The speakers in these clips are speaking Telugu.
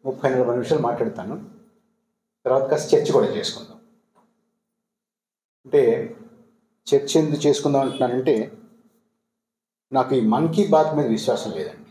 ముప్పై నలభై నిమిషాలు మాట్లాడతాను తర్వాత కాస్త చర్చ కూడా చేసుకుందాం అంటే చర్చ ఎందుకు చేసుకుందాం అంటున్నానంటే నాకు ఈ మన్ కీ బాత్ మీద విశ్వాసం లేదండి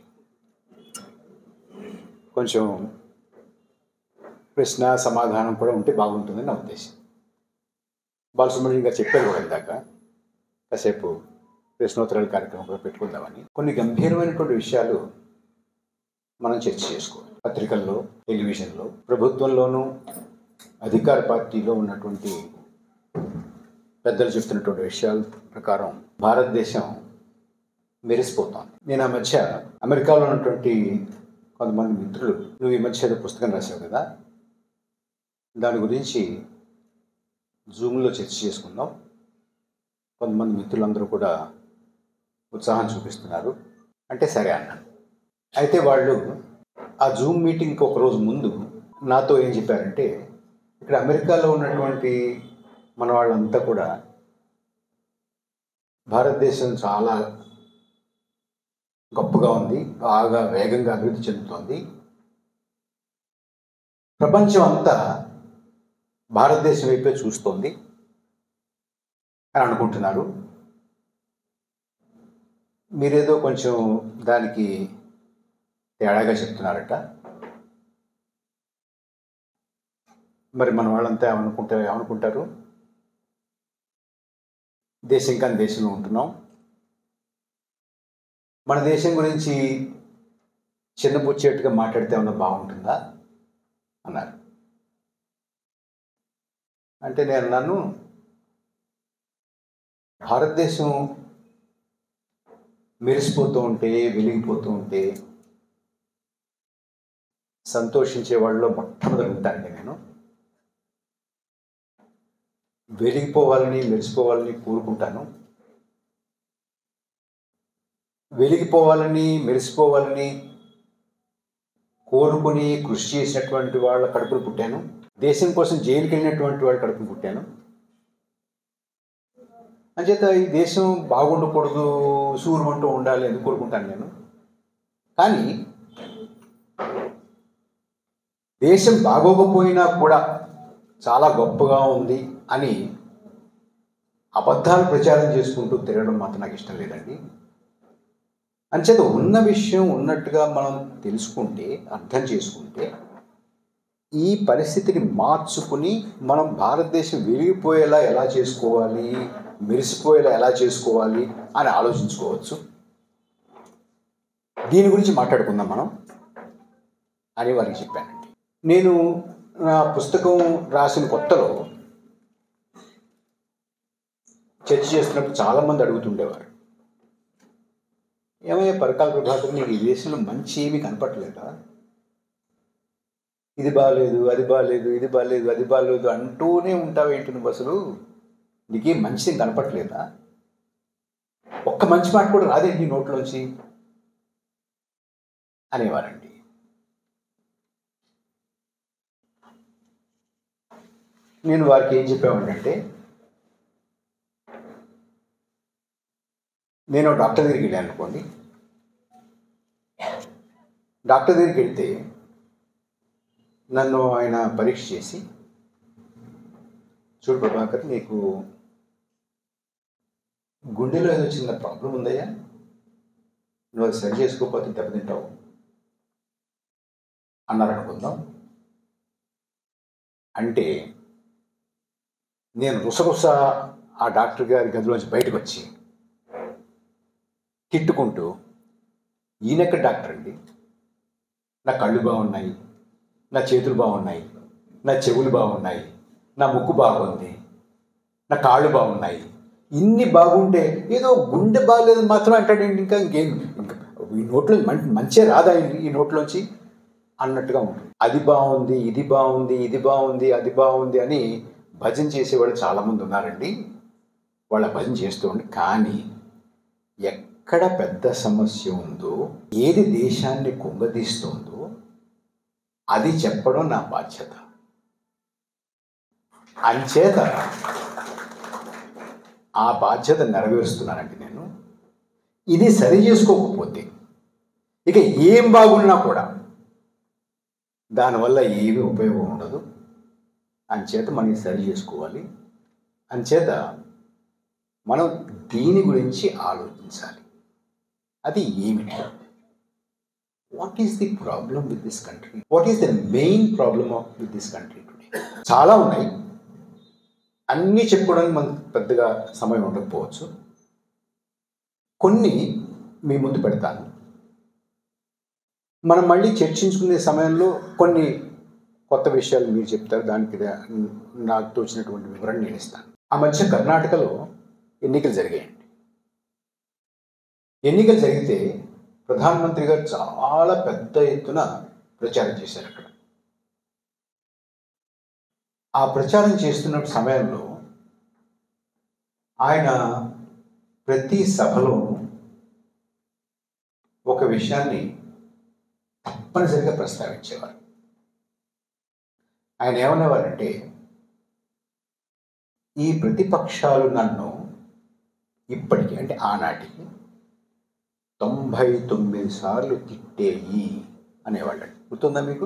కొంచెం ప్రశ్న సమాధానం కూడా ఉంటే బాగుంటుందని నా ఉద్దేశం బాలసుబ్రహ్మణ్యం గారు చెప్పారు కూడా ఇందాక కాసేపు ప్రశ్నోత్తరాల కార్యక్రమం కూడా పెట్టుకుందామని కొన్ని గంభీరమైనటువంటి విషయాలు మనం చర్చ చేసుకోవాలి పత్రికల్లో టెలివిజన్లో ప్రభుత్వంలోనూ అధికార పార్టీలో ఉన్నటువంటి పెద్దలు చెప్తున్నటువంటి విషయాల ప్రకారం భారతదేశం మెరిసిపోతోంది నేను ఆ మధ్య అమెరికాలో ఉన్నటువంటి కొంతమంది మిత్రులు నువ్వు ఈ మధ్య ఏదో పుస్తకం రాశావు కదా దాని గురించి జూమ్లో చర్చ చేసుకుందాం కొంతమంది మిత్రులందరూ కూడా ఉత్సాహం చూపిస్తున్నారు అంటే సరే అన్నాను అయితే వాళ్ళు ఆ జూమ్ మీటింగ్కి ఒక రోజు ముందు నాతో ఏం చెప్పారంటే ఇక్కడ అమెరికాలో ఉన్నటువంటి మన వాళ్ళంతా కూడా భారతదేశం చాలా గొప్పగా ఉంది బాగా వేగంగా అభివృద్ధి చెందుతోంది ప్రపంచం అంతా భారతదేశం వైపే చూస్తోంది అని అనుకుంటున్నారు మీరేదో కొంచెం దానికి తేడాగా చెప్తున్నారట మరి మన వాళ్ళంతా ఏమనుకుంటారు ఏమనుకుంటారు దేశం కానీ దేశంలో ఉంటున్నాం మన దేశం గురించి చిన్నపుచ్చేట్టుగా మాట్లాడితే ఏమన్నా బాగుంటుందా అన్నారు అంటే నేను అన్నాను భారతదేశం మెరిసిపోతూ ఉంటే వెలిగిపోతూ ఉంటే సంతోషించే వాళ్ళలో మొట్టమొదటి ఉంటానండి నేను వెలిగిపోవాలని మెరిసిపోవాలని కోరుకుంటాను వెలిగిపోవాలని మెరిసిపోవాలని కోరుకుని కృషి చేసినటువంటి వాళ్ళ కడుపులు పుట్టాను దేశం కోసం జైలుకి వెళ్ళినటువంటి వాళ్ళ కడుపులు పుట్టాను అంచేత ఈ దేశం బాగుండకూడదు సూర్యమంటూ ఉండాలి అని కోరుకుంటాను నేను కానీ దేశం బాగోకపోయినా కూడా చాలా గొప్పగా ఉంది అని అబద్ధాలు ప్రచారం చేసుకుంటూ తిరగడం మాత్రం నాకు ఇష్టం లేదండి అంచేత ఉన్న విషయం ఉన్నట్టుగా మనం తెలుసుకుంటే అర్థం చేసుకుంటే ఈ పరిస్థితిని మార్చుకుని మనం భారతదేశం వెలిగిపోయేలా ఎలా చేసుకోవాలి మెరిసిపోయేలా ఎలా చేసుకోవాలి అని ఆలోచించుకోవచ్చు దీని గురించి మాట్లాడుకుందాం మనం అని వారికి చెప్పానండి నేను నా పుస్తకం రాసిన కొత్తలో చర్చ చేస్తున్నప్పుడు చాలామంది అడుగుతుండేవారు ఏమయ్యా పరకాల ప్రభాకర్ నీకు ఈ దేశంలో మంచి ఏమీ కనపట్లేదా ఇది బాగాలేదు అది బాగాలేదు ఇది బాగాలేదు అది బాగాలేదు అంటూనే ఉంటావేంటి నువ్వు అసలు నీకేం మంచిది కనపట్లేదా ఒక్క మంచి మాట కూడా రాదేంటి నీ నోట్లోంచి అనేవారండి నేను వారికి ఏం చెప్పేవాడినంటే నేను డాక్టర్ దగ్గరికి వెళ్ళాను అనుకోండి డాక్టర్ దగ్గరికి వెళ్తే నన్ను ఆయన పరీక్ష చేసి చూడు ప్రభాకర్ నీకు గుండెలో ఏదో చిన్న ప్రాబ్లం ఉందయ్యా నువ్వు అది సరి చేసుకోకపోతే దెబ్బతింటావు అన్నారు అనుకుందాం అంటే నేను రుసరుస ఆ డాక్టర్ గారి గదిలోంచి బయటకు వచ్చి తిట్టుకుంటూ ఈయనెక్కడ డాక్టర్ అండి నా కళ్ళు బాగున్నాయి నా చేతులు బాగున్నాయి నా చెవులు బాగున్నాయి నా ముక్కు బాగుంది నా కాళ్ళు బాగున్నాయి ఇన్ని బాగుంటే ఏదో గుండె బాగాలేదు మాత్రం అంటాడండి ఇంకా ఇంకేం ఇంకా ఈ నోట్లో మం- మంచిగా రాదా ఈ- ఈ నోట్లోంచి అన్నట్టుగా ఉంటుంది అది బాగుంది ఇది బాగుంది ఇది బాగుంది అది బాగుంది అని భజన చేసేవాళ్ళు చాలామంది ఉన్నారండి వాళ్ళ భజన చేస్తూ ఉండి కానీ ఎక్కడ పెద్ద సమస్య ఉందో ఏది దేశాన్ని కుంగదీస్తుందో అది చెప్పడం నా బాధ్యత అంచేత ఆ బాధ్యత నెరవేరుస్తున్నానండి నేను ఇది సరి చేసుకోకపోతే ఇక ఏం బాగున్నా కూడా దానివల్ల ఏమీ ఉపయోగం ఉండదు అంచేత మనం సరి చేసుకోవాలి అంచేత మనం దీని గురించి ఆలోచించాలి అది ఏమిటి what is the problem with this country what is the main problem of with this country today చాలా ఉన్నాయి అన్నీ చెప్పుకోవడానికి మనకు పెద్దగా సమయం ఉండకపోవచ్చు కొన్ని మీ ముందు పెడతాను మనం మళ్ళీ చర్చించుకునే సమయంలో కొన్ని కొత్త విషయాలు మీరు చెప్తారు దానికి దా- నాకు తోచినటువంటి వివరణ నేను ఇస్తాను ఆ మధ్య కర్ణాటకలో ఎన్నికలు జరిగాయండి ఎన్నికలు జరిగితే ప్రధానమంత్రి గారు చాలా పెద్ద ఎత్తున ప్రచారం చేశారు అక్కడ ఆ ప్రచారం చేస్తున్న సమయంలో ఆయన ప్రతి సభలో ఒక విషయాన్ని తప్పనిసరిగా ప్రస్తావించేవారు ఆయన ఏమనేవారంటే ఈ ప్రతిపక్షాలు నన్ను ఇప్పటికీ అంటే ఆనాటికి తొంభై తొమ్మిది సార్లు తిట్టేయి అనేవాళ్ళు గుర్తుందా మీకు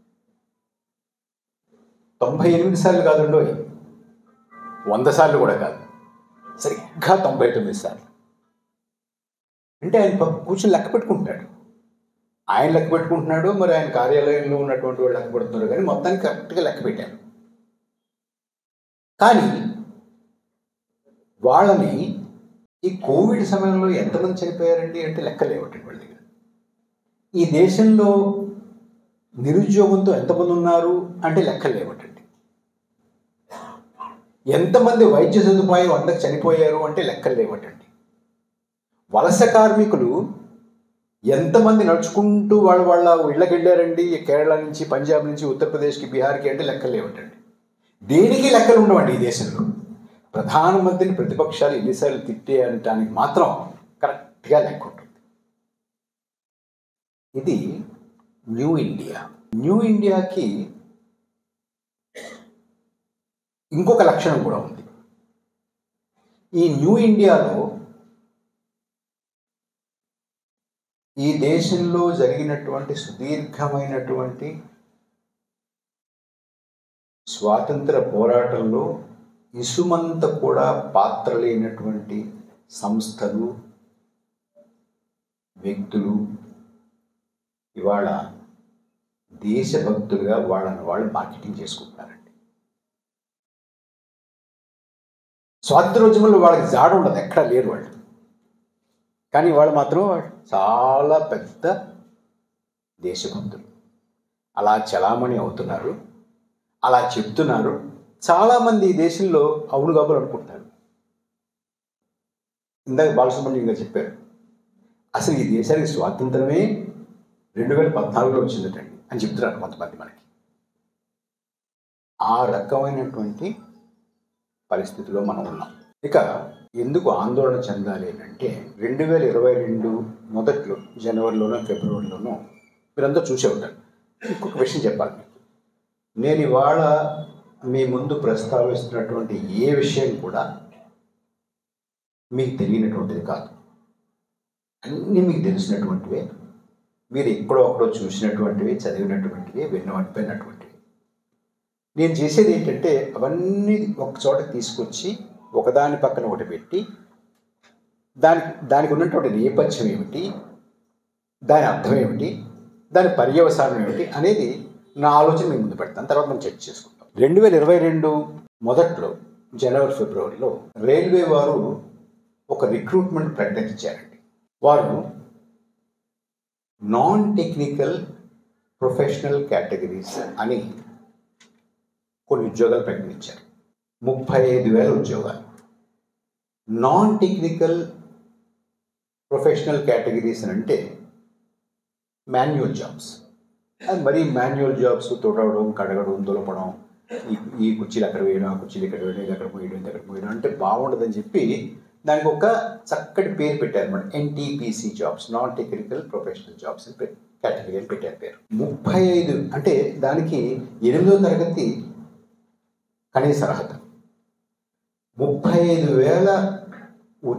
తొంభై ఎనిమిది సార్లు కాదుండో వంద సార్లు కూడా కాదు సరిగ్గా తొంభై తొమ్మిది సార్లు అంటే ఆయన పాపం కూర్చొని లెక్క పెట్టుకుంటాడు ఆయన లెక్క పెట్టుకుంటున్నాడు మరి ఆయన కార్యాలయంలో ఉన్నటువంటి వాళ్ళు లెక్క పెడుతున్నారు కానీ మొత్తానికి కరెక్ట్గా లెక్క పెట్టారు కానీ వాళ్ళని ఈ కోవిడ్ సమయంలో ఎంతమంది చనిపోయారండి అంటే లెక్కలేవటండి వాళ్ళ దగ్గర ఈ దేశంలో నిరుద్యోగంతో ఎంతమంది ఉన్నారు అంటే లెక్కలు లేవటండి ఎంతమంది వైద్య సదుపాయం వందకు చనిపోయారు అంటే లెక్కలు లేవటండి వలస కార్మికులు ఎంతమంది నడుచుకుంటూ వాళ్ళ వాళ్ళ ఇళ్ళకి వెళ్ళారండి కేరళ నుంచి పంజాబ్ నుంచి ఉత్తరప్రదేశ్కి బీహార్కి అంటే లెక్కలు లేవటండి దేనికి లెక్కలు ఉండవండి ఈ దేశంలో ప్రధానమంత్రిని ప్రతిపక్షాలు ఎన్నిసార్లు తిట్టే అనటానికి మాత్రం కరెక్ట్గా లెక్క ఉంటుంది ఇది న్యూ ఇండియా న్యూ ఇండియాకి ఇంకొక లక్షణం కూడా ఉంది ఈ న్యూ ఇండియాలో ఈ దేశంలో జరిగినటువంటి సుదీర్ఘమైనటువంటి స్వాతంత్ర పోరాటంలో ఇసుమంత కూడా పాత్ర లేనటువంటి సంస్థలు వ్యక్తులు ఇవాళ దేశభక్తులుగా వాళ్ళని వాళ్ళు మార్కెటింగ్ చేసుకుంటున్నారండి స్వాతంత్రోద్యమంలో వాళ్ళకి జాడ ఉండదు ఎక్కడా లేరు వాళ్ళు కానీ వాళ్ళు మాత్రం చాలా పెద్ద దేశభక్తులు అలా చలామణి అవుతున్నారు అలా చెప్తున్నారు చాలామంది ఈ దేశంలో అవును కాబోలు అనుకుంటున్నారు ఇందాక బాలసుబ్రహ్మణ్యం గారు చెప్పారు అసలు ఈ దేశానికి స్వాతంత్రమే రెండు వేల పద్నాలుగులో వచ్చిందటండి అని చెప్తున్నారు కొంతమంది మనకి ఆ రకమైనటువంటి పరిస్థితిలో మనం ఉన్నాం ఇక ఎందుకు ఆందోళన చెందాలి అని అంటే రెండు వేల ఇరవై రెండు మొదట్లో జనవరిలోనో ఫిబ్రవరిలోనో మీరంతా చూసే ఉంటారు ఇంకొక విషయం చెప్పాలి మీకు నేను ఇవాళ మీ ముందు ప్రస్తావిస్తున్నటువంటి ఏ విషయం కూడా మీకు తెలియనటువంటిది కాదు అన్నీ మీకు తెలిసినటువంటివే మీరు ఎక్కడో ఒకడో చూసినటువంటివి చదివినటువంటివి విన్నవిన్నటువంటివి నేను చేసేది ఏంటంటే అవన్నీ ఒక చోట తీసుకొచ్చి ఒకదాని పక్కన ఒకటి పెట్టి దానికి దానికి ఉన్నటువంటి నేపథ్యం ఏమిటి దాని అర్థం ఏమిటి దాని పర్యవసానం ఏమిటి అనేది నా ఆలోచన మీ ముందు పెడతాను తర్వాత మనం చర్చ చేసుకుంటాం రెండు వేల ఇరవై రెండు మొదట్లో జనవరి ఫిబ్రవరిలో రైల్వే వారు ఒక రిక్రూట్మెంట్ ప్రకటించారండి వారు నాన్ టెక్నికల్ ప్రొఫెషనల్ కేటగిరీస్ అని కొన్ని ఉద్యోగాలు ప్రకటించారు ముప్పై ఐదు వేల ఉద్యోగాలు నాన్ టెక్నికల్ ప్రొఫెషనల్ కేటగిరీస్ అని అంటే మాన్యువల్ జాబ్స్ అది మరీ మాన్యువల్ జాబ్స్ తొడవడం కడగడం దులపడం ఈ ఈ కుర్చీలు అక్కడ వేయడం ఆ కుర్చీలు ఇక్కడ వేయడం ఇది అక్కడ పోయడం ఇది అక్కడ పోయడం అంటే బాగుండదని చెప్పి దానికి ఒక చక్కటి పేరు పెట్టారు అనమాట NTPC jobs non technical professional jobs అని కేటగిరీ అని పెట్టారు పేరు ముప్పై ఐదు అంటే దానికి ఎనిమిదో తరగతి కనీస అర్హత ముప్పై ఐదు వేల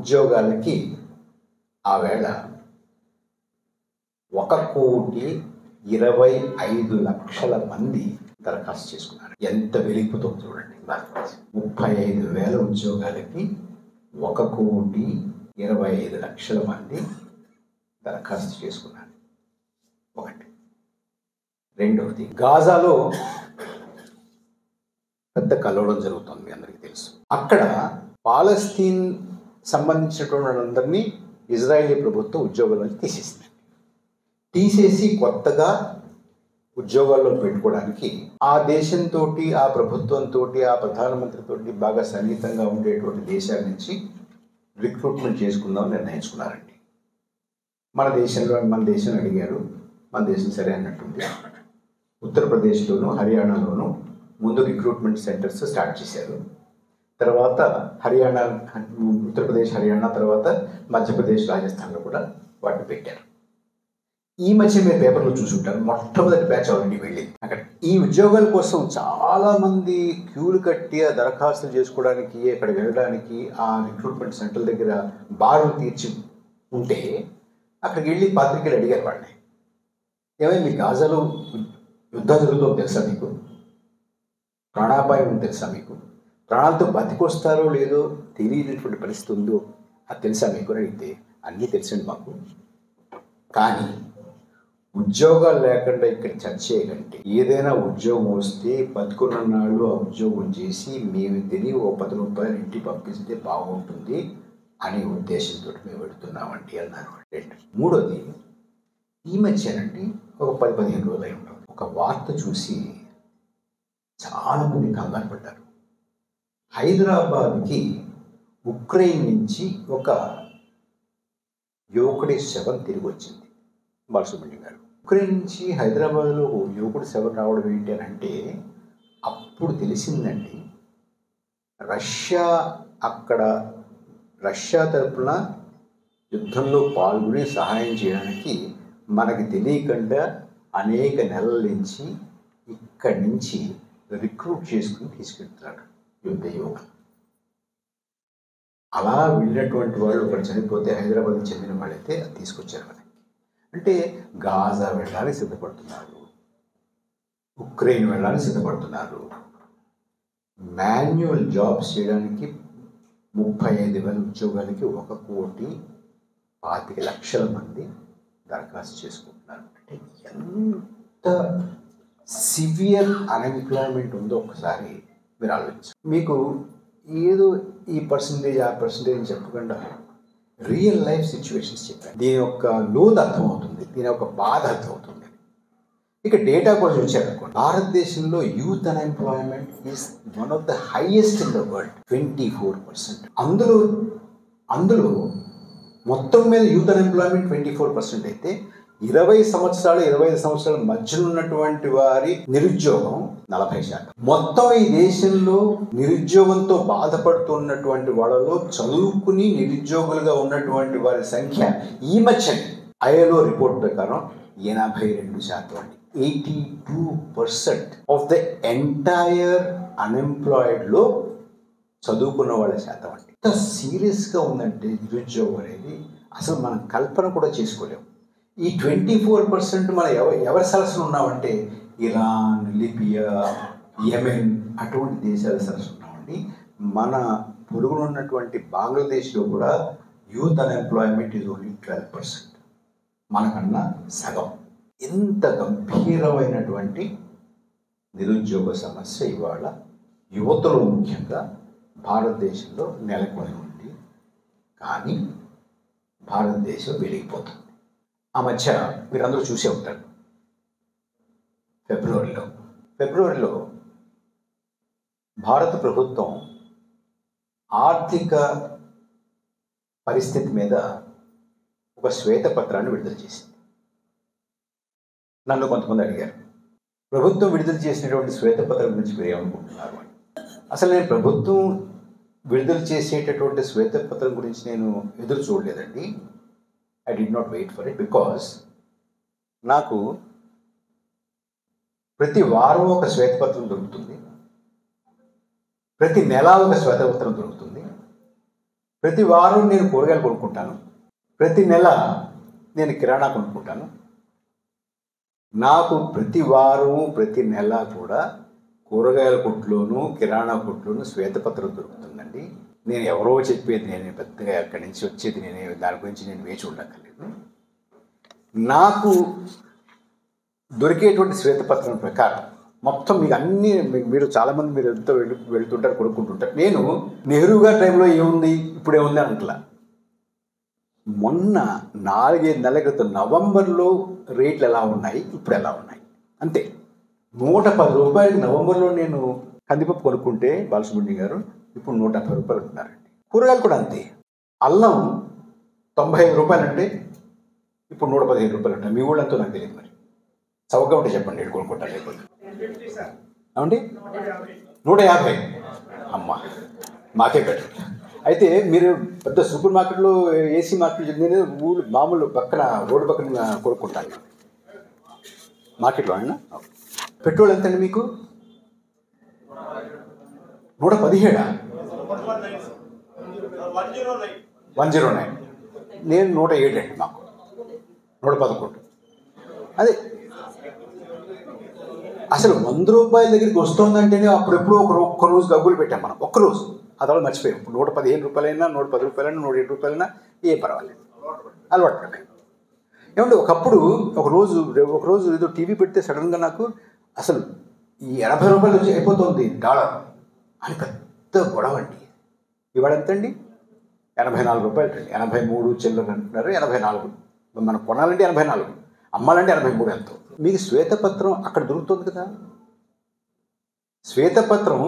ఉద్యోగాలకి ఆ వేళ ఒక కోటి ఇరవై ఐదు లక్షల మంది దరఖాస్తు చేసుకున్నారు ఎంత వెలిగిపోతుందో చూడండి భారతదేశం ముప్పై ఐదు వేల ఉద్యోగాలకి ఒక కోటి ఇరవై ఐదు లక్షల మంది దరఖాస్తు చేసుకున్నారు ఒకటి రెండవది గాజాలో పెద్ద కలవడం జరుగుతుంది మీ అందరికీ తెలుసు అక్కడ పాలస్తీన్ సంబంధించినటువంటి వాళ్ళందరినీ ఇజ్రాయేలీ ప్రభుత్వం ఉద్యోగాల నుంచి తీసేసింది తీసేసి కొత్తగా ఉద్యోగాల్లో పెట్టుకోవడానికి ఆ దేశంతో ఆ ప్రభుత్వంతో ఆ ప్రధానమంత్రితో బాగా సన్నిహితంగా ఉండేటువంటి దేశాల నుంచి రిక్రూట్మెంట్ చేసుకుందామని నిర్ణయించుకున్నారండి మన దేశంలో మన దేశం అడిగారు మన దేశం సరే అన్నట్టుంది ఉత్తరప్రదేశ్లోను హర్యానాలోను ముందు రిక్రూట్మెంట్ సెంటర్స్ స్టార్ట్ చేశారు తర్వాత హర్యానా ఉత్తరప్రదేశ్ హర్యానా తర్వాత మధ్యప్రదేశ్ రాజస్థాన్లో కూడా వాటిని పెట్టారు ఈ మధ్య మీరు పేపర్లో చూసుంటారు మొట్టమొదటి బ్యాచ్ ఆల్రెడీ వెళ్ళింది అక్కడ ఈ ఉద్యోగాల కోసం చాలా మంది క్యూలు కట్టి ఆ దరఖాస్తులు చేసుకోవడానికి అక్కడ వెళ్ళడానికి ఆ రిక్రూట్మెంట్ సెంటర్ దగ్గర బారులు తీర్చి ఉంటే అక్కడికి వెళ్ళి పాత్రికలు అడిగారు వాళ్ళని ఏమైనా మీ గాజాలో యుద్ధం జరుగుతుందో తెలుసా మీకు ప్రాణాపాయం ఉందో తెలుసా మీకు ప్రాణాలతో బతికొస్తారో లేదో తెలియనటువంటి పరిస్థితి ఉందో అది తెలుసా మీకు అని అడిగితే అన్నీ తెలుసండి మాకు కానీ ఉద్యోగాలు లేకుండా ఇక్కడ చర్చ చేయకంటే ఏదైనా ఉద్యోగం వస్తే బతుకున్న నాళ్ళు ఆ ఉద్యోగం చేసి మేము తిని ఓ పది రూపాయలు ఇంటికి పంపిస్తే బాగుంటుంది అనే ఉద్దేశంతో మేము పెడుతున్నామండి అన్నారు రెండు మూడోది ఈ మధ్యనండి ఒక పది పదిహేను రోజులు అయి ఉంటుంది ఒక వార్త చూసి చాలామంది కంగారు పడ్డారు హైదరాబాద్కి ఉక్రెయిన్ నుంచి ఒక యువకుడి శవం తిరిగి వచ్చింది బాలసుబ్రహ్మణ్యం గారు ఉక్రెయిన్ నుంచి హైదరాబాద్లో ఓ యువకుడి శవం రావడం ఏంటి అని అంటే అప్పుడు తెలిసిందండి రష్యా అక్కడ రష్యా తరపున యుద్ధంలో పాల్గొని సహాయం చేయడానికి మనకి తెలియకుండా అనేక నెలల నుంచి ఇక్కడి నుంచి రిక్రూట్ చేసుకుని తీసుకెళ్తున్నాడు యుద్ధ యువకులు అలా వెళ్ళినటువంటి వాళ్ళు ఒకరు చనిపోతే హైదరాబాద్కి చెందిన వాళ్ళైతే అది తీసుకొచ్చారు మనకి అంటే గాజా వెళ్ళడానికి సిద్ధపడుతున్నారు ఉక్రెయిన్ వెళ్ళడానికి సిద్ధపడుతున్నారు మాన్యువల్ జాబ్స్ చేయడానికి ముప్పై ఐదు వేల ఉద్యోగాలకి ఒక కోటి పాతిక లక్షల మంది దరఖాస్తు చేసుకుంటున్నారు అంటే ఎంత సివియర్ అన్ఎంప్లాయ్మెంట్ ఉందో ఒకసారి మీరు ఆలోచించండి మీకు ఏదో ఈ పర్సంటేజ్ ఆ పర్సంటేజ్ అని చెప్పకుండా రియల్ లైఫ్ సిచ్యువేషన్స్ చెప్పాను దీని యొక్క లోతు అర్థమవుతుంది దీని యొక్క బాధ అర్థమవుతుంది ఇక డేటా కూడా చూసారనుకోండి భారతదేశంలో youth unemployment is one of the highest in the world twenty four percent అందులో అందులో మొత్తం మీద youth unemployment twenty four percent అయితే ఇరవై సంవత్సరాలు ఇరవై ఐదు సంవత్సరాల మధ్యలో ఉన్నటువంటి వారి నిరుద్యోగం నలభై శాతం మొత్తం ఈ దేశంలో నిరుద్యోగంతో బాధపడుతున్నటువంటి వాళ్ళలో చదువుకుని నిరుద్యోగులుగా ఉన్నటువంటి వారి సంఖ్య ఈ మధ్య ఐఎల్ఓ రిపోర్ట్ ప్రకారం ఎనభై రెండు శాతం అండి eighty two percent of the entire అన్ఎంప్లాయిడ్లో చదువుకున్న వాళ్ళ శాతం అండి ఎంత సీరియస్గా ఉందంటే నిరుద్యోగం అనేది అసలు మనం కల్పన కూడా చేసుకోలేము ఈ ట్వంటీ ఫోర్ పర్సెంట్ మనం ఎవ ఎవరి సరసన ఉన్నామంటే ఇరాన్ లిబియా యెమెన్ అటువంటి దేశాల సరసన ఉన్నామండి మన పొరుగున ఉన్నటువంటి బంగ్లాదేశ్లో కూడా youth unemployment is only twelve percent మనకన్నా సగం ఎంత గంభీరమైనటువంటి నిరుద్యోగ సమస్య ఇవాళ యువతలో ముఖ్యంగా భారతదేశంలో నెలకొని ఉంది కానీ భారతదేశం వెలిగిపోతుంది ఆ మధ్య మీరందరూ చూసే ఉంటారు ఫిబ్రవరిలో ఫిబ్రవరిలో భారత ప్రభుత్వం ఆర్థిక పరిస్థితి మీద ఒక శ్వేతపత్రాన్ని విడుదల చేసింది నన్ను కొంతమంది అడిగారు ప్రభుత్వం విడుదల చేసినటువంటి శ్వేతపత్రం గురించి మీరు ఏమనుకుంటున్నారు అని అసలు నేను ప్రభుత్వం విడుదల చేసేటటువంటి శ్వేతపత్రం గురించి నేను ఎదురు చూడలేదండి I did not wait for it because నాకు ప్రతి వారం ఒక శ్వేతపత్రం దొరుకుతుంది ప్రతి నెల ఒక శ్వేతపత్రం దొరుకుతుంది ప్రతి వారం నేను కూరగాయలు కొనుక్కుంటాను ప్రతి నెల నేను కిరాణా కొనుక్కుంటాను నాకు ప్రతి వారము ప్రతి నెల కూడా కూరగాయల కొట్లోను కిరాణా కొట్లోను శ్వేతపత్రం దొరుకుతుందండి నేను ఎవరో చెప్పేది నేను పెద్దగా అక్కడి నుంచి వచ్చేది నేను దాని గురించి నేను వేచి ఉండక్కర్లేదు నాకు దొరికేటువంటి శ్వేతపత్రం ప్రకారం మొత్తం మీకు అన్ని మీ- మీరు చాలామంది మీరు ఎంతో వెళ్ళి వెళ్తుంటారు కొనుక్కుంటుంటారు నేను నెహ్రూ గారి టైంలో ఏముంది ఇప్పుడు ఏముంది అంటలా మొన్న నాలుగైదు నెలల క్రితం నవంబర్లో రేట్లు ఎలా ఉన్నాయి ఇప్పుడు ఎలా ఉన్నాయి అంతే నూట పది రూపాయలకి నవంబర్లో నేను కందిపప్పు కొనుక్కుంటే బాలసుబ్రహ్మణ్యం గారు ఇప్పుడు నూట పది రూపాయలు ఉంటున్నారండి కూరగాయలు కూడా అంతే అల్లం తొంభై ఐదు రూపాయలు అంటే ఇప్పుడు నూట పదిహేను రూపాయలు ఉంటాయి మీ ఊళ్ళంతా నాకు తెలియదు మరి చౌకగా ఉంటే చెప్పండి నేను కొనుక్కుంటాను లేకపోతే ఏమండి నూట యాభై అమ్మ మాకే బెటర్ అయితే మీరు పెద్ద సూపర్ మార్కెట్లో ఏసీ మార్కెట్ నేను ఊరు మామూలు పక్కన రోడ్డు పక్కన కొనుక్కుంటాను మార్కెట్లో అయినా పెట్రోల్ ఎంతండి మీకు నూట పదిహేడా వన్ జీరో నైన్ నేను నూట ఏడు అండి మాకు నూట పదకొండు అదే అసలు వంద రూపాయల దగ్గరికి వస్తుందంటేనే అప్పుడెప్పుడో ఒక రో- ఒక్క రోజు గగ్గులు పెట్టాం మనం ఒక్క రోజు అదొకటి మర్చిపోయాం ఇప్పుడు నూట పదిహేను రూపాయలైనా నూట పది రూపాయలైనా నూట ఏడు రూపాయలైనా ఏం పర్వాలేదు అలవాటు పడ్డాయి ఏమంటే ఒకప్పుడు ఒక రోజు ఒక రోజు ఏదో టీవీ పెడితే సడన్గా నాకు అసలు ఈ ఎనభై రూపాయలు వచ్చి అయిపోతుంది డాలర్ అని పెద్ద గొడవ అండి ఇవాళ ఎంతండి ఎనభై నాలుగు రూపాయలు అండి ఎనభై మూడు చిల్లర అంటున్నారు ఎనభై నాలుగు మనం కొనాలంటే ఎనభై నాలుగు అమ్మాలంటే ఎనభై మూడు ఎంతో మీకు శ్వేతపత్రం అక్కడ దొరుకుతుంది కదా శ్వేతపత్రం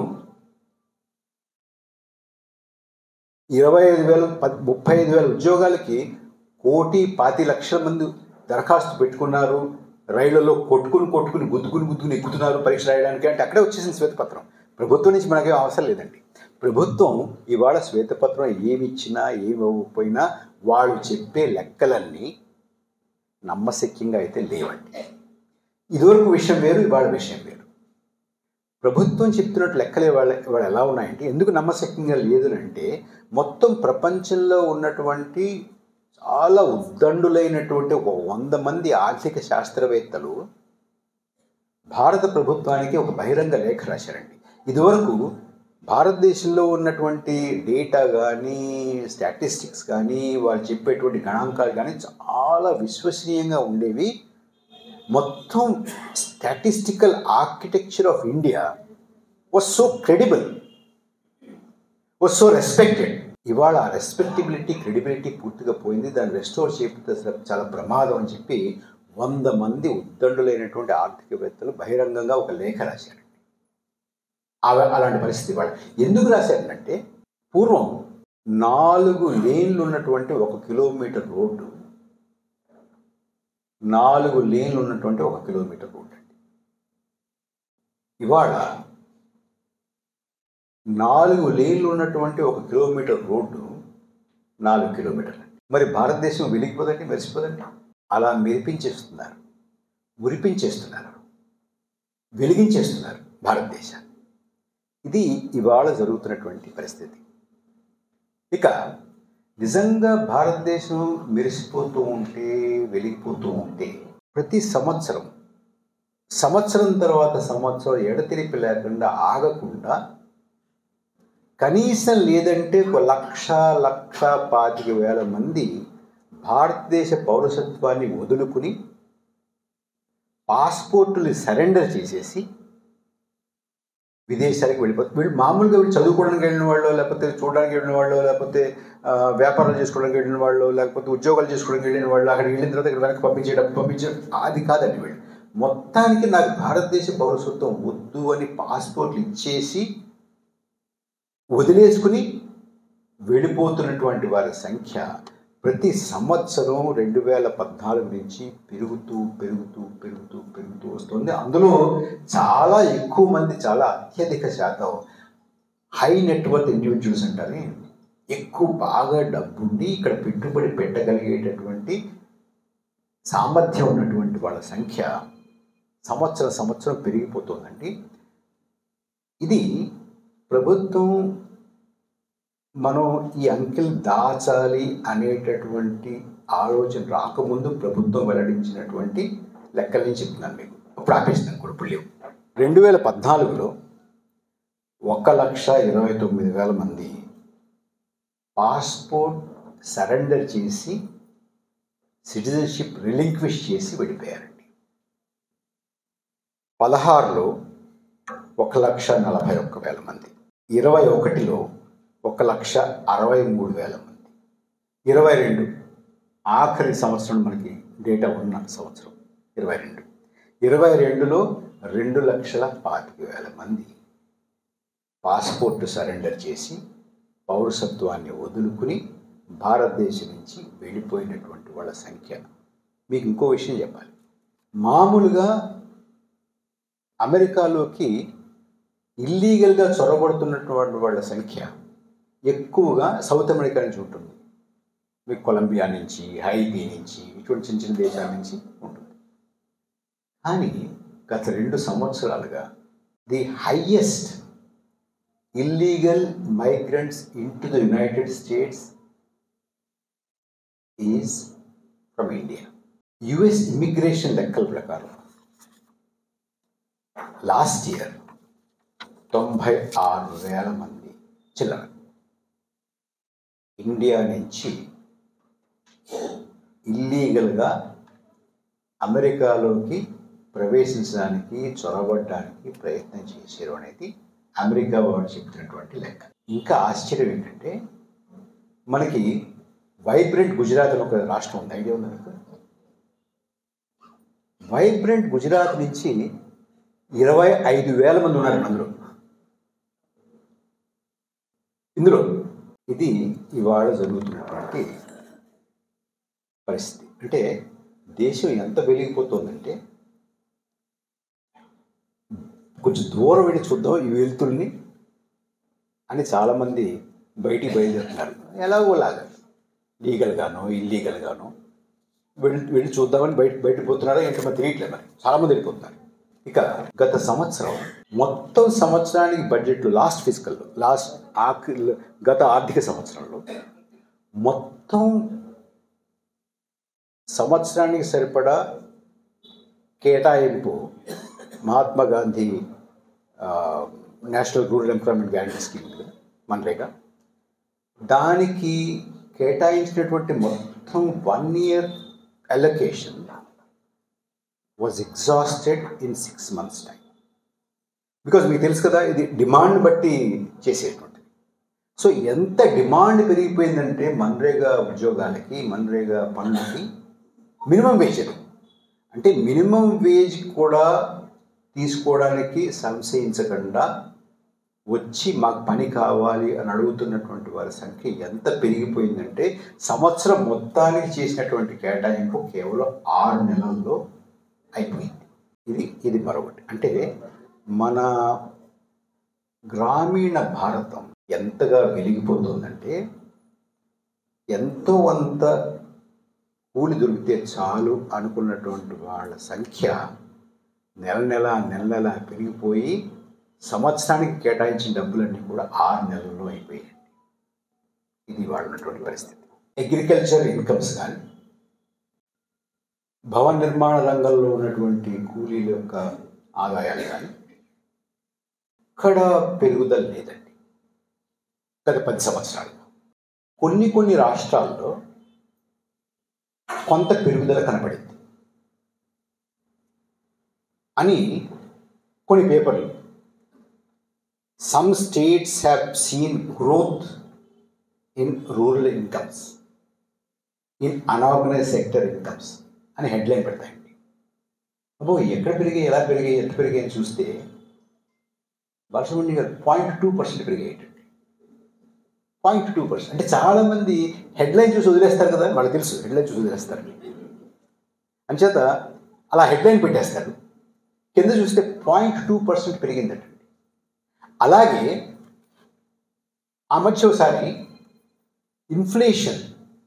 ఇరవై ఐదు వేలు పద్ ముప్పై ఐదు వేల ఉద్యోగాలకి కోటి పాతి లక్షల మంది దరఖాస్తు పెట్టుకున్నారు రైళ్లలో కొట్టుకుని కొట్టుకుని గుద్దుకుని గుద్దుకుని ఎక్కుతున్నారు పరీక్ష రాయడానికి అంటే అక్కడే వచ్చేసింది శ్వేతపత్రం ప్రభుత్వం నుంచి మనకేం అవసరం లేదండి ప్రభుత్వం ఇవాళ శ్వేతపత్రం ఏమి ఇచ్చినా ఏమి ఇవ్వకపోయినా వాళ్ళు చెప్పే లెక్కలన్నీ నమ్మశక్యంగా అయితే లేవండి ఇదివరకు విషయం వేరు ఇవాళ విషయం వేరు ప్రభుత్వం చెప్తున్నట్టు లెక్కలు ఇవాళ ఇవాళ ఎలా ఉన్నాయంటే ఎందుకు నమ్మశక్యంగా లేదు అంటే మొత్తం ప్రపంచంలో ఉన్నటువంటి చాలా ఉద్దండులైనటువంటి ఒక వంద మంది ఆర్థిక శాస్త్రవేత్తలు భారత ప్రభుత్వానికి ఒక బహిరంగ లేఖ రాశారండి ఇదివరకు భారతదేశంలో ఉన్నటువంటి డేటా కానీ స్టాటిస్టిక్స్ కానీ వాళ్ళు చెప్పేటువంటి గణాంకాలు కానీ చాలా విశ్వసనీయంగా ఉండేవి మొత్తం statistical architecture of India was so credible was so respected ఇవాళ ఆ రెస్పెక్టబిలిటీ క్రెడిబిలిటీ పూర్తిగా పోయింది దాన్ని రెస్టోర్ చేయకపోతే అసలు చాలా ప్రమాదం అని చెప్పి వంద మంది ఉద్దండులైనటువంటి ఆర్థికవేత్తలు బహిరంగంగా ఒక లేఖ రాశారు అవ- అలాంటి పరిస్థితి ఇవాళ ఎందుకు రాశారంటే పూర్వం నాలుగు లేన్లు ఉన్నటువంటి ఒక కిలోమీటర్ రోడ్డు నాలుగు లేన్లు ఉన్నటువంటి ఒక కిలోమీటర్ రోడ్డు అండి ఇవాళ నాలుగు లేన్లు ఉన్నటువంటి ఒక కిలోమీటర్ రోడ్డు నాలుగు కిలోమీటర్లు మరి భారతదేశం వెలిగిపోదండి మెరిసిపోదండి అలా మెరిపించేస్తున్నారు ఉరిపించేస్తున్నారు వెలిగించేస్తున్నారు భారతదేశాన్ని ఇది ఇవాళ జరుగుతున్నటువంటి పరిస్థితి ఇక నిజంగా భారతదేశం మెరిసిపోతూ ఉంటే వెలిగిపోతూ ఉంటే ప్రతి సంవత్సరం సంవత్సరం తర్వాత సంవత్సరం ఎడతెరిపి లేకుండా ఆగకుండా కనీసం లేదంటే ఒక లక్ష లక్ష పాతిక వేల మంది భారతదేశ పౌరసత్వాన్ని వదులుకుని పాస్పోర్టులు సరెండర్ చేసేసి విదేశాలకు వెళ్ళిపోతారు వీళ్ళు మామూలుగా వీళ్ళు చదువుకోవడానికి వెళ్ళిన వాళ్ళు లేకపోతే చూడడానికి వెళ్ళిన వాళ్ళు లేకపోతే ఆ, వ్యాపారాలు చేసుకోవడానికి వెళ్ళిన వాళ్ళు లేకపోతే ఉద్యోగాలు చేసుకోవడానికి వెళ్ళిన వాళ్ళు అక్కడికి వెళ్ళిన తర్వాత ఇక్కడ వెనక్కి పంపించేయడం పంపించడం అది కాదండి వీళ్ళు మొత్తానికి నాకు భారతదేశ పౌరసత్వం వద్దు అని పాస్పోర్ట్లు ఇచ్చేసి వదిలేసుకుని వెళ్ళిపోతున్నటువంటి వారి సంఖ్య ప్రతి సంవత్సరం రెండు వేల పద్నాలుగు నుంచి పెరుగుతూ పెరుగుతూ పెరుగుతూ పెరుగుతూ వస్తుంది అందులో చాలా ఎక్కువ మంది చాలా అత్యధిక శాతం హై నెట్వర్క్ ఇండివిజువల్స్ అంటారు ఎక్కువ బాగా డబ్బుండి ఇక్కడ పెట్టుబడి పెట్టగలిగేటటువంటి సామర్థ్యం ఉన్నటువంటి వాళ్ళ సంఖ్య సంవత్సరం సంవత్సరం పెరిగిపోతుందండి ఇది ప్రభుత్వం మనం ఈ అంకెలు దాచాలి అనేటటువంటి ఆలోచన రాకముందు ప్రభుత్వం వెల్లడించినటువంటి లెక్కల నుంచి చెప్తున్నాను మీకు ఇప్పుడు ఆపేస్తాను కూడా ఇప్పుడు లేవు రెండు వేల పద్నాలుగులో ఒక లక్ష ఇరవై తొమ్మిది వేల మంది పాస్పోర్ట్ సరెండర్ చేసి సిటిజన్షిప్ రిలింక్విష్ చేసి వెళ్ళిపోయారండి పదహారులో ఒక లక్ష నలభై ఒక్క వేల మంది ఇరవై ఒకటిలో ఒక లక్ష అరవై మూడు వేల మంది ఇరవై రెండు ఆఖరి సంవత్సరం మనకి డేటా ఉన్న సంవత్సరం ఇరవై రెండు ఇరవై రెండులో రెండు లక్షల పాతిక వేల మంది పాస్పోర్ట్ సరెండర్ చేసి పౌరసత్వాన్ని వదులుకుని భారతదేశం నుంచి వెళ్ళిపోయినటువంటి వాళ్ళ సంఖ్య మీకు ఇంకో విషయం చెప్పాలి మామూలుగా అమెరికాలోకి ఇల్లీగల్గా చొరబడుతున్నటువంటి వాళ్ళ సంఖ్య ఎక్కువగా సౌత్ అమెరికా నుంచి ఉంటుంది మీకు కొలంబియా నుంచి హైటీ నుంచి ఇటువంటి చిన్న చిన్న దేశాల నుంచి ఉంటుంది కానీ గత రెండు సంవత్సరాలుగా the highest illegal migrants into the United States is from India US immigration లెక్కల ప్రకారం లాస్ట్ ఇయర్ తొంభై ఆరు వేల మంది చిల్లర ఇండియా నుంచి ఇల్లీగల్గా అమెరికాలోకి ప్రవేశించడానికి చొరబడడానికి ప్రయత్నం చేశారు అనేది అమెరికా వాడు చెప్తున్నటువంటి లెక్క ఇంకా ఆశ్చర్యం ఏంటంటే మనకి వైబ్రెంట్ గుజరాత్ అని ఒక రాష్ట్రం ఉంది ఐడియా ఉందా మీకు వైబ్రెంట్ గుజరాత్ నుంచి ఇరవై ఐదు వేల మంది ఉన్నారు అందులో ఇందులో ఇది ఇవాళ జరుగుతున్నటువంటి పరిస్థితి అంటే దేశం ఎంత వెలిగిపోతుందంటే కొంచెం దూరం వెళ్ళి చూద్దాం ఈ వెలుతుల్ని అని చాలామంది బయటికి బయలుదేరుతున్నారు ఎలాగోలాగా లీగల్గానో ఇల్లీగల్గానో వెళ్ళి వెళ్ళి చూద్దామని బయట బయటకు పోతున్నారో ఏంటో మరి తెలియట్లేదు మరి చాలామంది వెళ్ళిపోతున్నారు ఇక గత సంవత్సరం మొత్తం సంవత్సరానికి బడ్జెట్లో లాస్ట్ ఫిజికల్లో లాస్ట్ ఆఖరి గత ఆర్థిక సంవత్సరంలో మొత్తం సంవత్సరానికి సరిపడా కేటాయింపు మహాత్మా గాంధీ ఆ, national rural employment guarantee scheme ఉంది కదా, మన్రేగా దానికి కేటాయించినటువంటి మొత్తం one year allocation was exhausted in six months time because మీకు తెలుసు కదా ఇది డిమాండ్ బట్టి చేసేటువంటిది సో ఎంత డిమాండ్ పెరిగిపోయిందంటే మన్రేగా ఉద్యోగాలకి మన్రేగా పనులకి మినిమం వేజ్ అది అంటే మినిమం వేజ్ కూడా తీసుకోవడానికి సంశయించకుండా వచ్చి మాకు పని కావాలి అని అడుగుతున్నటువంటి వారి సంఖ్య ఎంత పెరిగిపోయిందంటే సంవత్సరం మొత్తానికి చేసినటువంటి కేటాయింపు కేవలం ఆరు నెలల్లో అయిపోయింది ఇది ఇది మరొకటి అంటే మన గ్రామీణ భారతం ఎంతగా వెలిగిపోతుందంటే ఎంతో అంత కూలి దొరికితే చాలు అనుకున్నటువంటి వాళ్ళ సంఖ్య నెల నెల నెల నెల పెరిగిపోయి సంవత్సరానికి కేటాయించిన డబ్బులన్నీ కూడా ఆరు నెలల్లో అయిపోయాయి ఇది వాళ్ళు ఉన్నటువంటి పరిస్థితి అగ్రికల్చర్ ఇన్కమ్స్ కానీ భవన నిర్మాణ రంగంలో ఉన్నటువంటి కూలీల యొక్క ఆదాయాలు కానీ ఇక్కడ పెరుగుదల లేదండి గత పది సంవత్సరాలు కొన్ని కొన్ని రాష్ట్రాల్లో కొంత పెరుగుదల కనపడింది అని కొన్ని పేపర్లు some states have seen growth in rural incomes in unorganise sector incomes అని హెడ్లైన్ పెడతాయండి అబ్బో ఎక్కడ పెరిగాయి ఎలా పెరిగాయి ఎంత పెరిగాయి అని చూస్తే Balasubrahmanyam garu point two percent పెరిగాయి పాయింట్ టూ పర్సెంట్ అంటే చాలామంది హెడ్లైన్ చూసి వదిలేస్తారు కదా వాళ్ళకి తెలుసు హెడ్లైన్ చూసి వదిలేస్తారు అంచేత అలా హెడ్లైన్ పెట్టేస్తారు కింద చూస్తే పాయింట్ టూ పర్సెంట్ పెరిగిందట అలాగే ఆ మధ్య ఒకసారి ఇన్ఫ్లేషన్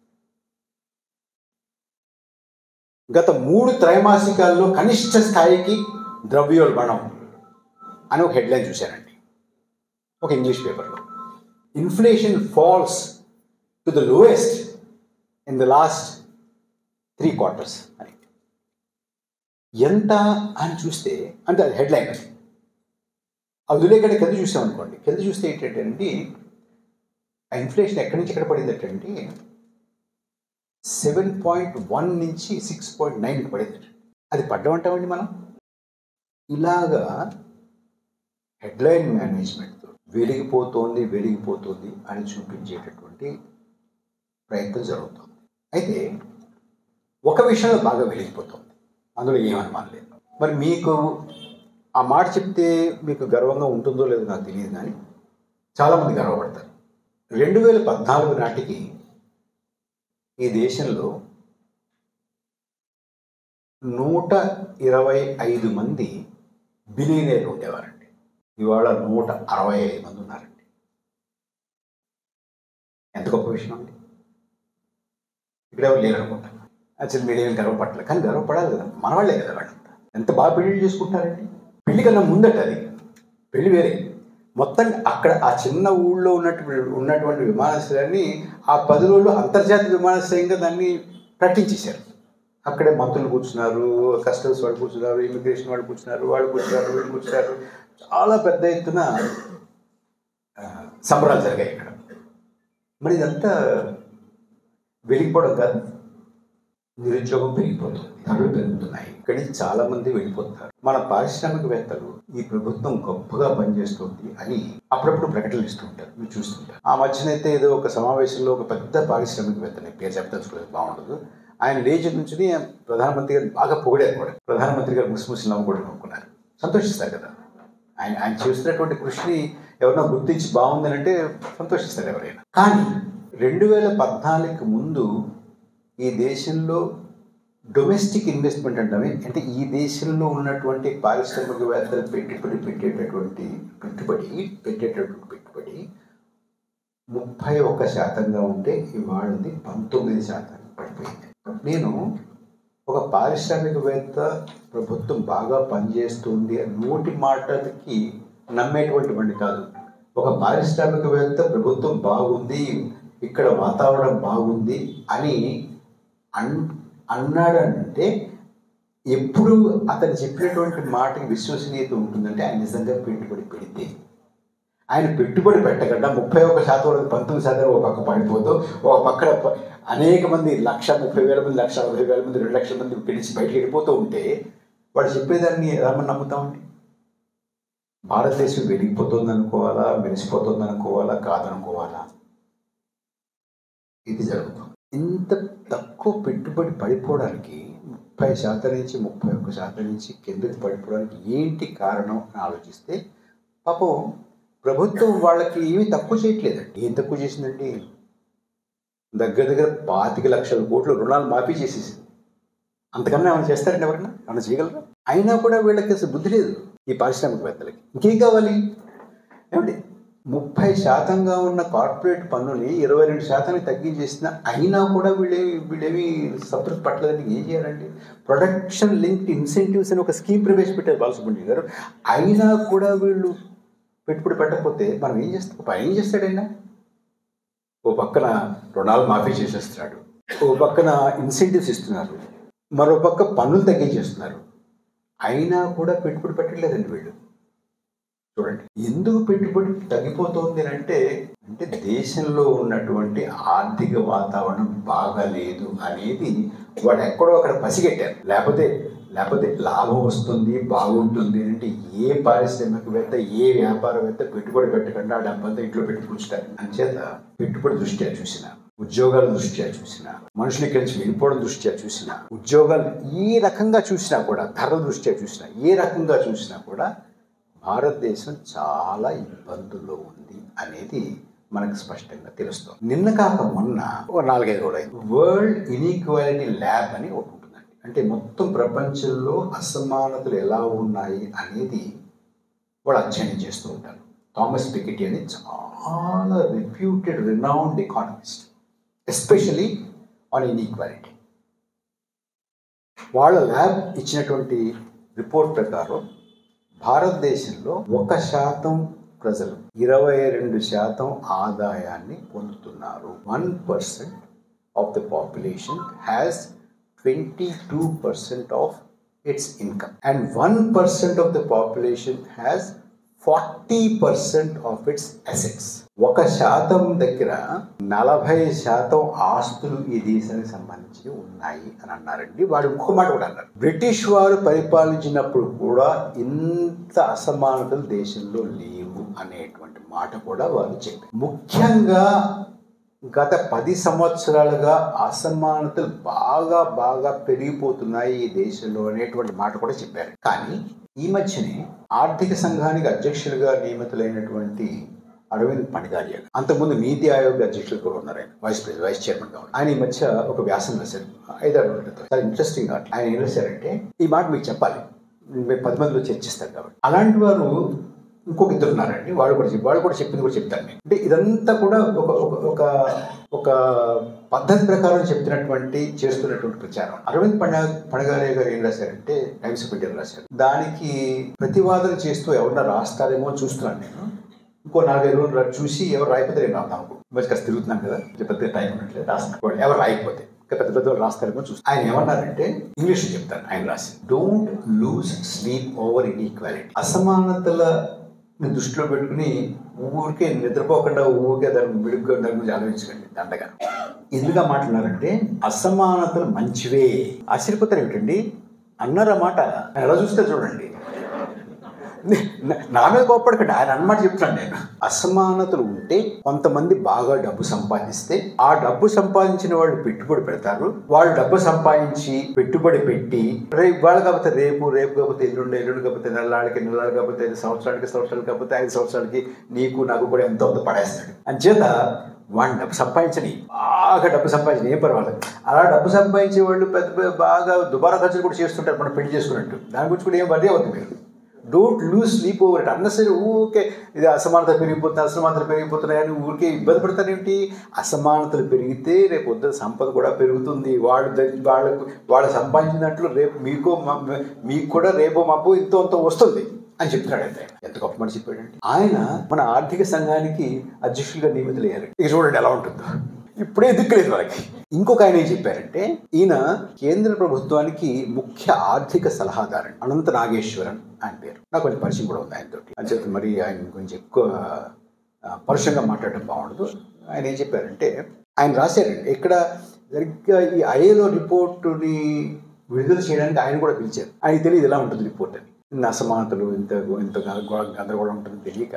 గత మూడు త్రైమాసికాల్లో కనిష్ట స్థాయికి ద్రవ్యోల్బణం అని ఒక హెడ్లైన్ చూశానండి ఒక ఇంగ్లీష్ పేపర్లో inflation falls to the lowest in the last three quarters అని ఎంత అని చూస్తే అంటే అది హెడ్లైన్ అది అది వదిలేకంటే కింద చూసామనుకోండి కింద చూస్తే ఏంటంటే అండి ఆ ఇన్ఫ్లేషన్ ఎక్కడి నుంచి ఎక్కడ పడిందంటే అండి సెవెన్ పాయింట్ వన్ నుంచి సిక్స్ పాయింట్ నైన్కి పడింది అది పడ్డమంటామండి మనం ఇలాగా హెడ్లైన్ మేనేజ్మెంట్తో వెలిగిపోతోంది వెలిగిపోతుంది అని చూపించేటటువంటి ప్రయత్నం జరుగుతుంది అయితే ఒక విషయంలో బాగా వెలిగిపోతుంది అందులో ఏమనుమానం లేదు మరి మీకు ఆ మాట చెప్తే మీకు గర్వంగా ఉంటుందో లేదో నాకు తెలియదు కానీ చాలామంది గర్వపడతారు రెండు వేల పద్నాలుగు నాటికి ఈ దేశంలో నూట ఇరవై ఐదు మంది బిలియనీర్లు ఉండేవారండి ఇవాళ నూట అరవై ఐదు మంది ఉన్నారండి ఎంత గొప్ప విషయం అండి ఇక్కడ ఎవరు లేరు అనుకుంటా యాక్చువల్ మీడియా గర్వపడలేదు కానీ గర్వపడాలి కదా మనవాళ్లే కదా వాళ్ళంతా ఎంత బాగా పెళ్లి చేసుకుంటారండి పెళ్లి కన్నా ముందట అది పెళ్లి వేరే మొత్తం అక్కడ ఆ చిన్న ఊళ్ళో ఉన్నటువంటి ఉన్నటువంటి విమానాశ్రయాన్ని ఆ పది రోజులు అంతర్జాతీయ విమానాశ్రయంగా దాన్ని ప్రకటించేశారు అక్కడే మంత్రులు కూర్చున్నారు కస్టమ్స్ వాళ్ళు కూర్చున్నారు ఇమిగ్రేషన్ వాళ్ళు కూర్చున్నారు వాళ్ళు కూర్చున్నారు వీళ్ళు కూర్చున్నారు చాలా పెద్ద ఎత్తున ఆ, సంబరాలు జరిగాయి ఇక్కడ మరి ఇదంతా వెలిగిపోవడం కాదు నిరుద్యోగం పెరిగిపోతుంది ధరలు పెరుగుతున్నాయి ఇక్కడి నుంచి చాలా మంది వెళ్ళిపోతున్నారు మన పారిశ్రామికవేత్తలు ఈ ప్రభుత్వం గొప్పగా పనిచేస్తుంది అని అప్పుడప్పుడు ప్రకటనలు ఇస్తూ ఉంటారు మీరు చూస్తుంటారు ఆ మధ్యనైతే ఏదో ఒక సమావేశంలో ఒక పెద్ద పారిశ్రామికవేత్తని పేరు చెప్పదలుచుకోలేదు బాగుండదు ఆయన లేచి నుంచి ప్రధానమంత్రి గారు బాగా పొగిడారు కూడా ప్రధానమంత్రి గారు ముసిముసి నవ్వు కూడా నవ్వుకున్నారు సంతోషిస్తారు కదా ఆయన ఆయన చేస్తున్నటువంటి కృషిని ఎవరైనా గుర్తించి బాగుందని అంటే సంతోషిస్తారు ఎవరైనా కానీ రెండు వేల పద్నాలుగుకి ముందు ఈ దేశంలో డొమెస్టిక్ ఇన్వెస్ట్మెంట్ అంటామే అంటే ఈ దేశంలో ఉన్నటువంటి పారిశ్రామికవేత్తలు పెట్టుబడి పెట్టేటటువంటి పెట్టుబడి పెట్టేటటువంటి పెట్టుబడి ముప్పై ఒక్క శాతంగా ఉంటే ఇవాళది పంతొమ్మిది శాతం పడిపోయింది నేను ఒక పారిశ్రామికవేత్త ప్రభుత్వం బాగా పనిచేస్తుంది అని నోటి మాటలకి నమ్మేటువంటి వాడిని కాదు ఒక పారిశ్రామికవేత్త ప్రభుత్వం బాగుంది ఇక్కడ వాతావరణం బాగుంది అని అన్ అన్నాడంటే ఎప్పుడు అతను చెప్పినటువంటి మాటకి విశ్వసనీయత ఉంటుందంటే ఆయన నిజంగా పెట్టుబడి పెడితే ఆయన పెట్టుబడి పెట్టకుండా ముప్పై ఒక్క శాతం వరకు పంతొమ్మిది శాతం ఒక పక్క పడిపోతూ ఒక పక్కన ప- అనేక మంది లక్ష ముప్పై వేల మంది లక్ష నలభై వేల మంది రెండు లక్షల మంది పిలిచి బయటకు వెళ్ళిపోతూ ఉంటే వాడు చెప్పేదాన్ని ఎలా మనం నమ్ముతామండి భారతదేశం వెలిగిపోతుంది అనుకోవాలా మెరిసిపోతుంది అనుకోవాలా కాదనుకోవాలా ఇది జరుగుతుంది ఇంత తక్కువ పెట్టుబడి పడిపోవడానికి ముప్పై శాతం నుంచి ముప్పై ఒక్క శాతం నుంచి కిందకి పడిపోవడానికి ఏంటి కారణం అని ఆలోచిస్తే పాపం ప్రభుత్వం వాళ్ళకి ఏమీ తక్కువ చేయట్లేదండి ఏం తక్కువ చేసిందండి దగ్గర దగ్గర పాతిక లక్షల కోట్లు రుణాలు మాఫీ చేసేసింది అంతకన్నా ఏమైనా చేస్తారండి ఎవరైనా ఏమైనా చేయగలరా అయినా కూడా వీళ్ళకి అసలు బుద్ధి లేదు ఈ పారిశ్రామికవేత్తలకి ఇంకేం కావాలి ఏమండి ముప్పై శాతంగా ఉన్న కార్పొరేట్ పన్నుని ఇరవై రెండు శాతానికి తగ్గించేసిన అయినా కూడా వీళ్ళే వీళ్ళేమి సంతృప్తి పట్టలేదని ఏం చేయాలండి ప్రొడక్షన్ లింక్డ్ ఇన్సెంటివ్స్ అని ఒక స్కీమ్ ప్రవేశపెట్టారు బాలసుబ్రహ్మణ్యం గారు అయినా కూడా వీళ్ళు పెట్టుబడి పెట్టకపోతే మనం ఏం చేస్తాం ఒక ఏం చేస్తాడైనా ఓ పక్కన రుణాలు మాఫీ చేసేస్తున్నాడు ఓ పక్కన ఇన్సెంటివ్స్ ఇస్తున్నారు మరో పక్క పన్నులు తగ్గించేస్తున్నారు అయినా కూడా పెట్టుబడి పెట్టలేదండి వీళ్ళు చూడండి ఎందుకు పెట్టుబడి తగ్గిపోతుంది అని అంటే అంటే దేశంలో ఉన్నటువంటి ఆర్థిక వాతావరణం బాగాలేదు అనేది వాడు ఎక్కడో అక్కడ పసిగట్టారు లేకపోతే లేకపోతే లాభం వస్తుంది బాగుంటుంది అంటే ఏ పారిశ్రామికవేత్త ఏ వ్యాపారవేత్త పెట్టుబడి పెట్టకుండా ఆ డబ్బంతా ఇంట్లో పెట్టి కూర్చుంటారు అంచేత పెట్టుబడి దృష్ట్యా చూసిన ఉద్యోగాల దృష్ట్యా చూసిన మనుషులు ఇక్కడి నుంచి వెళ్ళిపోవడం దృష్ట్యా చూసిన ఉద్యోగాలు ఏ రకంగా చూసినా కూడా ధరల దృష్ట్యా చూసినా ఏ రకంగా చూసినా కూడా భారతదేశం చాలా ఇబ్బందుల్లో ఉంది అనేది మనకు స్పష్టంగా తెలుస్తుంది నిన్న కాక మొన్న ఒక నాలుగైదు కూడా వరల్డ్ ఇన్ఈక్వాలిటీ ల్యాబ్ అని ఒకటి ఉంటుందండి అంటే మొత్తం ప్రపంచంలో అసమానతలు ఎలా ఉన్నాయి అనేది వాళ్ళు అధ్యయనం చేస్తూ ఉంటారు థామస్ పికెటీ అని చాలా reputed renowned economist especially on inequality వాళ్ళ ల్యాబ్ ఇచ్చినటువంటి రిపోర్ట్ ప్రకారం భారతదేశంలో ఒక శాతం ప్రజలు ఇరవై రెండు శాతం ఆదాయాన్ని పొందుతున్నారు one percent of the population has twenty two percent of its income and one percent of the population has forty percent of its assets ఒక శాతం దగ్గర నలభై శాతం ఆస్తులు ఈ దేశానికి సంబంధించి ఉన్నాయి అని అన్నారండి వాడు ఇంకో మాట కూడా అన్నారు బ్రిటిష్ వారు పరిపాలించినప్పుడు కూడా ఇంత అసమానతలు దేశంలో లేవు అనేటువంటి మాట కూడా వాళ్ళు చెప్పారు ముఖ్యంగా గత పది సంవత్సరాలుగా అసమానతలు బాగా బాగా పెరిగిపోతున్నాయి ఈ దేశంలో అనేటువంటి మాట కూడా చెప్పారు కానీ ఈ మధ్యనే ఆర్థిక సంఘానికి అధ్యక్షులుగా నియమితులైనటువంటి అరవింద్ పణిగారియా అంతకుముందు నీతి ఆయోగ్ అధ్యక్షులు కూడా ఉన్నారు ఆయన వైస్ ప్రెసిడెంట్ వైస్ చైర్మన్ గా ఉన్నారు. ఆయన ఈ మధ్య ఒక వ్యాసం రాశారు ఐదారు రోజుల క్రితం. చాలా ఇంట్రెస్టింగ్ గా ఆయన ఏం రాశారంటే ఈ మాట మీకు చెప్పాలి మేము పది మందిలో చర్చిస్తారు కాబట్టి అలాంటి వారు ఇంకొక ఇద్దరు ఉన్నారండి వాళ్ళు కూడా చెప్పి వాళ్ళు కూడా చెప్పింది కూడా చెప్తాను నేను అంటే ఇదంతా కూడా ఒక ఒక ఒక ఒక పద్ధతి ప్రకారం చెప్తున్నటువంటి చేస్తున్నటువంటి ప్రచారం అరవింద్ పండ పండగారే గారు ఏం రాశారంటే టైమ్స్ ఆఫ్ ఇండియా రాశారు దానికి ప్రతివాదన చేస్తూ ఎవరన్నా రాస్తారేమో అని చూస్తున్నాను నేను ఇంకో నాలుగైదు రోజులు రా- చూసి ఎవరు రాయకపోతే నేను రాద్దాం మరి కాస్త తిరుగుతున్నాను కదా కొంచెం పెద్ద టైం ఉన్నట్లేదు రాస్తాను ఎవరు రాయకపోతే ఇంకా పెద్ద పెద్ద వాళ్ళు రాస్తారేమో చూస్తాను ఆయన ఏమన్నారంటే ఇంగ్లీష్ చెప్తాను ఆయన రాసి don't lose sleep over inequality అసమానతల దృష్టిలో పెట్టుకుని ఊరికే నిద్రపోకుండా ఊరికే దాని మిడుగ్గా దాని గురించి ఆలోచించకండి దండగా ఎందుగా మాట్లాడారంటే అసమానతలు మంచివే ఆశ్చర్యపోతారు ఏమిటండి అన్నారు ఆ మాట ఎలా చూస్తే చూడండి నా- నా మీద కోప్పడకండి ఆయన అన్నమాట చెప్తున్నాను నేను అసమానతలు ఉంటే కొంతమంది బాగా డబ్బు సంపాదిస్తే ఆ డబ్బు సంపాదించిన వాళ్ళు పెట్టుబడి పెడతారు వాళ్ళు డబ్బు సంపాదించి పెట్టుబడి పెట్టి రేపు వాళ్ళు కాకపోతే రేపు రేపు కాకపోతే ఎల్లుండి ఎల్లుండి కాకపోతే నెలలాడికి నెలలాడు కాకపోతే ఐదు సంవత్సరాలకి సంవత్సరాలు కాకపోతే ఐదు సంవత్సరాలకి నీకు నాకు కూడా ఎంతో అంత పడేస్తాడు అంచేత వాడిని డబ్బు సంపాదించని బాగా డబ్బు సంపాదించిన ఏం పర్వాలేదు అలా డబ్బు సంపాదించే వాళ్ళు పెద్ద పెద్ద బాగా దుబారా ఖర్చులు కూడా చేస్తుంటారు మనం పెళ్లి చేసుకున్నట్టు దాని గురించి కూడా ఏం వర్రీ అవుతుంది మీరు don't lose sleep over it అన్నసరి ఊరికే ఇది అసమానత పెరిగిపోతుంది అసమానతలు పెరిగిపోతున్నాయని ఊరికే ఇబ్బంది పడతారేంటి అసమానతలు పెరిగితే రేపు పొద్దున సంపద కూడా పెరుగుతుంది వాళ్ళు ద- వాళ్ళకు వాళ్ళు సంపాదించిన దాంట్లో రేపు మీకు మ- మీకు కూడా రేపు మాపు ఇంతో అంత వస్తుంది అని చెప్తున్నాడు అయితే ఎంత గొప్ప మనిషి చెప్పాడండి ఆయన మన ఆర్థిక సంఘానికి అధ్యక్షులుగా నియమితులయ్యారు ఇక చూడండి ఎలా ఉంటుందో ఇప్పుడే దిక్కులేదు వాళ్ళకి ఇంకొక ఆయన ఏం చెప్పారంటే ఈయన కేంద్ర ప్రభుత్వానికి ముఖ్య ఆర్థిక సలహాదారు అనంత నాగేశ్వరన్ ఆయన పేరు నాకు కొంచెం పరిచయం కూడా ఉంది ఆయనతో అంచేత మరి ఆయన కొంచెం ఎక్కువ ఆ, పరుషంగా మాట్లాడడం బాగుండదు ఆయన ఏం చెప్పారంటే ఆయన రాశారండి ఇక్కడ సరిగ్గా ఈ ఐఏలో రిపోర్టుని విడుదల చేయడానికి ఆయన కూడా పిలిచారు ఆయనకి తెలియదు ఎలా ఉంటుంది రిపోర్ట్ అని ఇన్ని అసమానతలు ఇంత ఇంత గందరగోళం గందరగోళం ఉంటుంది తెలియక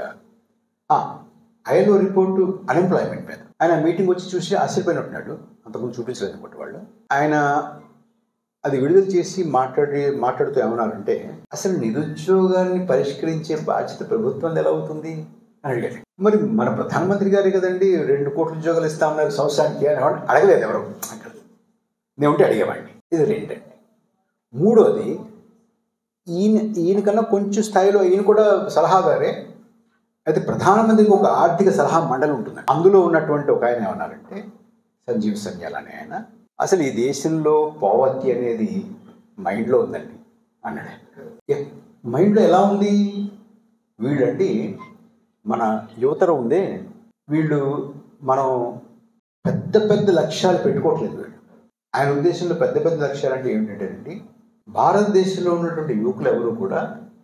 ఐఎల్ఓ రిపోర్టు అన్ఎంప్లాయ్మెంట్ మీద ఆయన మీటింగ్ వచ్చి చూసి ఆశ్చర్యపోయినట్టున్నాడు అంతకుముందు చూపించలేదు అనుకుంటే వాళ్ళు ఆయన అది విడుదల చేసి మాట్లాడి మాట్లాడుతూ ఏమన్నారంటే అసలు నిరుద్యోగాన్ని పరిష్కరించే బాధ్యత ప్రభుత్వం ఎలా అవుతుంది అని అడిగారు మరి మన ప్రధానమంత్రి గారే కదండి రెండు కోట్ల ఉద్యోగాలు ఇస్తా ఉన్నారు సంవత్సరానికి అని ఎవరు అడగలేదు ఎవరు అక్కడ నేను ఉంటే అడిగేవాడిని ఇది రెండండి మూడోది ఈయన ఈయనకన్నా కొంచెం స్థాయిలో ఈయన కూడా సలహాదారే అయితే ప్రధానమంత్రికి ఒక ఆర్థిక సలహా మండలి ఉంటుంది అందులో ఉన్నటువంటి ఒక ఆయన ఏమన్నారంటే సంజీవ్ సన్యాల్ అనే ఆయన అసలు ఈ దేశంలో పోవర్టీ అనేది మైండ్లో ఉందండి అన్నాడు ఏ, మైండ్లో ఎలా ఉంది వీళ్ళండి మన యువతరం ఉందే వీళ్ళు మనం పెద్ద పెద్ద లక్ష్యాలు పెట్టుకోవట్లేదు వీళ్ళు ఆయన ఉద్దేశంలో పెద్ద పెద్ద లక్ష్యాలు అంటే ఏమిటంటేనండి భారతదేశంలో ఉన్నటువంటి యువకులు ఎవరు కూడా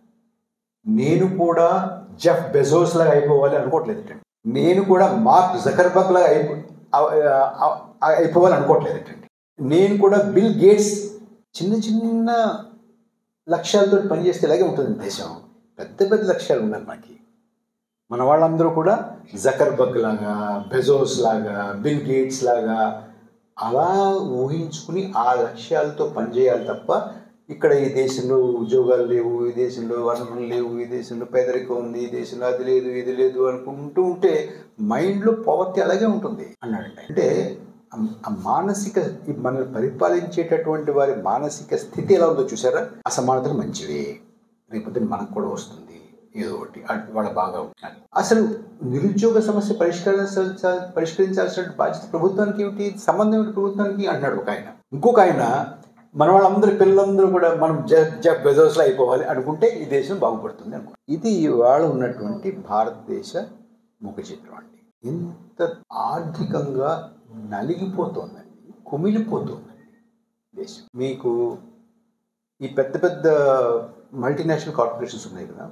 నేను కూడా జెఫ్ బెజోస్ లాగా అయిపోవాలి అనుకోవట్లేదు నేను కూడా మార్క్ జకర్బర్గ్ లాగా అయిపో అ- అ- అ- అయిపోవాలి అనుకోవట్లేదు నేను కూడా బిల్ గేట్స్ చిన్న చిన్న లక్ష్యాలతో పనిచేస్తే ఇలాగే ఉంటుంది దేశం పెద్ద పెద్ద లక్ష్యాలు ఉన్నాయి మనకి మన వాళ్ళందరూ కూడా జకర్బర్గ్ లాగా బెజోస్ లాగా బిల్ గేట్స్ లాగా అలా ఊహించుకుని ఆ లక్ష్యాలతో పనిచేయాలి తప్ప ఇక్కడ ఈ దేశంలో ఉద్యోగాలు లేవు ఈ దేశంలో వనరులు లేవు ఈ దేశంలో పేదరికం ఉంది ఈ దేశంలో అది లేదు ఇది లేదు అనుకుంటూ ఉంటే మైండ్లో పవర్టీ అలాగే ఉంటుంది అన్నాడండి అంటే ఆ- ఆ మానసిక ఈ మనల్ని పరిపాలించేటటువంటి వారి మానసిక స్థితి ఎలా ఉందో చూసారా అసమానతలు మంచివే రేపొద్దున మనకు కూడా వస్తుంది ఏదో ఒకటి అట్- వాళ్ళ బాగా ఉంటున్నారు అసలు నిరుద్యోగ సమస్య పరిష్కరించాల్సిన పరిష్కరించాల్సిన బాధ్యత ప్రభుత్వానికి ఏమిటి సంబంధం ఏమిటి ప్రభుత్వానికి అంటున్నాడు ఒక ఆయన ఇంకొక ఆయన మన వాళ్ళందరూ పిల్లలందరూ కూడా మనం జ- జ బెజోస్లో అయిపోవాలి అనుకుంటే ఈ దేశం బాగుపడుతుంది అనుకో ఇది ఇవాళ ఉన్నటువంటి భారతదేశ ముఖ చిత్రం అండి ఇంత ఆర్థికంగా నలిగిపోతోందండి కుమిలిపోతోందండి దేశం మీకు ఈ పెద్ద పెద్ద మల్టీనేషనల్ కార్పొరేషన్స్ ఉన్నాయి కదా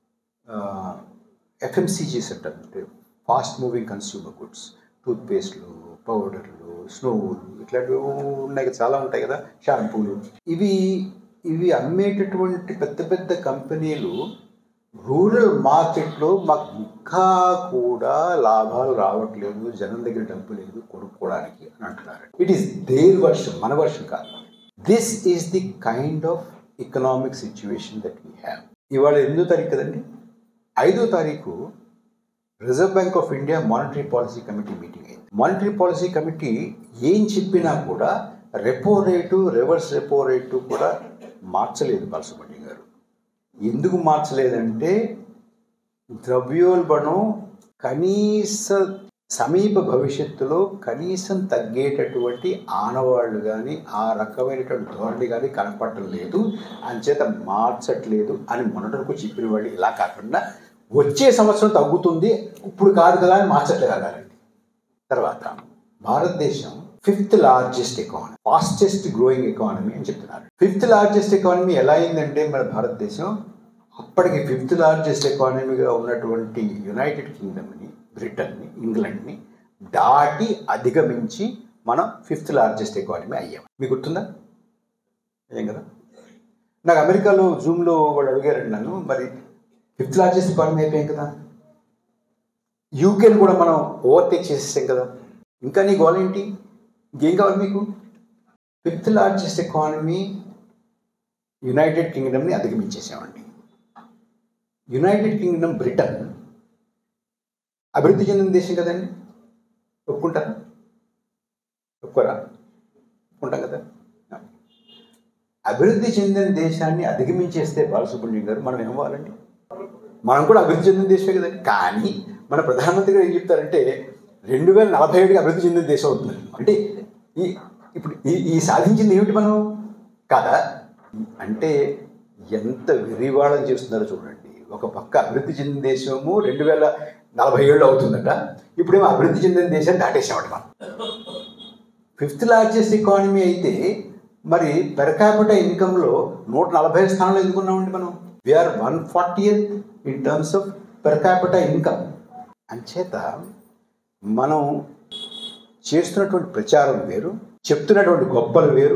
ఎఫ్ఎంసీజీస్ అంటారు అంటే ఫాస్ట్ మూవింగ్ కన్స్యూమర్ గుడ్స్ టూత్పేస్ట్లు పౌడర్లు స్నోవులు ఇట్లాంటివి ఉన్నాయి కదా చాలా ఉంటాయి కదా షాంపూలు ఇవి ఇవి అమ్మేటటువంటి పెద్ద పెద్ద కంపెనీలు రూరల్ మార్కెట్లో మాకు ఇంకా కూడా లాభాలు రావట్లేదు జనం దగ్గర డబ్బు లేదు కొనుక్కోవడానికి అని అంటున్నారు ఇట్ ఈస్ దేర్ వర్షన్ మన వర్షన్ కాదు this is the kind of economic situation that we have ఇవాళ ఎనిమిదో తారీఖు కదండి ఐదో తారీఖు Reserve Bank of India monetary policy committee meeting అయింది మానిటరీ పాలసీ కమిటీ ఏం చెప్పినా కూడా repo rate reverse repo rate కూడా మార్చలేదు బాలసుబ్రహ్మణ్యం గారు ఎందుకు మార్చలేదంటే ద్రవ్యోల్బణం కనీస సమీప భవిష్యత్తులో కనీసం తగ్గేటటువంటి ఆనవాళ్ళు కానీ ఆ రకమైనటువంటి ధోరణి కానీ కనపడటం లేదు అంచేత మార్చట్లేదు అని మొన్నటికి చెప్పిన వాళ్ళు ఇలా కాకుండా వచ్చే సంవత్సరం తగ్గుతుంది ఇప్పుడు కాదు కదా అని మార్చట్లేదు అన్నారండి తర్వాత భారతదేశం fifth largest economy fastest growing economy అని చెప్తున్నారు ఫిఫ్త్ లార్జెస్ట్ ఎకానమీ ఎలా అయిందంటే మన భారతదేశం అప్పటికి ఫిఫ్త్ లార్జెస్ట్ ఎకానమీగా ఉన్నటువంటి యునైటెడ్ కింగ్డమ్ని బ్రిటన్ని ఇంగ్లాండ్ని దాటి అధిగమించి మనం ఫిఫ్త్ లార్జెస్ట్ ఎకానమీ అయ్యాం మీకు గుర్తుందా ఏం కదా నాకు అమెరికాలో జూమ్లో వాళ్ళు అడిగారండి నన్ను మరి ఫిఫ్త్ లార్జెస్ట్ ఎకానమీ అయిపోయాం కదా యూకేని కూడా మనం ఓవర్టేక్ చేసేసాం కదా ఇంకా నీ గోల్ ఏంటి ఇంకేం కావాలి మీకు ఫిఫ్త్ లార్జెస్ట్ ఎకానమీ యునైటెడ్ కింగ్డమ్ని అధిగమించేసామండి యునైటెడ్ కింగ్డమ్ బ్రిటన్ అభివృద్ధి చెందిన దేశం కదండి ఒప్పుకుంటారా ఒప్పుకోరా ఒప్పుకుంటాం కదా అభివృద్ధి చెందిన దేశాన్ని అధిగమించేస్తే బాలసుబ్రహ్మణ్యం గారు మనం ఏమవ్వాలండి మనం కూడా అభివృద్ధి చెందిన దేశమే కదండి కానీ మన ప్రధానమంత్రి గారు ఏం చెప్తారంటే రెండు వేల నలభై ఏడుకి అభివృద్ధి చెందిన దేశం అవుతుంది అంటే ఈ ఇప్పుడు ఈ ఈ సాధించింది ఏమిటి మనం కాదా అంటే ఎంత విరివాళం చేస్తున్నారో చూడండి ఒక పక్క అభివృద్ధి చెందిన దేశము రెండు వేల నలభై ఏళ్ళు అవుతుందట ఇప్పుడేమో అభివృద్ధి చెందిన దేశాన్ని దాటేసామట మనం ఫిఫ్త్ లార్జెస్ట్ ఎకానమీ అయితే మరి పెర్ క్యాపిటల్ ఇన్కంలో నూట నలభై స్థానంలో ఎందుకున్నామండి మనం we are one forty in terms of per capital income అంచేత మనం చేస్తున్నటువంటి ప్రచారం వేరు చెప్తున్నటువంటి గొప్పలు వేరు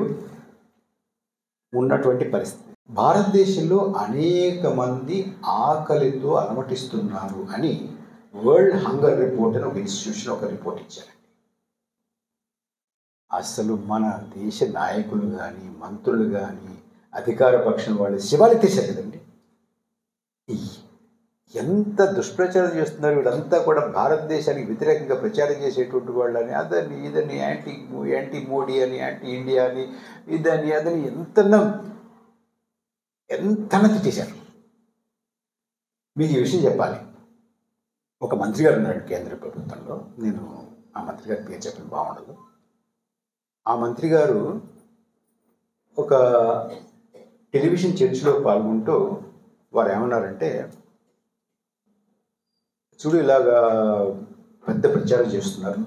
ఉన్నటువంటి పరిస్థితి భారతదేశంలో అనేక మంది ఆకలితో అలమటిస్తున్నారు అని వరల్డ్ హంగర్ రిపోర్ట్ అని ఒక ఇన్స్టిట్యూషన్ ఒక రిపోర్ట్ ఇచ్చారండి అసలు మన దేశ నాయకులు కానీ మంత్రులు కానీ అధికార పక్షం వాళ్ళు శివాలెత్తేసారు కదండి ఈ ఎంత దుష్ప్రచారం చేస్తున్నారు వీళ్ళంతా కూడా భారతదేశానికి వ్యతిరేకంగా ప్రచారం చేసేటువంటి వాళ్ళని అదని ఇదని యాంటీ యాంటీ మోడీ అని యాంటీ ఇండియా అని ఇదని అదని ఎంత ఎంత తిట్టేశారు మీకు ఈ విషయం చెప్పాలి ఒక మంత్రి గారు ఉన్నాడు కేంద్ర ప్రభుత్వంలో నేను ఆ మంత్రి గారి పేరు చెప్పిన బాగుండదు ఆ మంత్రి గారు ఒక టెలివిజన్ చర్చలో పాల్గొంటూ వారు ఏమన్నారంటే చూడు ఇలాగా పెద్ద ప్రచారం చేస్తున్నారు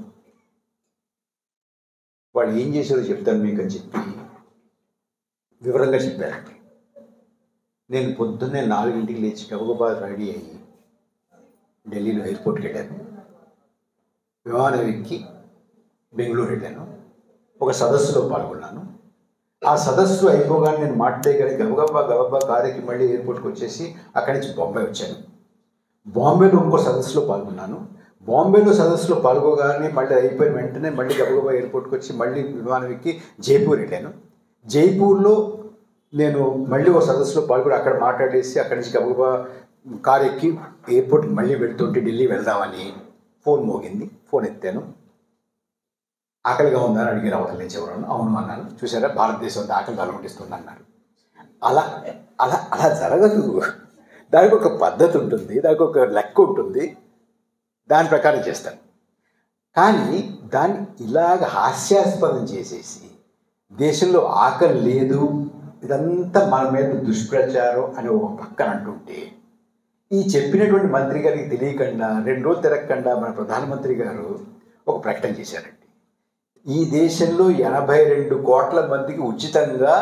వాళ్ళు ఏం చేశారో చెప్తాను మీకు అని చెప్పి వివరంగా చెప్పారండి నేను పొద్దున్నే నాలుగింటికి లేచి గబగబా రెడీ అయ్యి ఢిల్లీలో ఎయిర్పోర్ట్కి వెళ్ళాను విమానం ఎక్కి బెంగళూరు వెళ్ళాను ఒక సదస్సులో పాల్గొన్నాను ఆ సదస్సు అయిపోగానే నేను మాట్లాడగానే గబగబా గబగబా కారుకి మళ్ళీ ఎయిర్పోర్ట్కి వచ్చేసి అక్కడి నుంచి బొంబాయి వచ్చాను బాంబేలో ఇంకో సదస్సులో పాల్గొన్నాను బాంబేలో సదస్సులో పాల్గొగానే మళ్ళీ అయిపోయిన వెంటనే మళ్ళీ గబగబా ఎయిర్పోర్ట్కి వచ్చి మళ్ళీ విమానం ఎక్కి జైపూర్ వెళ్ళాను జైపూర్లో నేను మళ్ళీ ఒక సదస్సులో పాల్గొని అక్కడ మాట్లాడేసి అక్కడి నుంచి గబగబా కారు ఎక్కి ఎయిర్పోర్ట్కి మళ్ళీ వెళ్తుంటే ఢిల్లీ వెళ్దామని ఫోన్ మోగింది ఫోన్ ఎత్తాను ఆకలిగా ఉందని అడిగి రావడం లేచి ఎవరన్నా అవును అన్నాను చూసారా భారతదేశం అంతా ఆకలి అలమటిస్తుంది అన్నారు అలా అలా అలా జరగదు దానికి ఒక పద్ధతి ఉంటుంది దానికి ఒక లెక్క ఉంటుంది దాని ప్రకారం చేస్తాను కానీ దాన్ని ఇలాగ హాస్యాస్పదం చేసేసి దేశంలో ఆకలి లేదు ఇదంతా మన మీద దుష్ప్రచారం అని ఒక పక్కన అంటుంటే ఈ చెప్పినటువంటి మంత్రి గారికి తెలియకుండా రెండు రోజులు తిరగకుండా మన ప్రధానమంత్రి గారు ఒక ప్రకటన చేశారండి ఈ దేశంలో ఎనభై రెండు కోట్ల మందికి ఉచితంగా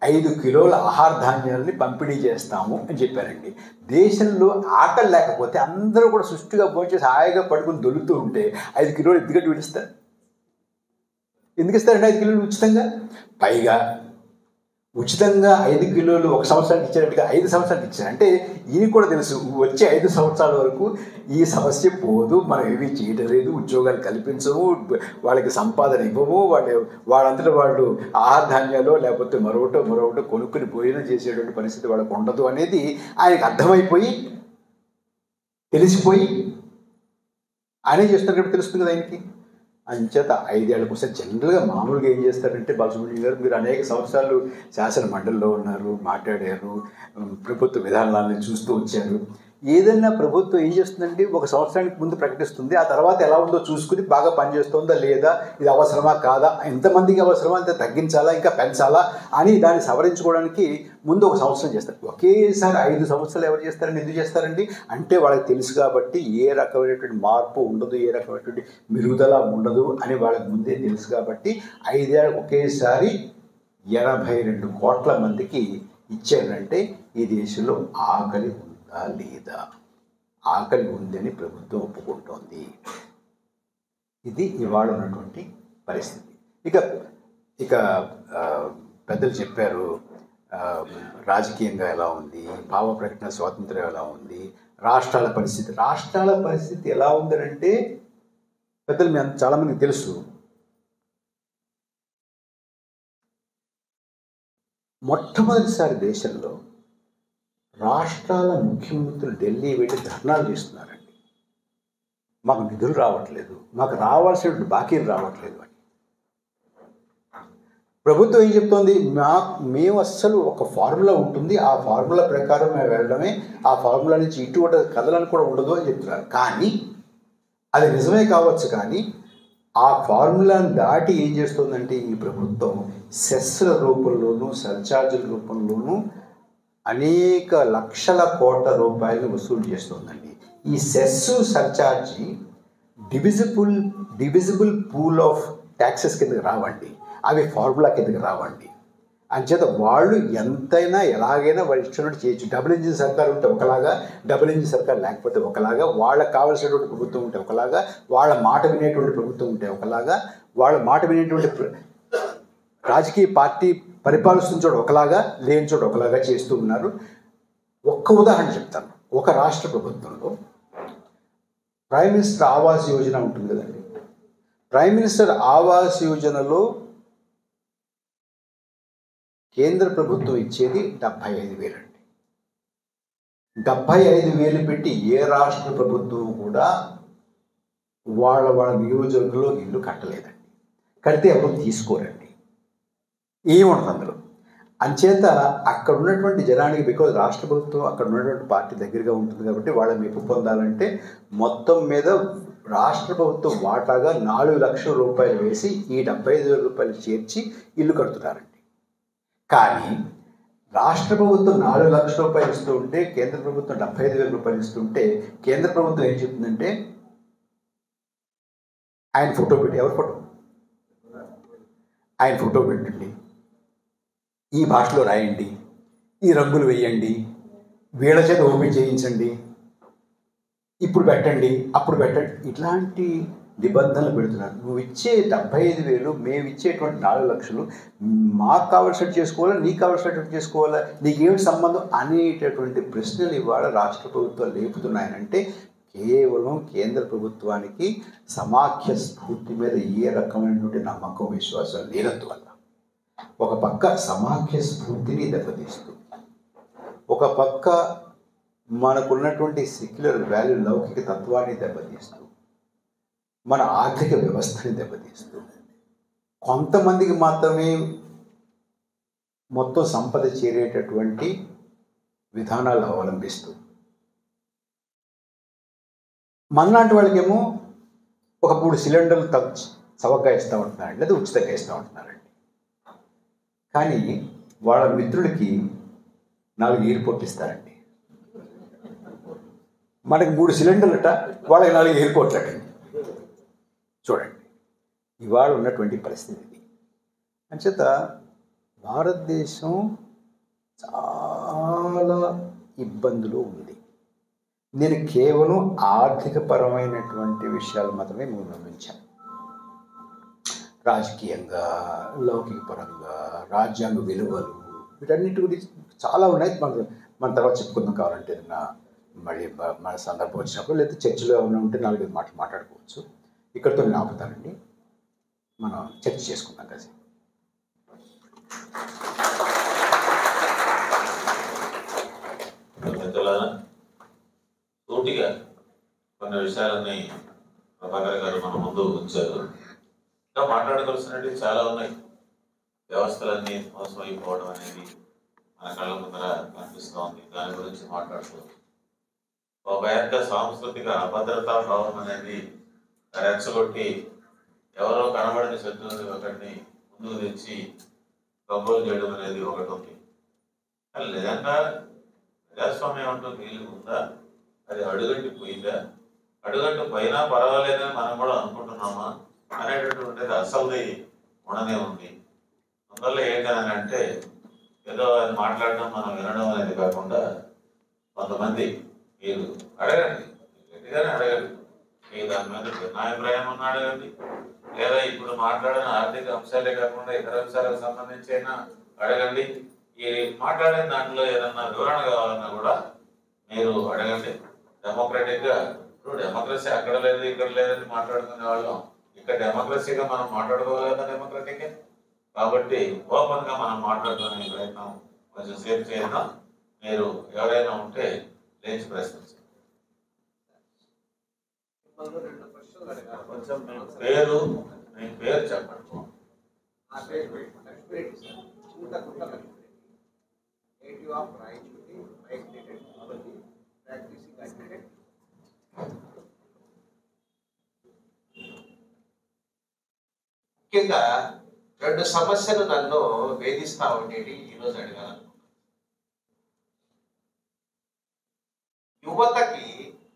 ఐదు కిలోల ఆహార ధాన్యాలని పంపిణీ చేస్తాము అని చెప్పారండి దేశంలో ఆకలి లేకపోతే అందరూ కూడా సుష్టిగా భోంచేసి హాయిగా పడుకుని దొలుతూ ఉంటే ఐదు కిలోలు ఎందుకంటే విడిస్తారు ఎందుకు ఇస్తారండి ఐదు కిలోలు ఉచితంగా పైగా ఉచితంగా ఐదు కిలోలు ఒక సంవత్సరానికి ఇచ్చారంటగా ఐదు సంవత్సరానికి ఇచ్చారు అంటే ఈయన కూడా తెలుసు వచ్చే ఐదు సంవత్సరాల వరకు ఈ సమస్య పోదు మనం ఏమీ చేయడం లేదు ఉద్యోగాలు కల్పించము వాళ్ళకి సంపాదన ఇవ్వము వాళ్ళు వాళ్ళంతటా వాళ్ళు ఆహార ధాన్యాలు లేకపోతే మరొకటో మరొకటో కొనుక్కుని భోజనం చేసేటువంటి పరిస్థితి వాళ్ళకు ఉండదు అనేది ఆయనకు అర్థమైపోయి తెలిసిపోయి ఆయనే చేస్తున్నారు కాబట్టి తెలుస్తుంది కదా ఆయనకి అంచేత ఐదేళ్లకు ఒకసారి జనరల్గా మామూలుగా ఏం చేస్తారంటే బాలసుబ్రహ్మణ్యం గారు మీరు అనేక సంవత్సరాలు శాసన మండలిలో ఉన్నారు మాట్లాడారు ఉమ్, ప్రభుత్వ విధానాలను చూస్తూ వచ్చారు ఏదైనా ప్రభుత్వం ఏం చేస్తుందంటే ఒక సంవత్సరానికి ముందు ప్రకటిస్తుంది ఆ తర్వాత ఎలా ఉందో చూసుకుని బాగా పనిచేస్తుందా లేదా ఇది అవసరమా కాదా ఎంతమందికి అవసరమా అంత తగ్గించాలా ఇంకా పెంచాలా అని దాన్ని సవరించుకోవడానికి ముందు ఒక సంవత్సరం చేస్తారు ఒకేసారి ఐదు సంవత్సరాలు ఎవరు చేస్తారని ఎందుకు చేస్తారండి అంటే వాళ్ళకి తెలుసు కాబట్టి ఏ రకమైనటువంటి మార్పు ఉండదు ఏ రకమైనటువంటి మెరుగుదల ఉండదు అని వాళ్ళకి ముందే తెలుసు కాబట్టి ఐదేళ్ళు ఒకేసారి ఎనభై రెండు కోట్ల మందికి ఇచ్చారంటే ఈ దేశంలో ఆకలి ఉందా లేదా ఆకలి ఉందని ప్రభుత్వం ఒప్పుకుంటోంది ఇది ఇవాళ ఉన్నటువంటి పరిస్థితి ఇక ఇక ఆ, పెద్దలు చెప్పారు ఆ, రాజకీయంగా ఎలా ఉంది భావ ప్రకటన స్వాతంత్రం ఎలా ఉంది రాష్ట్రాల పరిస్థితి రాష్ట్రాల పరిస్థితి ఎలా ఉందనంటే పెద్దలు మీ అంత- చాలామందికి తెలుసు మొట్టమొదటిసారి దేశంలో రాష్ట్రాల ముఖ్యమంత్రులు ఢిల్లీ వెళ్ళి ధర్నాలు చేస్తున్నారండి మాకు నిధులు రావట్లేదు మాకు రావాల్సినటువంటి బాకీలు రావట్లేదు అని ప్రభుత్వం ఏం చెప్తోంది మా మేము అస్సలు ఒక ఫార్ములా ఉంటుంది ఆ ఫార్ములా ప్రకారం మేము వెళ్ళడమే ఆ ఫార్ములా నుంచి ఇటువంటి కథలను కూడా ఉండదు అని చెప్తున్నారు కానీ అది నిజమే కావచ్చు కానీ ఆ ఫార్ములాను దాటి ఏం చేస్తుందంటే ఈ ప్రభుత్వం సెస్ల రూపంలోనూ సర్చార్జుల రూపంలోనూ అనేక లక్షల కోట్ల రూపాయలు వసూలు చేస్తుందండి ఈ cess surcharge divisible divisible pool of taxes కిందకి రావండి అవి ఫార్ములా కిందకి రావండి అంచేత వాళ్ళు ఎంతైనా ఎలాగైనా వాళ్ళు ఇచ్చినట్టు చేయొచ్చు డబుల్ ఇంజిన్ సర్కార్ ఉంటే ఒకలాగా డబుల్ ఇంజిన్ సర్కార్ లేకపోతే ఒకలాగా వాళ్ళకి కావాల్సినటువంటి ప్రభుత్వం ఉంటే ఒకలాగా వాళ్ళ మాట వినేటువంటి ప్రభుత్వం ఉంటే ఒకలాగా వాళ్ళ మాట వినేటువంటి ప్ర- రాజకీయ పార్టీ పరిపాలిస్తున్న చోట ఒకలాగా లేని చోట ఒకలాగా చేస్తూ ఉన్నారు ఒక్క ఉదాహరణ చెప్తాను ఒక రాష్ట్ర ప్రభుత్వంలో ప్రైమ్ మినిస్టర్ ఆవాస్ యోజన ఉంటుంది కదండి ప్రైమ్ మినిస్టర్ ఆవాస్ యోజనలో కేంద్ర ప్రభుత్వం ఇచ్చేది డెబ్భై ఐదు వేలండి డెబ్భై ఐదు వేలు పెట్టి ఏ రాష్ట్ర ప్రభుత్వం కూడా వాళ్ళ వాళ్ళ నియోజకవర్గంలో ఇల్లు కట్టలేదండి కడితే ఎవరు తీసుకోరండి ఏముండదు అందులో అంచేత అక్కడ ఉన్నటువంటి జనానికి బికాజ్ రాష్ట్ర ప్రభుత్వం అక్కడ ఉన్నటువంటి పార్టీ దగ్గరగా ఉంటుంది కాబట్టి వాళ్ళ మెప్పు పొందాలంటే మొత్తం మీద రాష్ట్ర ప్రభుత్వం వాటాగా నాలుగు లక్షల రూపాయలు వేసి ఈ డెబ్బై ఐదు వేల రూపాయలు చేర్చి ఇల్లు కడుతున్నారండి కానీ రాష్ట్ర ప్రభుత్వం నాలుగు లక్షల రూపాయలు ఇస్తూ ఉంటే కేంద్ర ప్రభుత్వం డెబ్బై ఐదు వేల రూపాయలు ఇస్తుంటే కేంద్ర ప్రభుత్వం ఏం చెప్తుందంటే ఆయన ఫోటో పెట్టి ఎవరి ఫోటో ఆయన ఫోటో పెట్టండి ఈ భాషలో రాయండి ఈ రంగులు వేయండి వీళ్ళ చేత ఓపెన్ చేయించండి ఇప్పుడు పెట్టండి అప్పుడు పెట్టండి ఇట్లాంటి నిబంధనలు పెడుతున్నారు నువ్వు ఇచ్చే డెబ్బై ఐదు వేలు మేము ఇచ్చేటువంటి నాలుగు లక్షలు మాకు కావాల్సినట్టు చేసుకోవాలా నీకు కావాల్సినట్టు చేసుకోవాలా నీకేమిటి సంబంధం అనేటటువంటి ప్రశ్నలు ఇవాళ రాష్ట్ర ప్రభుత్వాలు లేపుతున్నాయనంటే కేవలం కేంద్ర ప్రభుత్వానికి సమాఖ్య స్ఫూర్తి మీద ఏ రకమైనటువంటి నమ్మకం విశ్వాసం లేనందువల్ల ఒక పక్క సమాఖ్య స్ఫూర్తిని దెబ్బతీస్తూ ఒక పక్క మనకున్నటువంటి సెక్యులర్ వాల్యూ లౌకిక తత్వాన్ని దెబ్బతీస్తూ మన ఆర్థిక వ్యవస్థని దెబ్బతీస్తూ కొంతమందికి మాత్రమే మొత్తం సంపద చేరేటటువంటి విధానాలు అవలంబిస్తూ మనలాంటి వాళ్ళకేమో ఒక మూడు సిలిండర్లు తగ్గ చవకగా ఇస్తూ ఉంటున్నారండి లేదా ఉచితంగా ఇస్తూ ఉంటున్నారండి కానీ వాళ్ళ మిత్రులకి నాలుగు ఎయిర్పోర్ట్ ఇస్తారండి మనకి మూడు సిలిండర్లట వాళ్ళకి నాలుగు ఎయిర్పోర్ట్లు అటండి చూడండి ఇవాళ ఉన్నటువంటి పరిస్థితి ఇది అంచేత భారతదేశం చాలా ఇబ్బందులు ఉంది నేను కేవలం ఆర్థికపరమైనటువంటి విషయాలు మాత్రమే మేము వివరించాను రాజకీయంగా లౌకిక పరంగా రాజ్యాంగ విలువలు వీటన్నిటి గురించి చాలా ఉన్నాయి మన మన తర్వాత చెప్పుకుందాం కావాలంటే ఏదైనా మళ్ళీ బ- మన సందర్భం వచ్చినప్పుడు లేదా చర్చలో ఏమైనా ఉంటే నాలుగైదు మాటలు మాట్లాడుకోవచ్చు ఇక్కడితో నేను ఆపుతానండి మనం చర్చ చేసుకుందాం కాసేపు మిత్రులారా సూటిగా కొన్ని విషయాలన్నీ ప్రభాకర్ గారు మన ముందు ఉంచారు ఇంకా మాట్లాడవలసినవి చాలా ఉన్నాయి వ్యవస్థలన్నీ మోసమైపోవడం అనేది మన కళ్ళ ముందర కనిపిస్తూ ఉంది దాని గురించి మాట్లాడుతూ ఒక యొక్క సాంస్కృతిక అభద్రతా భావం అనేది రెచ్చగొట్టి ఎవరో కనబడిన శత్రువుని ఒకరిని ముందుకు తెచ్చి కొనుగోలు చేయడం అనేది ఒకటి ఉంది కానీ నిజంగా ప్రజాస్వామ్యం అంటూ వీలు ఉందా అది అడుగంటి పోయిందా అడుగంటి పోయినా పర్వాలేదని మనం కూడా అనుకుంటున్నామా అనేటటువంటిది అసలుది ఉండనే ఉంది అందువల్ల ఏంటని అంటే ఏదో అది మాట్లాడడం మనం వినడం అనేది కాకుండా కొంతమంది మీరు అడగండి గట్టిగానే అడగండి మీ దాని మీద భిన్నాభిప్రాయం ఉన్న అడగండి లేదా ఇప్పుడు మాట్లాడిన ఆర్థిక అంశాలే కాకుండా ఇతర అంశాలకు సంబంధించి అయినా అడగండి ఈ మాట్లాడిన దాంట్లో ఏదన్నా వివరణ కావాలన్నా కూడా మీరు అడగండి డెమోక్రటిక్ గా ఇప్పుడు డెమోక్రసీ అక్కడ లేదు ఇక్కడ లేదని మాట్లాడుకునే వాళ్ళం ఇక్కడ డెమోక్రసీగా మనం మాట్లాడుకోవాలి కదా డెమోక్రటిక్ కాబట్టి ఓపెన్ గా మనం మాట్లాడుకునే ప్రయత్నం కొంచెం సేపు చేద్దాం మీరు ఎవరైనా ఉంటే లేచి ప్రశ్నించండి మిమ్మల్ని రెండు ప్రశ్నలు అడగాలి. కొంచెం మీ పేరు మీ పేరు చెప్పండి నా పేరు Lakshmireddy sir Chinthakunta Lakshmireddy native of Rayachoti migrated కాబట్టి ప్రాక్టీసింగ్ అడ్వకేట్ ముఖ్యంగా రెండు సమస్యలు నన్ను వేధిస్తా ఉండేవి ఈరోజు అడగాలను యువతకి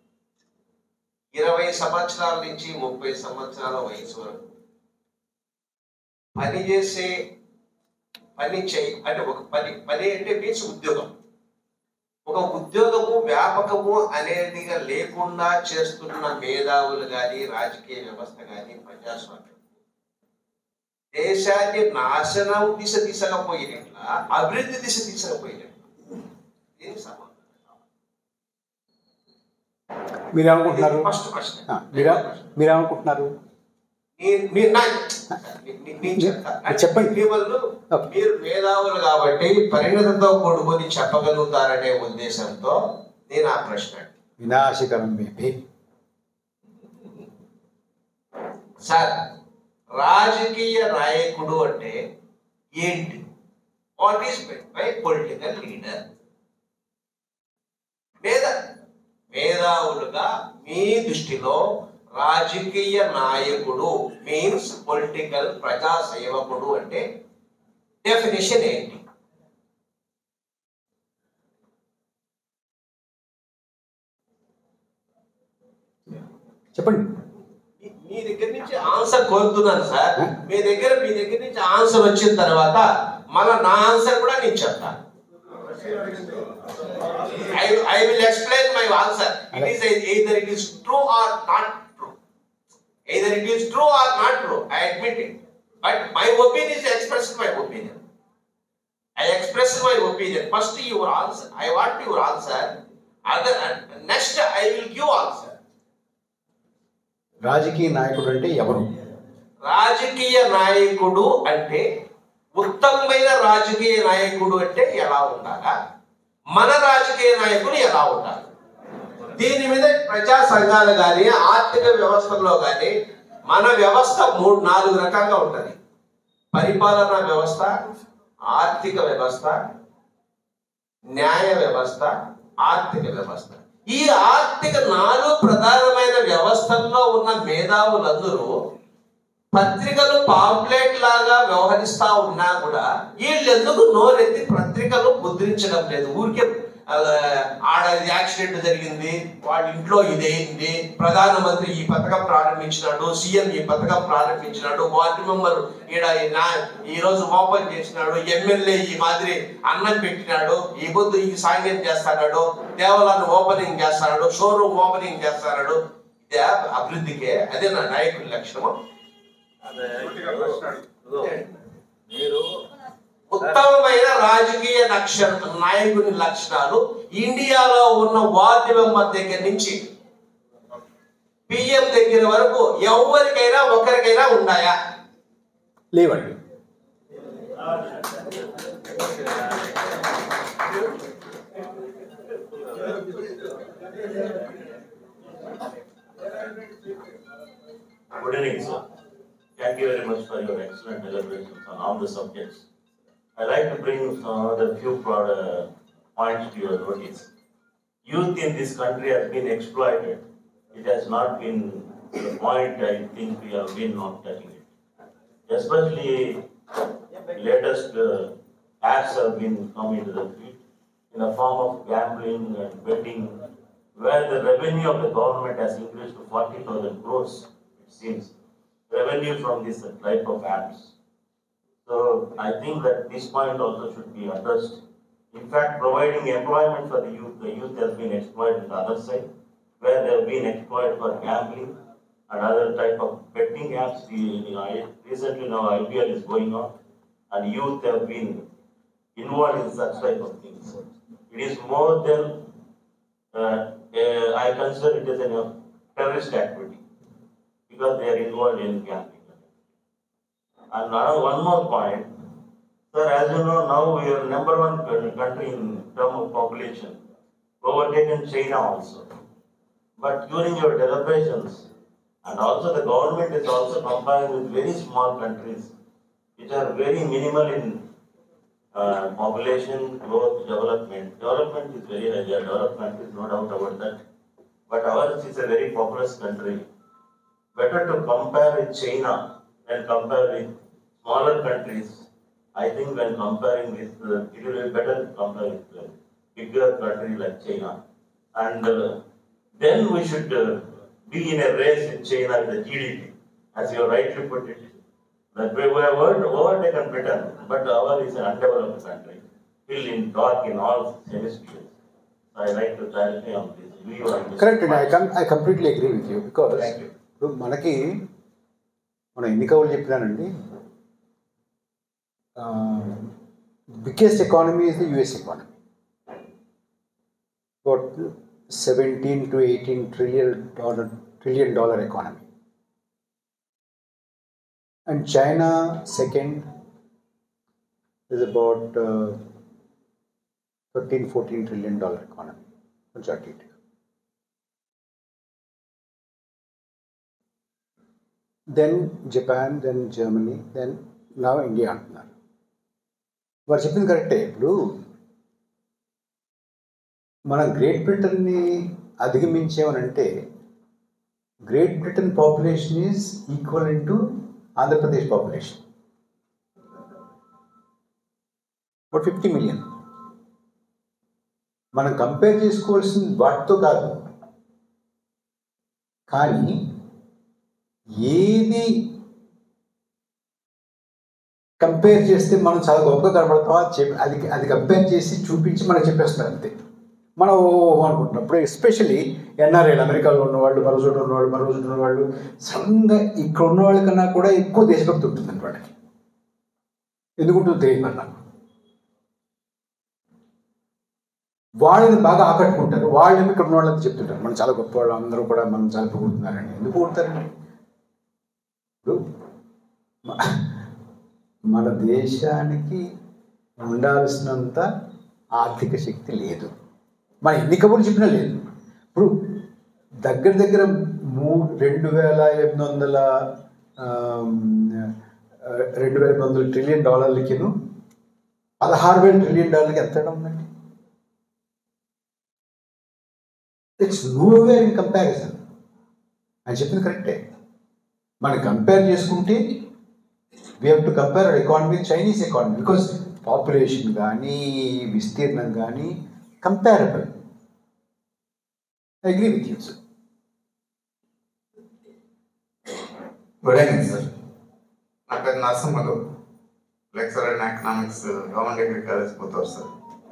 ఇరవై సంవత్సరాల నుంచి ముప్పై సంవత్సరాల వయసు వరకు పని చేసే పని చేయి అంటే ఒక పని పని అంటే మీన్స్ ఉద్యోగం ఒక ఉద్యోగము వ్యాపకము అనేదిగా లేకుండా చేస్తున్న మేధావులు కానీ రాజకీయ వ్యవస్థ కానీ ప్రజాస్వామ్యం దేశాన్ని నాశనం దిశ దిశగా పోయినట్ల అభివృద్ధి దిశ దిశగా పోయినట్ల దీనికి సంబంధం మీరేమనుకుంటున్నారు ఫస్ట్ ప్రశ్న ఆ, మీరా మీరేమనుకుంటున్నారు నీ- నీ- నా- నీ- నీ- నీ చెప్తా. మీరు చెప్పండి. మీ వాళ్ళు ఓకే. మీరు మేధావులు కాబట్టి పరిణతంతో కూడుకొని చెప్పగలుగుతారనే ఉద్దేశంతో నేను ఆ ప్రశ్న అడిగాను. వినాశకరం మేబీ సార్ రాజకీయ నాయకుడు అంటే ఏంటి what is by political leader మేధ మేధావులుగా మీ దృష్టిలో రాజకీయ నాయకుడు మీన్స్ పొలిటికల్ ప్రజా సేవకుడు అంటే డెఫినేషన్ ఏంటి చెప్పండి మీ- మీ దగ్గర నుంచి ఆన్సర్ కోరుతున్నాను సార్ మీ దగ్గర మీ దగ్గర నుంచి ఆన్సర్ వచ్చిన తర్వాత మళ్ళా నా ఆన్సర్ కూడా నేను చెప్తాను I I will explain my answer it is either it is true or not true either it is true or not true I admit it but my opinion is express my opinion I express my opinion. First, your answer. I want your answer. Other, next, I will give answer. రాజకీయ నాయకుడు అంటే ఎవరు రాజకీయ నాయకుడు అంటే ఉత్తమమైన రాజకీయ నాయకుడు అంటే ఎలా ఉండాలా మన రాజకీయ నాయకుడు ఎలా ఉండాలి దీని మీద ప్రజా సంఘాలు కానీ ఆర్థిక వ్యవస్థలో కానీ మన వ్యవస్థ మూడు నాలుగు రకాలుగా ఉంటుంది పరిపాలనా వ్యవస్థ ఆర్థిక వ్యవస్థ న్యాయ వ్యవస్థ ఆర్థిక వ్యవస్థ ఈ ఆర్థిక నాలుగు ప్రధానమైన వ్యవస్థల్లో ఉన్న మేధావులందరూ పత్రికలు పాంప్లెట్ లాగా వ్యవహరిస్తా ఉన్నా కూడా వీళ్ళు ఎందుకు నోరెత్తి పత్రికలు ముద్రించడం లేదు ఊరికే ఆ, ఆడ యాక్సిడెంట్ జరిగింది వాళ్ళ ఇంట్లో ఇదైంది ప్రధానమంత్రి ఈ పథకం ప్రారంభించినాడు సీఎం ఈ పథకం ప్రారంభించినాడు వార్డు మెంబర్ ఈడ ఈ నా- ఈ రోజు ఓపెన్ చేసినాడు ఎమ్మెల్యే ఈ మాదిరి అన్నం పెట్టినాడు ఈ పొద్దు ఈ సాంగ్యం చేస్తాడు దేవాలయాన్ని ఓపెనింగ్ చేస్తాడు షోరూమ్ ఓపెనింగ్ చేస్తాడు ఇదే అభివృద్ధికే అదే నా నాయకుడి లక్షణము మీరు ఉత్తమమైన రాజకీయ లక్ష నాయకుని లక్షణాలు ఇండియాలో ఉన్న వార్డు మెంబర్ దగ్గర నుంచి పిఎం దగ్గర వరకు ఎవరికైనా ఒకరికైనా ఉన్నాయా లేవండి Good evening, sir. Thank you very much for your excellent deliberations on all the subjects. I'd like to bring some other few broad, uh, points to your notice. Youth in this country has been exploited. It has not been the point I think we have been not touching it. Especially latest uh, acts have been coming to the field in the form of gambling and betting, where the revenue of the government has increased to forty thousand crores, it seems, revenue from this type of apps. So I think that this point also should be addressed. In fact, providing employment for the youth, the youth has been exploited on the other side, where they have been exploited for gambling and other type of betting apps. We- I- Recently now IPL is going on and youth have been involved in such type of things. It is more than, uh, uh, I consider it as a terrorist activity because they are involved in gambling. And now one more point, sir, as you know, now we are number one coun- country in term of population, overtaken China also. But during your deliberations, and also the government is also comparing with very small countries, which are very minimal in uh, population growth, development. Development is very high, their development is no doubt about that. But ours is a very populous country. Better to compare with China and compare with smaller countries. I think when comparing with, uh, it will be better to compare with uh, bigger country like China. And uh, then we should uh, be in a race with China with the GDP, as you rightly put it. That we we have over- overtaken Britain, but our is an undeveloped country, still in dark in all hemispheres. So I like to clarify on this view on this. Correct అండి I come I completely agree with you because Thank you. ఇప్పుడు మనకి మనం ఎన్ని కవులు చెప్పినానండి biggest economy is the US economy about 17 to 18 trillion dollar trillion dollar economy and china second is about uh, 13 14 trillion dollar economy కొంచెం అటు ఇటు. Then Japan then Germany then నా ఇండియా అంటున్నారు వారు చెప్పింది కరెక్టే ఇప్పుడు మనం గ్రేట్ బ్రిటన్ని అధిగమించామనంటే Great Britain population is equal to Andhra Pradesh population but fifty million మనం కంపేర్ చేసుకోవాల్సింది వాటితో కాదు కానీ ఏది కంపేర్ చేస్తే మనం చాలా గొప్పగా కనబడతామో అది చెప్పి అది అది కంపేర్ చేసి చూపించి మనం చెప్పేస్తున్నారు అంతే మనం ఓ అనుకుంటున్నాం ఇప్పుడు ఎస్పెషల్లీ ఎన్ఆర్ఐలు అమెరికాలో ఉన్నవాళ్ళు మరో చోట ఉన్నవాళ్ళు మరో చోట ఉన్నవాళ్ళు సడన్గా ఇక్కడ ఉన్న వాళ్ళకన్నా కూడా ఎక్కువ దేశభక్తి ఉంటుందండి వాళ్ళకి ఎందుకుంటుందో తెలియదు మరి నాకు వాళ్ళని బాగా ఆకట్టుకుంటారు వాళ్ళని ఇక్కడ ఉన్న వాళ్ళకి చెప్తుంటారు మనం చాలా గొప్ప వాళ్ళు అందరూ కూడా మనం చాలా పొగుడుతున్నారండి ఎందుకు పొగుడుతారండి ఇప్పుడు మ- మన దేశానికి ఉండాల్సినంత ఆర్థిక శక్తి లేదు మన ఎన్ని కబుర్లు చెప్పినా లేదు ఇప్పుడు దగ్గర దగ్గర మూడు రెండు వేల ఎనిమిది వందల ఆమ్, ఆ, రెండు వేల ఎనిమిది వందల ట్రిలియన్ డాలర్లకిను పదహారు వేల ట్రిలియన్ డాలర్లకి ఎంత తేడా ఉందండి ఇట్స్ నోవేర్ ఇన్ కంపారిజన్ అని చెప్పింది కరెక్టే మనం కంపేర్ చేసుకుంటే we have to compare our economy Chinese economy because population కానీ విస్తీర్ణం కానీ comparable agree with you sir good evening sir నా పేరు Narasimhulu lecturer in economics government degree college Puttur sir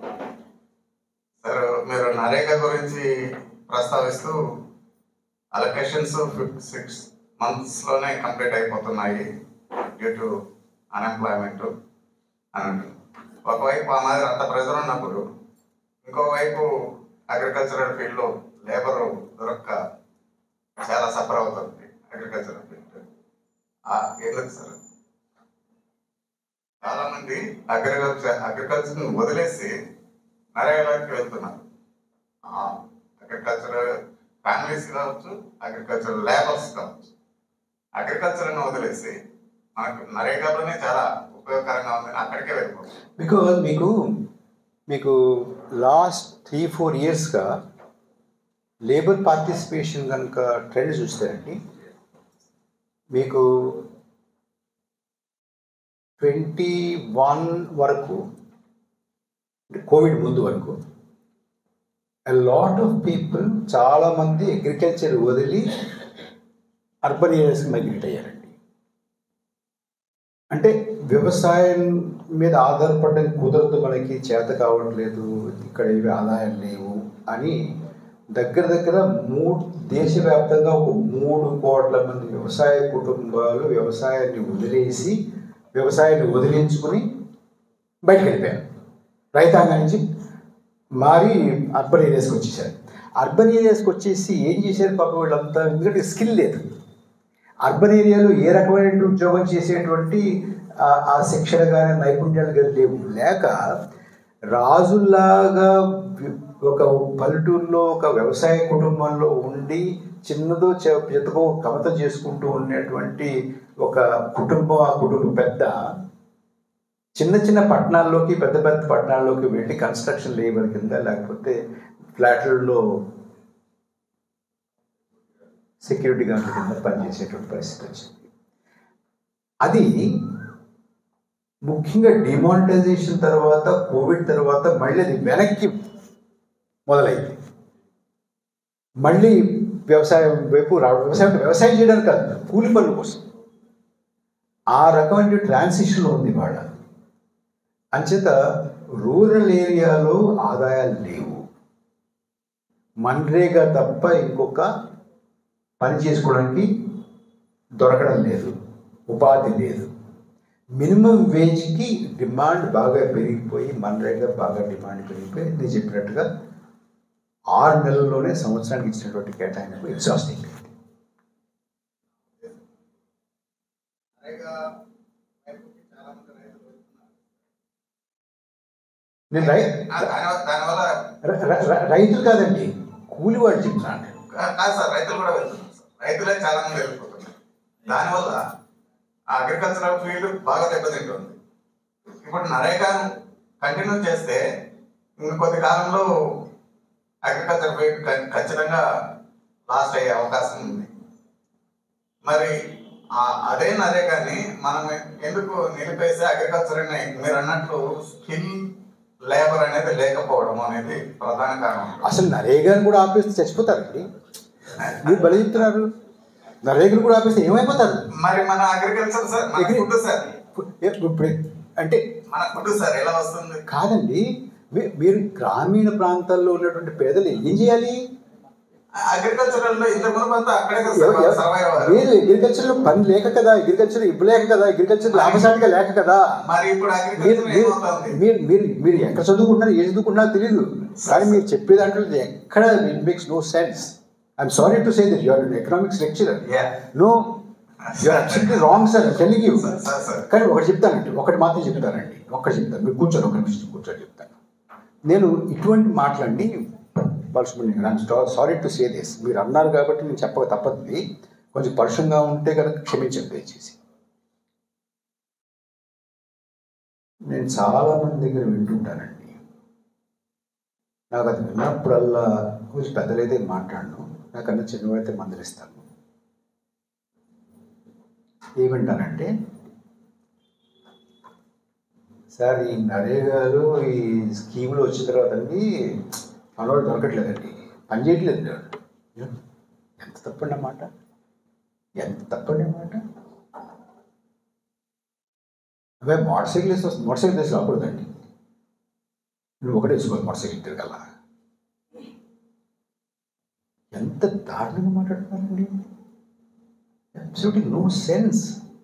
sir మీరు నరేగా గురించి ప్రస్తావిస్తూ అలొకేషన్స్ సిక్స్ మంత్స్లోనే కంప్లీట్ అయిపోతున్నాయి డ్యూ టు అన్ఎంప్లాయ్మెంట్ అని అంటున్నారు. ఒకవైపు ఆ మాదిరి అంత ప్రెజర్ ఉన్నప్పుడు ఇంకోవైపు అగ్రికల్చరల్ ఫీల్డ్లో లేబర్ దొరక్క చాలా సఫర్ అవుతుంది అగ్రికల్చరల్ ఫీల్డ్ ఆ, ఎందుకు సార్ చాలా మంది అగ్రికల్చర్ అగ్రికల్చర్ వదిలేసి నరేగాలోకి వెళ్తున్నారు అగ్రికల్చర్ ఫ్యామిలీస్ కావచ్చు అగ్రికల్చర్ లేబర్స్ కావచ్చు అగ్రికల్చర్ వదిలేసి మనకు నరేగాలోనే చాలా ఉపయోగకరంగా ఉంది అక్కడికే వెళ్ళిపోతుంది బికాజ్ మీకు మీకు లాస్ట్ త్రీ ఫోర్ ఇయర్స్గా లేబర్ పార్టిసిపేషన్ కనుక ట్రెండ్ చూస్తారండి మీకు ట్వంటీ వన్ వరకు కోవిడ్ ముందు వరకు లాట్ ఆఫ్ పీపుల్ చాలామంది అగ్రికల్చర్ వదిలి అర్బన్ ఏరియాస్కి మైగ్రేట్ అయ్యారండి అంటే వ్యవసాయం మీద ఆధారపడడం కుదరదు మనకి చేత కావట్లేదు ఇక్కడ ఏవి ఆదాయం లేవు అని దగ్గర దగ్గర మూడు దేశవ్యాప్తంగా ఒక మూడు కోట్ల మంది వ్యవసాయ కుటుంబాలు వ్యవసాయాన్ని వదిలేసి వ్యవసాయాన్ని వదిలించుకుని బయటకు వెళ్ళిపోయారు రైతాంగం నుంచి మారి అర్బన్ ఏరియాస్కి వచ్చేసారు అర్బన్ ఏరియాస్కి వచ్చేసి ఏం చేశారు పాప వీళ్ళంతా ఎందుకంటే స్కిల్ లేదు అర్బన్ ఏరియాలో ఏ రకమైన ఉద్యోగం చేసేటువంటి ఆ- ఆ శిక్షణ కానీ నైపుణ్యాలు కానీ లేవు లేక రాజుల్లాగా వి- ఒక పల్లెటూరులో ఒక వ్యవసాయ కుటుంబంలో ఉండి చిన్నదో చె- పెద్దగో కమత చేసుకుంటూ ఉండేటువంటి ఒక కుటుంబం ఆ కుటుంబ పెద్ద చిన్న చిన్న పట్టణాల్లోకి పెద్ద పెద్ద పట్టణాల్లోకి వెళ్ళి కన్స్ట్రక్షన్ లేబర్ కింద లేకపోతే ఫ్లాట్లలో సెక్యూరిటీ గార్డ్ కింద పనిచేసేటువంటి పరిస్థితి వచ్చింది అది ముఖ్యంగా డిమానిటైజేషన్ తర్వాత కోవిడ్ తర్వాత మళ్ళీ అది వెనక్కి మొదలైంది మళ్ళీ వ్యవసాయం వైపు రావడం వ్యవసాయం వ్యవసాయం చేయడానికి కాదు కూలి పనుల కోసం ఆ రకమైన ట్రాన్సిషన్ ఉంది వాళ్ళ అంచేత రూరల్ ఏరియాలో ఆదాయాలు లేవు మన్రేగా తప్ప ఇంకొక పని చేసుకోవడానికి దొరకడం లేదు ఉపాధి లేదు మినిమం వేజ్కి డిమాండ్ బాగా పెరిగిపోయి మన్రేగా బాగా డిమాండ్ పెరిగిపోయి నేను చెప్పినట్టుగా ఆరు నెలల్లోనే సంవత్సరానికి ఇచ్చినటువంటి కేటాయింపు ఎగ్జాస్టింగ్ అయింది నరేగా వైపుకి చాలా మంది రైతులు వెళ్తున్నారు. నేను రై ఆ, దాని- దానివల్ల ర- ర- ర- రైతులు కాదండి కూలి వాళ్ళు చెప్తున్నాను నేను. కా- కాదు సార్ రైతులు కూడా వెళ్తున్నారు సార్ రైతులే చాలా మంది వెళ్ళిపోతున్నారు దానివల్ల ఆ అగ్రికల్చరల్ ఫీల్డ్ బాగా దెబ్బతింటుంది ఇప్పుడు నరేగాను కంటిన్యూ చేస్తే ఇంక కొద్ది కాలంలో అగ్రికల్చర్ ఫీల్డ్ ఖ- ఖచ్చితంగా లాస్ట్ అయ్యే అవకాశం ఉంది మరి ఆ- అదే నరేగాని మనం ఎందుకు నిలిపేసి అగ్రికల్చర్ మీరు అన్నట్లు స్కిల్ లేబర్ అనేది లేకపోవడం అనేది ప్రధాన కారణం అసలు నరేగాని కూడా ఆపేస్తే చచ్చిపోతారండి మీరు బలి చెప్తున్నారు నరేగాని కూడా ఆపేస్తే ఏమైపోతారు మరి మన అగ్రికల్చర్ సార్ మన Agri- ఫుడ్ సార్ ఇప్పుడు అంటే మన ఫుడ్ సార్ ఎలా వస్తుంది కాదండి మీ- మీరు గ్రామీణ ప్రాంతాల్లో ఉన్నటువంటి పేదలు ఏం చేయాలి అగ్రికల్చరల్ లో ఇంత ముందు అంతా అక్కడే కదా ఎవ- ఎవ- సర్వైవ్ అవ్వాలి మీరు అగ్రికల్చర్ లో పని లేక కదా అగ్రికల్చర్ ఇవ్వలేక కదా అగ్రికల్చర్ లాభసాటిగా లేక కదా మరి ఇప్పుడు మీరు అగ్రికల్చర్ మీరు ఏమవుతుంది మీరు మీరు మీరు ఎక్కడ చదువుకుంటున్నారు ఏ చదువుకుంటున్నారో తెలియదు కానీ మీరు చెప్పే దాంట్లో ఎక్కడ it makes no sense I'm sorry to say that your economics lecturer Yeah. No you're absolutely wrong sir telling you Sir, sir, sir. కానీ ఒకటి చెప్తానండి ఒకటి మాత్రం చెప్తానండి ఒక్కటి చెప్తాను మీరు కూర్చొని ఒక నిమిషం కూర్చొని చెప్తాను నేను ఇటువంటి మాటలండి Balasubrahmanyam sorry to say this మీరు అన్నారు కాబట్టి నేను చెప్పక తప్పదు కొంచెం పరుషంగా ఉంటే కనుక క్షమించండి దయచేసి నేను చాలా మంది దగ్గర వింటుంటానండి నాకు అది విన్నప్పుడల్లా కొంచెం పెద్దలైతే మాట్లాడను నాకన్నా చిన్నవాడైతే మందలిస్తాను ఏమంటానంటే సార్ ఈ నరేగాలు ఈ స్కీములు వచ్చిన తర్వాత అండి మనవాడు దొరకట్లేదండి పని చేయట్లేదు వాడు. ఎంత తప్పండి అన్నమాట ఎంత తప్పండి అన్నమాట అవే మోటార్ సైకిల్ వేసి వస్తుంది మోటార్ సైకిల్ వేసి రాకూడదండి నువ్వు ఒకటే వేసుకోవాలి మోటార్ సైకిల్ తిరగల ఎంత దారుణంగా మాట్లాడుతున్నారండి అబ్సల్యూట్లీ నో సెన్స్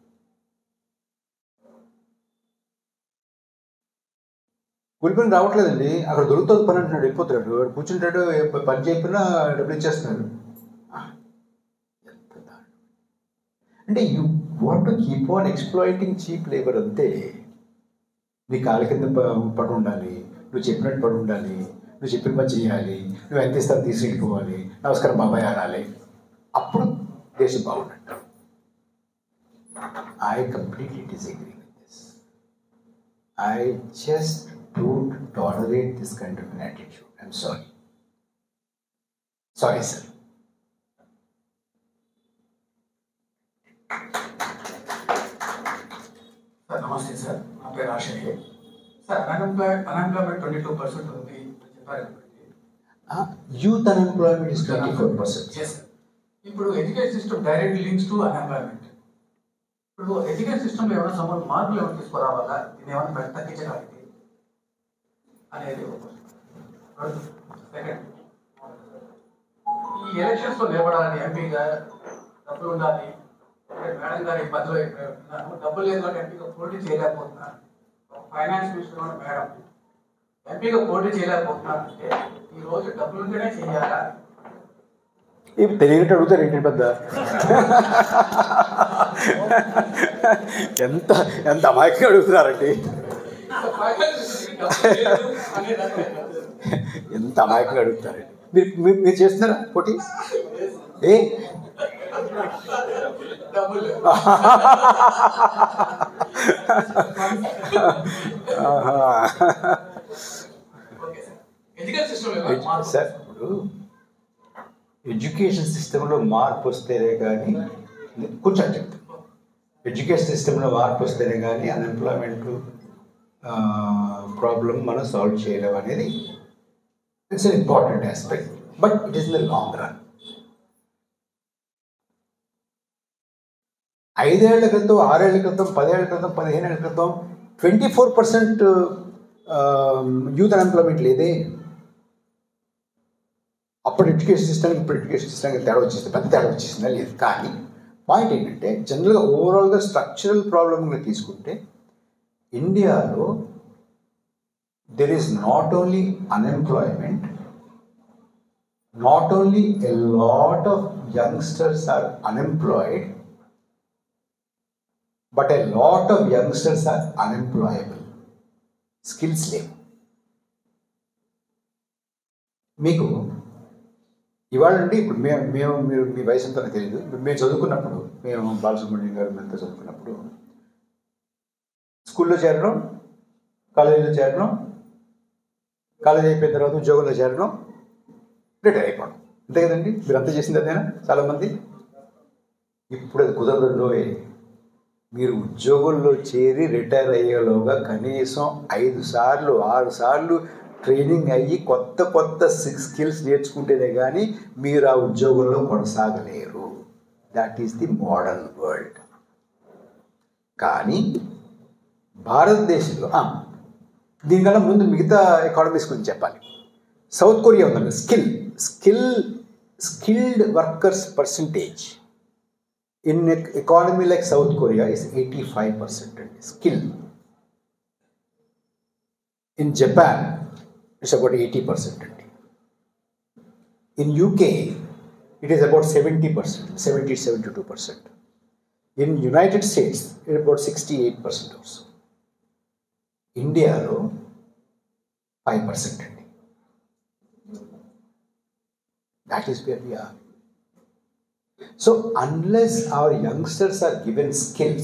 కూలి పని రావట్లేదండి అక్కడ దొరుకుతుంది పని అంటున్నాడు వెళ్ళిపోతున్నాడు వాడు కూర్చుంటాడు ఏ ప- పని చెప్పినా డబ్బులు ఇచ్చేస్తున్నాడు ఆ, ఎంత దారుణం. అంటే you want to keep on exploiting cheap labour అంతే నీ కాళ్ళ కింద ప- పడి ఉండాలి నువ్వు చెప్పినట్టు పడి ఉండాలి నువ్వు చెప్పిన పని చేయాలి నువ్వు ఎంత ఇస్తాను తీసుకెళ్ళిపోవాలి నమస్కారం బాబాయ్ అనాలి అప్పుడు దేశం బాగున్నట్టు I completely disagree with this I just don't tolerate this kind of un attitude I'm sorry sorry sir sir నమస్తే సార్ నా పేరు Rajasekhar sir unemploy unemployment twenty two percent ఉంది అని చెప్పారు ఇప్పటికి. Youth unemployment is twenty four percent Yes, sir. ఇప్పుడు education system direct links to unemployment ఇప్పుడు ఎడ్యుకేషన్ సిస్టంలో ఏమైనా సమూల మార్పులు ఏమైనా తీసుకురావాలా దీన్ని ఏమైనా పెద్ద తగ్గించడానికి అనేది ఒక question. సెకండ్ ఈ ఎలక్షన్స్ లో నిలబడాలని ఎంపీగా డబ్బులు ఉండాలి అంటే మేడం గారి ఇబ్బందులు అయిపోయినాను డబ్బులు లేదు కాబట్టి ఎంపీగా పోటీ చేయలేకపోతున్నాను ఫైనాన్స్ మినిస్టర్ కూడా మేడం ఎంపీగా పోటీ చేయలేకపోతున్నాను అంటే ఈ రోజు డబ్బులు ఉంటేనే చేయాలా ఇప్పుడు తెలియనట్టు అడుగుతారు ఏంటి పెద్ద ఎంత ఎంత అమాయకంగా అడుగుతున్నారండి ఎంత అమాయకంగా అడుగుతారండి మీరు మీరు మీరు చేస్తున్నారా పోటీ ఏ ఆహా. ఎడ్యుకేషన్ సిస్టమ్ సార్ ఇప్పుడు ఎడ్యుకేషన్ సిస్టంలో మార్పు వస్తేనే కానీ కూర్చొని చెప్తాను ఎడ్యుకేషన్ సిస్టంలో మార్పు వస్తేనే కానీ అన్ఎంప్లాయ్మెంట్ ప్రాబ్లం మనం సాల్వ్ చేయలేం అనేది it's an important aspect but it is in the long run ఐదేళ్ల క్రితం ఆరేళ్ల క్రితం పదేళ్ల క్రితం పదిహేనేళ్ల క్రితం twenty four percent youth unemployment లేదే అప్పుడు ఎడ్యుకేషన్ సిస్టమ్కి ఇప్పుడు ఎడ్యుకేషన్ సిస్టమ్కి తేడా వచ్చేసింది పెద్ద తేడా వచ్చేసిందా లేదు కానీ పాయింట్ ఏంటంటే జనరల్గా ఓవరాల్గా స్ట్రక్చరల్ ప్రాబ్లమ్గా తీసుకుంటే ఇండియాలో there is not only unemployment not only a lot of youngsters are unemployed but a lot of youngsters are unemployable skills లేవు మీకు ఇవాళ నుండి ఇప్పుడు మేము మేము మీరు మీ వయసు ఎంతో నాకు తెలియదు మేము చదువుకున్నప్పుడు మేము బాలసుబ్రహ్మణ్యం గారు మేమంతా చదువుకున్నప్పుడు స్కూల్లో చేరడం కాలేజీలో చేరడం కాలేజీ అయిపోయిన తర్వాత ఉద్యోగంలో చేరడం రిటైర్ అయిపోవడం అంతే కదండి మీరు అంతా చేసింది అదేనా చాలామంది ఇప్పుడు అది కుదరదండోయ్ మీరు ఉద్యోగంలో చేరి రిటైర్ అయ్యేలోగా కనీసం ఐదు సార్లు ఆరు సార్లు ట్రైనింగ్ అయ్యి కొత్త కొత్త స్కిల్స్ నేర్చుకుంటేనే కానీ మీరు ఆ ఉద్యోగంలో కొనసాగలేరు that is the modern world కానీ భారతదేశంలో ఆ, దీనికన్నా ముందు మిగతా ఎకానమీస్ గురించి చెప్పాలి సౌత్ కొరియా ఉందండి skill skill skilled workers percentage in economy like South Korea is eighty five percent అండి skill in Japan it's about eighty percent అండి in UK it is about seventy percent seventy seventy two percent in United States it about sixty eight percent also ఇండియాలో ఫైవ్ పర్సెంట్ అండి that is where we are So, unless our youngsters are given skills,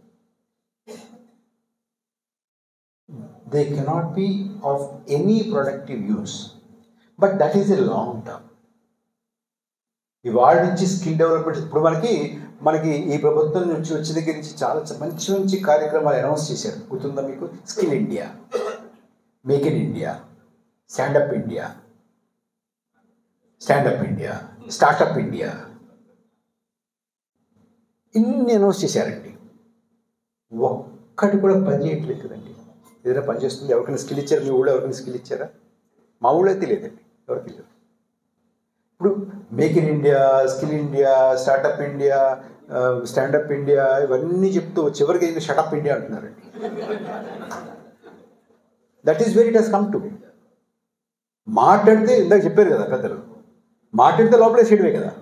they cannot be of any productive use. But that is a long term. ఇవాళ నుంచి స్కిల్ డెవలప్మెంట్ ఇప్పుడు మనకి మనకి ఈ ప్రభుత్వం నుంచి వచ్చే దగ్గర నుంచి చాలా చ- మంచి మంచి కార్యక్రమాలు అనౌన్స్ చేశారు గుర్తుందా మీకు skill India make in India standup India standup India startup India ఇన్ని అనౌన్స్ చేశారండి ఒక్కటి కూడా పని చేయట్లేదు కదండి ఏదైనా పని చేస్తుంది ఎవరికైనా స్కిల్ ఇచ్చారా మీ ఊళ్ళో ఎవరికైనా స్కిల్ ఇచ్చారా మా ఊళ్ళో అయితే లేదండి ఎవరికి లేదు ఇప్పుడు make in India skill India startup India standup India ఇవన్నీ చెప్తూ చివరికి ఇంకా షటప్ ఇండియా అంటున్నారండి that is very it he's come to మాట్లాడితే ఇందాక చెప్పారు కదా పెద్దలు మాట్లాడితే లోపలే చేయడమే కదా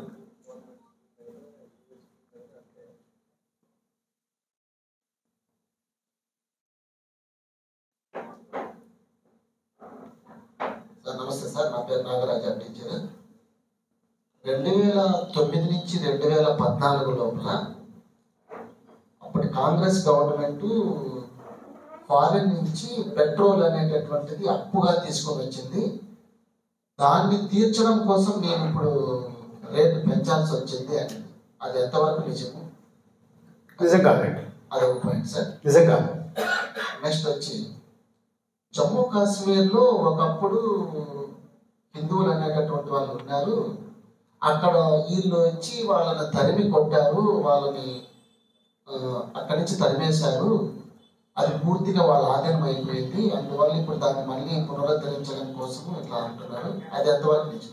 సార్ నమస్తే సార్ నా పేరు నాగరాజ టీచర్ రెండు వేల తొమ్మిది నుంచి రెండు వేల పద్నాలుగు లోపల అప్పటి కాంగ్రెస్ గవర్నమెంట్ ఫారిన్ నుంచి పెట్రోల్ అనేటటువంటిది అప్పుగా తీసుకొని వచ్చింది దాన్ని తీర్చడం కోసం మేము ఇప్పుడు రేటు పెంచాల్సి వచ్చింది అని అది ఎంతవరకు నిజము నిజం కాదండి అది ఒక పాయింట్ సార్ నిజం కాదు నెక్స్ట్ వచ్చి జమ్మూ కాశ్మీర్లో ఒకప్పుడు హిందువులు అనేటటువంటి వాళ్ళు ఉన్నారు అక్కడ వీళ్ళు వచ్చి వాళ్ళని తరిమి కొట్టారు వాళ్ళని ఆ, అక్కడి నుంచి తరిమేశారు అది పూర్తిగా వాళ్ళ ఆధీనం అయిపోయింది అందువల్ల ఇప్పుడు దాన్ని మళ్ళీ పునరుద్ధరించడం కోసం ఇట్లా అంటున్నారు అది ఎంతవరకు నిజం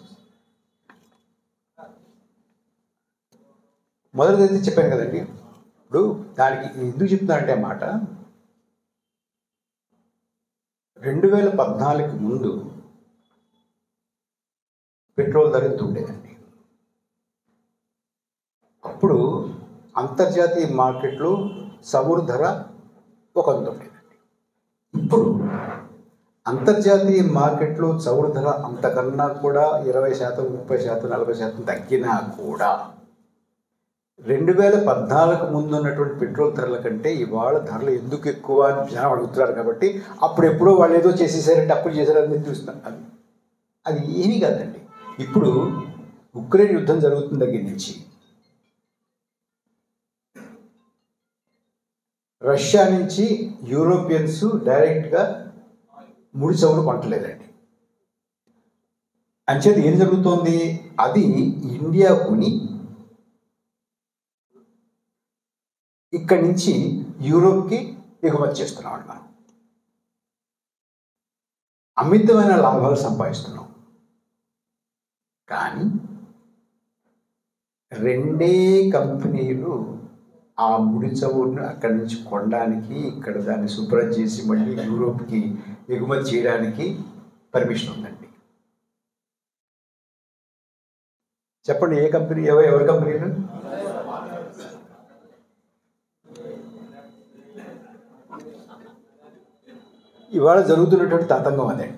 మొదటిదైతే చెప్పాను కదండి ఇప్పుడు దానికి ఎందుకు చెప్తున్నానంటే ఆ మాట రెండు వేల పద్నాలుగు ముందు పెట్రోల్ ధర ఎంత ఉండేదండి అప్పుడు అంతర్జాతీయ మార్కెట్లో సమురు ధర ఒక వంద ఉండేదండి ఇప్పుడు అంతర్జాతీయ మార్కెట్లో చౌరు ధర అంతకన్నా కూడా ఇరవై శాతం ముప్పై శాతం నలభై శాతం తగ్గినా కూడా రెండు వేల పద్నాలుగు ముందు ఉన్నటువంటి పెట్రోల్ ధరల కంటే ఇవాళ ధరలు ఎందుకు ఎక్కువ అని జనం అడుగుతున్నారు కాబట్టి అప్పుడు ఎప్పుడో వాళ్ళు ఏదో చేసేసారంటే అప్పుడు చేశారని చూస్తున్నారు అది అది ఏమీ కాదండి ఇప్పుడు ఉక్రెయిన్ యుద్ధం జరుగుతున్న దగ్గర నుంచి రష్యా నుంచి యూరోపియన్స్ డైరెక్ట్గా ముడి చవులు కొంటలేదండి అంచేది ఏం జరుగుతోంది అది ఇండియా కొని ఇక్కడి నుంచి యూరోప్కి ఎగుమతి చేస్తున్నాం అండి మనం అమితమైన లాభాలు సంపాదిస్తున్నాం కానీ రెండే కంపెనీలు ఆ ముడి చవును అక్కడి నుంచి కొనడానికి ఇక్కడ దాన్ని శుభ్రం చేసి మళ్ళీ యూరోప్కి ఎగుమతి చేయడానికి పర్మిషన్ ఉందండి చెప్పండి ఏ కంపెనీ ఎవ- ఎవరి కంపెనీలు ఇవాళ జరుగుతున్నటువంటి తతంగం అదండి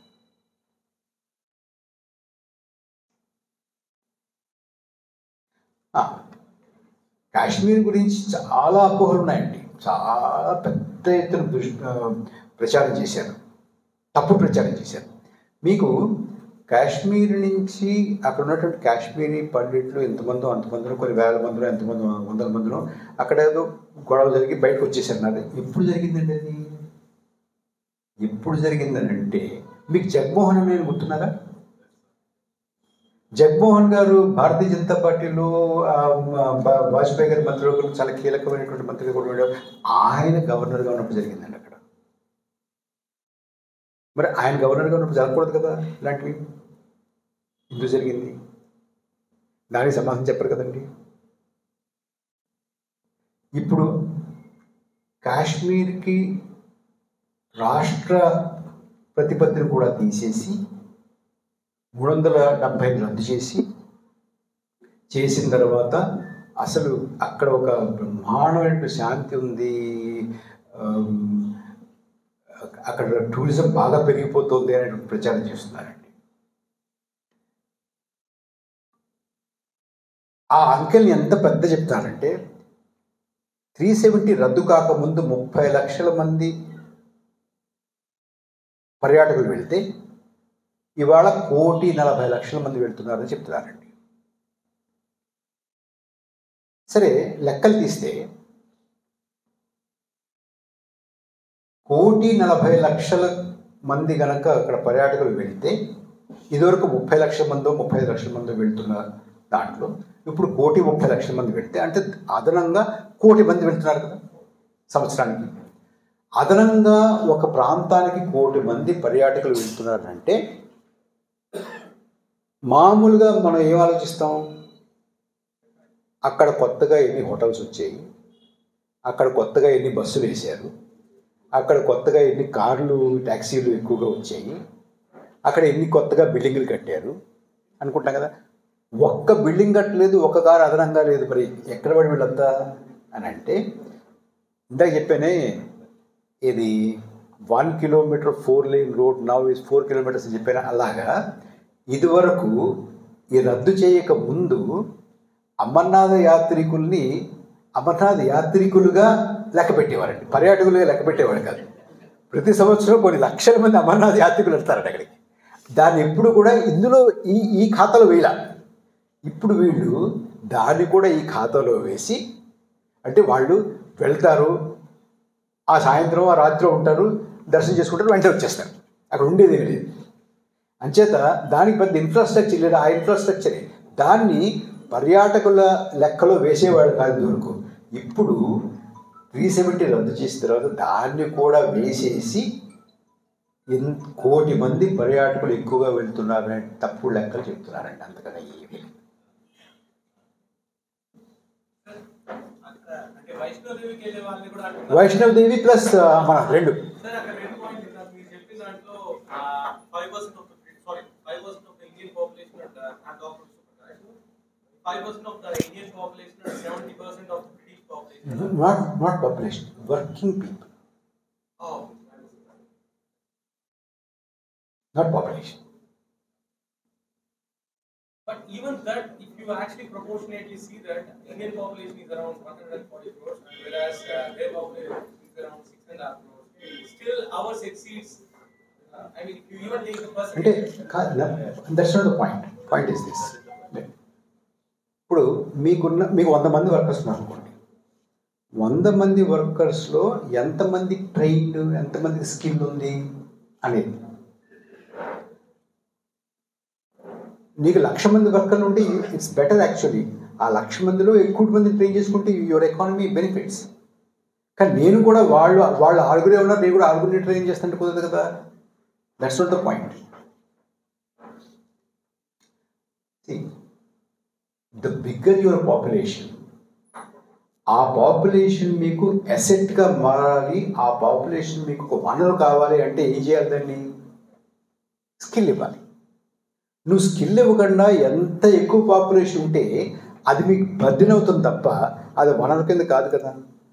ఆ, కాశ్మీర్ గురించి చాలా అపోహలు ఉన్నాయండి చాలా పెద్ద ఎత్తున దుష్- ఆ, ప్రచారం చేశారు తప్పు ప్రచారం చేశారు మీకు కాశ్మీర్ నుంచి అక్కడ ఉన్నటువంటి కాశ్మీరీ పండిట్లు ఎంతమందో అంతమందిలో కొన్ని వేల మందిలో ఎంతమంది వందల మందిలో అక్కడ ఏదో గొడవ జరిగి బయటకు వచ్చేసారు నాది ఎప్పుడు జరిగిందండి అది ఎప్పుడు జరిగిందని అంటే మీకు జగన్మోహన్ అని గుర్తున్నారా జగన్మోహన్ గారు భారతీయ జనతా పార్టీలో ఆ, బా- వాజ్పేయి గారి మంత్రివర్గంలో చాలా కీలకమైనటువంటి మంత్రిగా కూడా ఉండేవారు ఆయన గవర్నర్గా ఉన్నప్పుడు జరిగిందండి అక్కడ మరి ఆయన గవర్నర్గా ఉన్నప్పుడు జరగకూడదు కదా ఇలాంటివి ఎందుకు జరిగింది దానికి సమాధానం చెప్పరు కదండి ఇప్పుడు కాశ్మీర్కి రాష్ట్ర ప్రతిపత్తిని కూడా తీసేసి మూడు వందల డెబ్భై రద్దు చేసి చేసిన తర్వాత అసలు అక్కడ ఒక బ్రహ్మాండమైన శాంతి ఉంది ఆమ్, అక్కడ టూరిజం బాగా పెరిగిపోతుంది అనే ప్రచారం చేస్తున్నారండి ఆ అంకెల్ని ఎంత పెద్ద చెప్తారంటే త్రీ సెవెంటీ రద్దు కాకముందు ముప్పై లక్షల మంది పర్యాటకులు వెళ్తే ఇవాళ కోటి నలభై లక్షల మంది వెళ్తున్నారని చెప్తున్నారండి సరే లెక్కలు తీస్తే కోటి నలభై లక్షల మంది గనక అక్కడ పర్యాటకులు వెళితే ఇదివరకు ముప్పై లక్షల మందో ముప్పై ఐదు లక్షల మందో వెళ్తున్న దాంట్లో ఇప్పుడు కోటి ముప్పై లక్షల మంది వెళ్తే అంటే అదనంగా కోటి మంది వెళ్తున్నారు కదా సంవత్సరానికి అదనంగా ఒక ప్రాంతానికి కోటి మంది పర్యాటకులు వెళ్తున్నారంటే మామూలుగా మనం ఏం ఆలోచిస్తాం అక్కడ కొత్తగా ఎన్ని హోటల్స్ వచ్చాయి అక్కడ కొత్తగా ఎన్ని బస్సులు వేశారు అక్కడ కొత్తగా ఎన్ని కార్లు ట్యాక్సీలు ఎక్కువగా వచ్చాయి అక్కడ ఎన్ని కొత్తగా బిల్డింగులు కట్టారు అనుకుంటాం కదా ఒక్క బిల్డింగ్ కట్టలేదు ఒక్క కారు అదనంగా లేదు మరి ఎక్కడ పడి వీళ్ళంతా అని అంటే ఇందాక చెప్పానే ఇది one kilometer four lane road now is four kilometers అని చెప్పాను అలాగా ఇదివరకు ఈ రద్దు చేయక ముందు అమర్నాథ యాత్రికుల్ని అమర్నాథ్ యాత్రికులుగా లెక్క పెట్టేవారండి పర్యాటకులుగా లెక్క పెట్టేవాడు కాదు ప్రతి సంవత్సరం కొన్ని లక్షల మంది అమర్నాథ్ యాత్రికులు వెళ్తారట అక్కడికి దాన్ని ఎప్పుడు కూడా ఇందులో ఈ ఈ ఖాతాలో వేయాల ఇప్పుడు వీళ్ళు దాన్ని కూడా ఈ ఖాతాలో వేసి అంటే వాళ్ళు వెళ్తారు ఆ సాయంత్రం ఆ రాత్రి ఉంటారు దర్శనం చేసుకుంటారు వెంటనే వచ్చేస్తారు అక్కడ ఉండేది ఏమీ లేదు అంచేత దానికి పెద్ద ఇన్ఫ్రాస్ట్రక్చర్ లేదా ఆ ఇన్ఫ్రాస్ట్రక్చరే దాన్ని పర్యాటకుల లెక్కలో వేసేవాడు కాదు వరకు ఇప్పుడు త్రీ సెవెంటీ రద్దు చేసిన తర్వాత దాన్ని కూడా వేసేసి ఎన్ కోటి మంది పర్యాటకులు ఎక్కువగా వెళ్తున్నారనే తప్పుడు లెక్కలు చెప్తున్నారండి అంతకన్నా ఏమీ లేదు. అంటే వైష్ణోదేవికి వెళ్ళే వాళ్ళని కూడా అంటున్నారు. వైష్ణవ్ దేవి ప్లస్ మన రెండు సార్ అక్కడ రెండు పాయింట్లు ఉన్నారు. మీరు చెప్పిన దాంట్లో five percent of sorry five percent of the Indian population and five percent of the Indian population and seventy percent of British population not not population working people not population But even that, if you actually proportionately see that Indian population is around 140 crores, whereas uh, their population is around six and a half crores, still ours exceeds. Uh, I mean, if you even take the అంటే percentage. That's not the point point is this ఇప్పుడు మీకున్న మీకు వంద మంది వర్కర్స్ ఉన్నారు అనుకోండి వంద మంది వర్కర్స్లో ఎంతమంది ట్రైన్డ్ ఎంతమందికి స్కిల్ ఉంది అనేది నీకు లక్ష మంది వర్కర్లు ఉంటే ఇట్స్ బెటర్ యాక్చువల్లీ ఆ లక్ష మందిలో ఎక్కువ మంది ట్రైన్ చేసుకుంటే యువర్ ఎకానమీ బెనిఫిట్స్ కానీ నేను కూడా వాళ్ళు వాళ్ళు ఆరుగురే ఉన్నారు నేను కూడా ఆరుగురిని ట్రైన్ చేస్తుంటే కుదరదు కదా that's not the point the bigger your population uh population మీకు అసెట్గా మారాలి ఆ పాపులేషన్ మీకు ఒక వనరు కావాలి అంటే ఏం చేయాలి దాన్ని స్కిల్ ఇవ్వాలి నువ్వు స్కిల్ ఇవ్వకుండా ఎంత ఎక్కువ పాపులేషన్ ఉంటే అది మీకు బర్డెన్ అవుతుంది తప్ప అది వనరు కింద కాదు కదా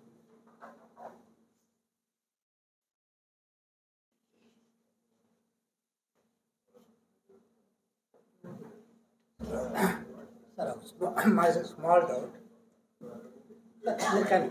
Sir, my small doubt. You can,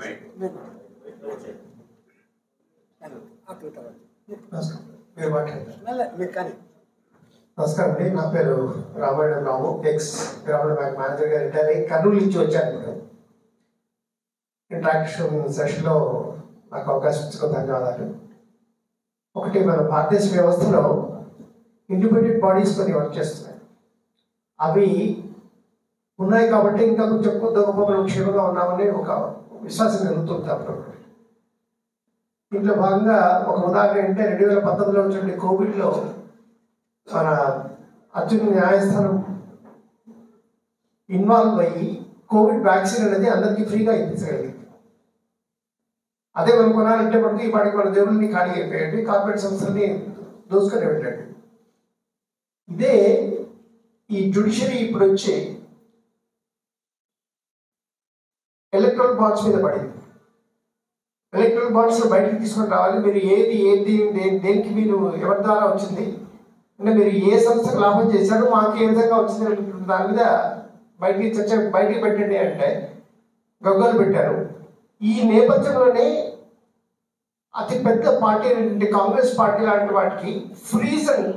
మీరు మాట్లాడారు మీరు కానీ నమస్కారం అండి నా పేరు Ramayana Ramu ex Grameena bank manager గారు రిటైర్ అయ్యి కర్నూలు నుంచి వచ్చాను ఇప్పుడు ఇంట్రాక్షన్ సెషన్లో నాకు అవకాశం ఇచ్చిన ధన్యవాదాలు ఒకటి మన భారతదేశ వ్యవస్థలో ఇండిపెండెంట్ బాడీస్ కొన్ని వర్క్ చేస్తున్నాయి అవి ఉన్నాయి కాబట్టి ఇంకా కొంచెం కొద్ది గొప్ప మనం క్షేమంగా ఉన్నామని ఒక విశ్వాసం కలుగుతుంది అప్పుడప్పుడు దీంట్లో భాగంగా ఒక ఉదాహరణ ఏంటంటే రెండు వేల పంతొమ్మిదిలో వచ్చిన కోవిడ్లో మన అత్యున్నత న్యాయస్థానం ఇన్వాల్వ్ అయ్యి కోవిడ్ వ్యాక్సిన్ అనేది అందరికీ ఫ్రీగా ఇప్పించగలిగింది అదే మనం కొనాలంటే మనకి వాడికి మన జేబుల్ని ఖాళీ అయిపోయండి కార్పొరేట్ సంస్థల్ని దోసుకొని వెళ్ళండి ఇదే ఈ జుడిషియరీ ఇప్పుడు వచ్చి ఎలక్ట్రల్ బాండ్స్ మీద పడింది ఎలక్ట్రల్ బాండ్స్ బయటకు తీసుకొని రావాలి మీరు ఏది ఏది దే- దేనికి మీరు ఎవరి ద్వారా వచ్చింది అంటే మీరు ఏ సంస్థకు లాభం చేశారో మాకు ఏ విధంగా వచ్చింది అనేటువంటి దాని మీద బయటికి చర్చ బయటికి పెట్టండి అంటే గగ్గోలు పెట్టారు ఈ నేపథ్యంలోనే అతి పెద్ద పార్టీ అయినటువంటి కాంగ్రెస్ పార్టీ లాంటి వాటికి frozen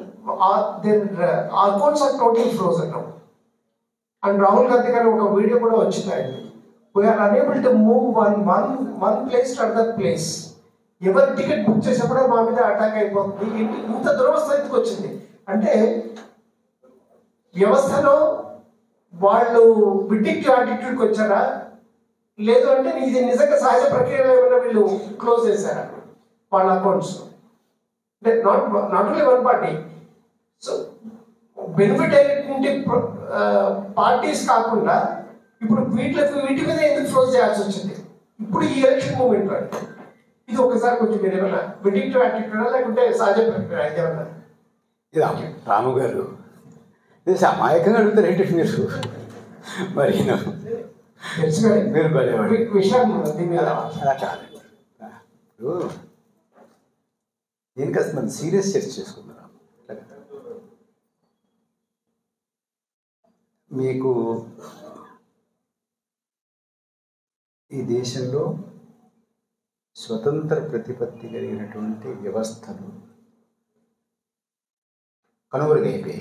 accounts are total frozen and Rahul Gandhi గారు ఒక వీడియో కూడా వచ్చింది ఆయనకి we're unable to move one one one place to other place ఎవరు టికెట్ బుక్ చేసినప్పుడే మా మీద అటాక్ అయిపోతుంది ఏంటి ఇంత దురవస్థితికి వచ్చింది అంటే వ్యవస్థలో వాళ్ళు విడిక్టివ్ యాటిట్యూడ్కి వచ్చారా లేదు అంటే ఇది నిజంగా సహజ ప్రక్రియలో ఏమైనా వీళ్ళు క్లోజ్ చేశారా వాళ్ళ అకౌంట్స్ అంటే not not only one party so benefit అయినటువంటి పార్టీస్ కాకుండా ఇప్పుడు వీటికి వీటి మీద ఎందుకు క్లోజ్ చేయాల్సి వచ్చింది ఇప్పుడు ఈ ఎలక్షన్ మూమెంట్ ఇది ఒకసారి కొంచెం మీరు ఏమైనా విడిక్టివ్ యాటిట్యూడా లేకుంటే సహజ ప్రక్రియ ఏమన్నా ఇది అమ్మ- రాము గారు ఇది అమాయకంగా అడుగుతారు ఏంటి మీరు మరి నేను- తెలుసు కానీ మీరు భలేవాడు. వి- విషయం దీని మీద అలా కాదండి ఇప్పుడు దీనికి కాస్త మనం సీరియస్ చర్చ చేసుకుందాం మీకు ఈ దేశంలో స్వతంత్ర ప్రతిపత్తి కలిగినటువంటి వ్యవస్థలు కనుమరుగైపోయాయి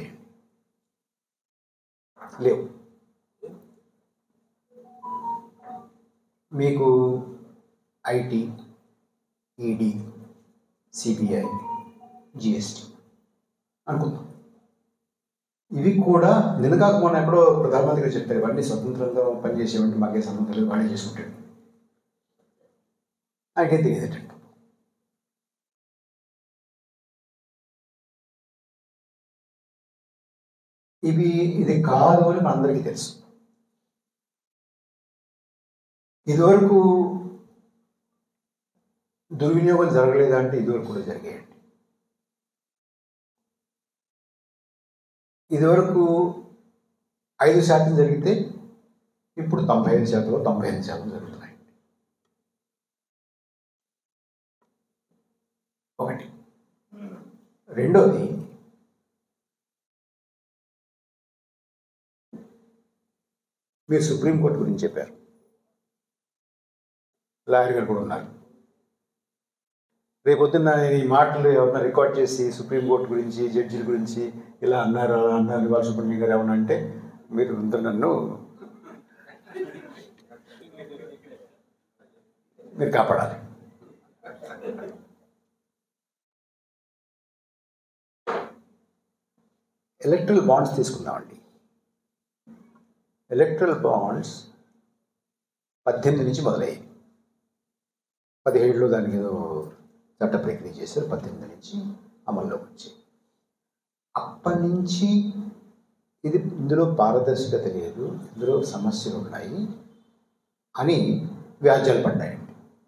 లేవు మీకు ఐటీ ఈడీ సిబిఐ జిఎస్టి అనుకుందాం ఇవి కూడా నిన్నకాక మొన్న ఎక్కడో ప్రధానమంత్రి గారు చెప్పారు ఇవన్నీ స్వతంత్రంగా పనిచేసేవంటి మాకే సంబంధం లేదు వాడే చేసుకుంటాడు ఆయనకేం తెలియదట ఇవి ఇది కాదు అని మనందరికీ తెలుసు ఇదివరకు దుర్వినియోగం జరగలేదా అంటే ఇదివరకు కూడా జరిగాయండి ఇదివరకు ఐదు శాతం జరిగితే ఇప్పుడు తొంభై ఐదు శాతంలో తొంభై ఐదు శాతం జరుగుతున్నాయి ఒకటి రెండోది మీరు సుప్రీంకోర్టు గురించి చెప్పారు లాయర్ గారు కూడా ఉన్నారు రేపొద్దున్న నేను ఈ మాటలు ఎవరన్నా రికార్డ్ చేసి సుప్రీంకోర్టు గురించి జడ్జిల గురించి ఇలా అన్నారు అలా అన్నారు ఇవాళ సుబ్రహ్మణ్యం గారు ఏమన్నా అంటే మీరు అందరూ నన్ను మీరు కాపాడాలి ఎలక్ట్రల్ బాండ్స్ తీసుకుందామండి ఎలక్ట్రల్ బాండ్స్ పద్దెనిమిది నుంచి మొదలయ్యాయి పదిహేడులో దానికి ఏదో చట్ట ప్రక్రియ చేశారు పద్దెనిమిది నుంచి అమల్లోకి వచ్చాయి అప్పటి నుంచి ఇది ఇందులో పారదర్శకత లేదు ఇందులో సమస్యలు ఉన్నాయి అని వ్యాజ్యాలు పడ్డాయండి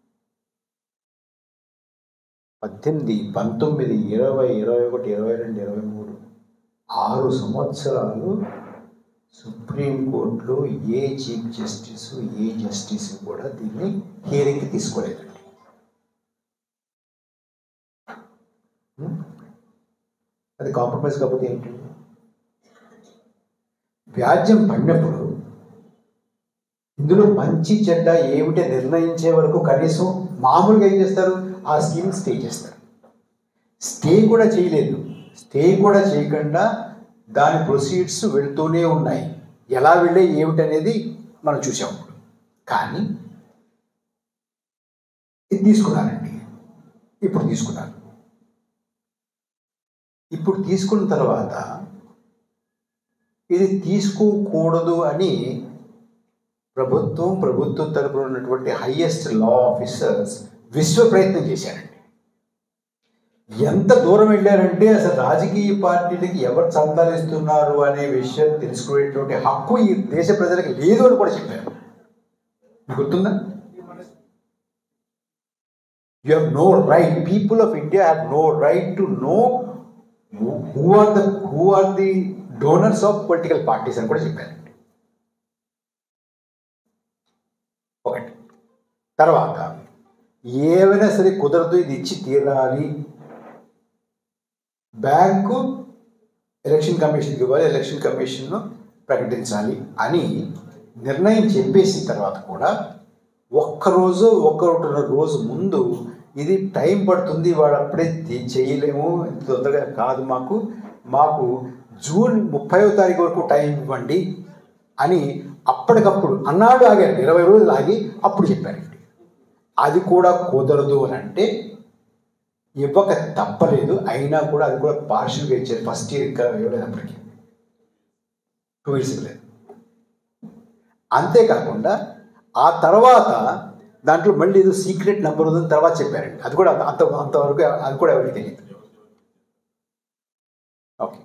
పద్దెనిమిది పంతొమ్మిది ఇరవై ఇరవై ఒకటి ఇరవై రెండు ఇరవై మూడు ఆరు సంవత్సరాలు సుప్రీంకోర్టులో ఏ చీఫ్ జస్టిస్ ఏ జస్టిస్ కూడా దీన్ని హియరింగ్కి తీసుకోలేదండి హ్మ్? అది కాంప్రమైజ్ కాకపోతే ఏంటి వ్యాజ్యం పడినప్పుడు ఇందులో మంచి చెడ్డ ఏమిటి నిర్ణయించే వరకు కనీసం మామూలుగా ఏం చేస్తారు ఆ స్కీమ్ స్టే చేస్తారు స్టే కూడా చేయలేదు స్టే కూడా చేయకుండా దాని ప్రొసీడ్స్ వెళ్తూనే ఉన్నాయి ఎలా వెళ్ళే ఏమిటనేది మనం చూసాం ఇప్పుడు కానీ ఇది తీసుకున్నారండి ఇప్పుడు తీసుకున్నారు ఇప్పుడు తీసుకున్న తర్వాత ఇది తీసుకోకూడదు అని ప్రభుత్వం ప్రభుత్వం తరపున ఉన్నటువంటి హైయెస్ట్ లా ఆఫీసర్స్ విశ్వ ప్రయత్నం చేశారండి ఎంత దూరం వెళ్ళారంటే అసలు రాజకీయ పార్టీలకి ఎవరు చందాలు ఇస్తున్నారు అనే విషయం తెలుసుకునేటువంటి హక్కు ఈ దేశ ప్రజలకు లేదు అని కూడా చెప్పారు మీకు గుర్తుందా you have no right people of India have no right to know who are the who are the donors of political parties అని కూడా చెప్పారండి ఒకటి తర్వాత ఏమైనా సరే కుదరదు ఇది ఇచ్చి తీరాలి బ్యాంకు ఎలక్షన్ కమిషన్కి ఇవ్వాలి ఎలక్షన్ కమిషన్ను ప్రకటించాలి అని నిర్ణయం చెప్పేసిన తర్వాత కూడా ఒక్కరోజు ఒకటిన్నర రోజు ముందు ఇది టైం పడుతుంది వాడు అప్పుడే తీ- చేయలేము ఇంత తొందరగా కాదు మాకు మాకు జూన్ ముప్పైవ తారీఖు వరకు టైం ఇవ్వండి అని అప్పటికప్పుడు అన్నాడు ఆగారు ఇరవై రోజులు ఆగి అప్పుడు చెప్పారండి అది కూడా కుదరదు అని అంటే ఇవ్వక తప్పలేదు అయినా కూడా అది కూడా పార్షల్గా ఇచ్చారు ఫస్ట్ ఇయర్ ఇంకా ఇవ్వలేదు అప్పటికి టూ ఇయర్స్ ఇవ్వలేదు అంతేకాకుండా ఆ తర్వాత దాంట్లో మళ్ళీ ఏదో సీక్రెట్ నెంబర్ ఉందని తర్వాత చెప్పారండి అది కూడా అంత అంతవరకు అది కూడా ఎవరికి తెలియదు ఓకే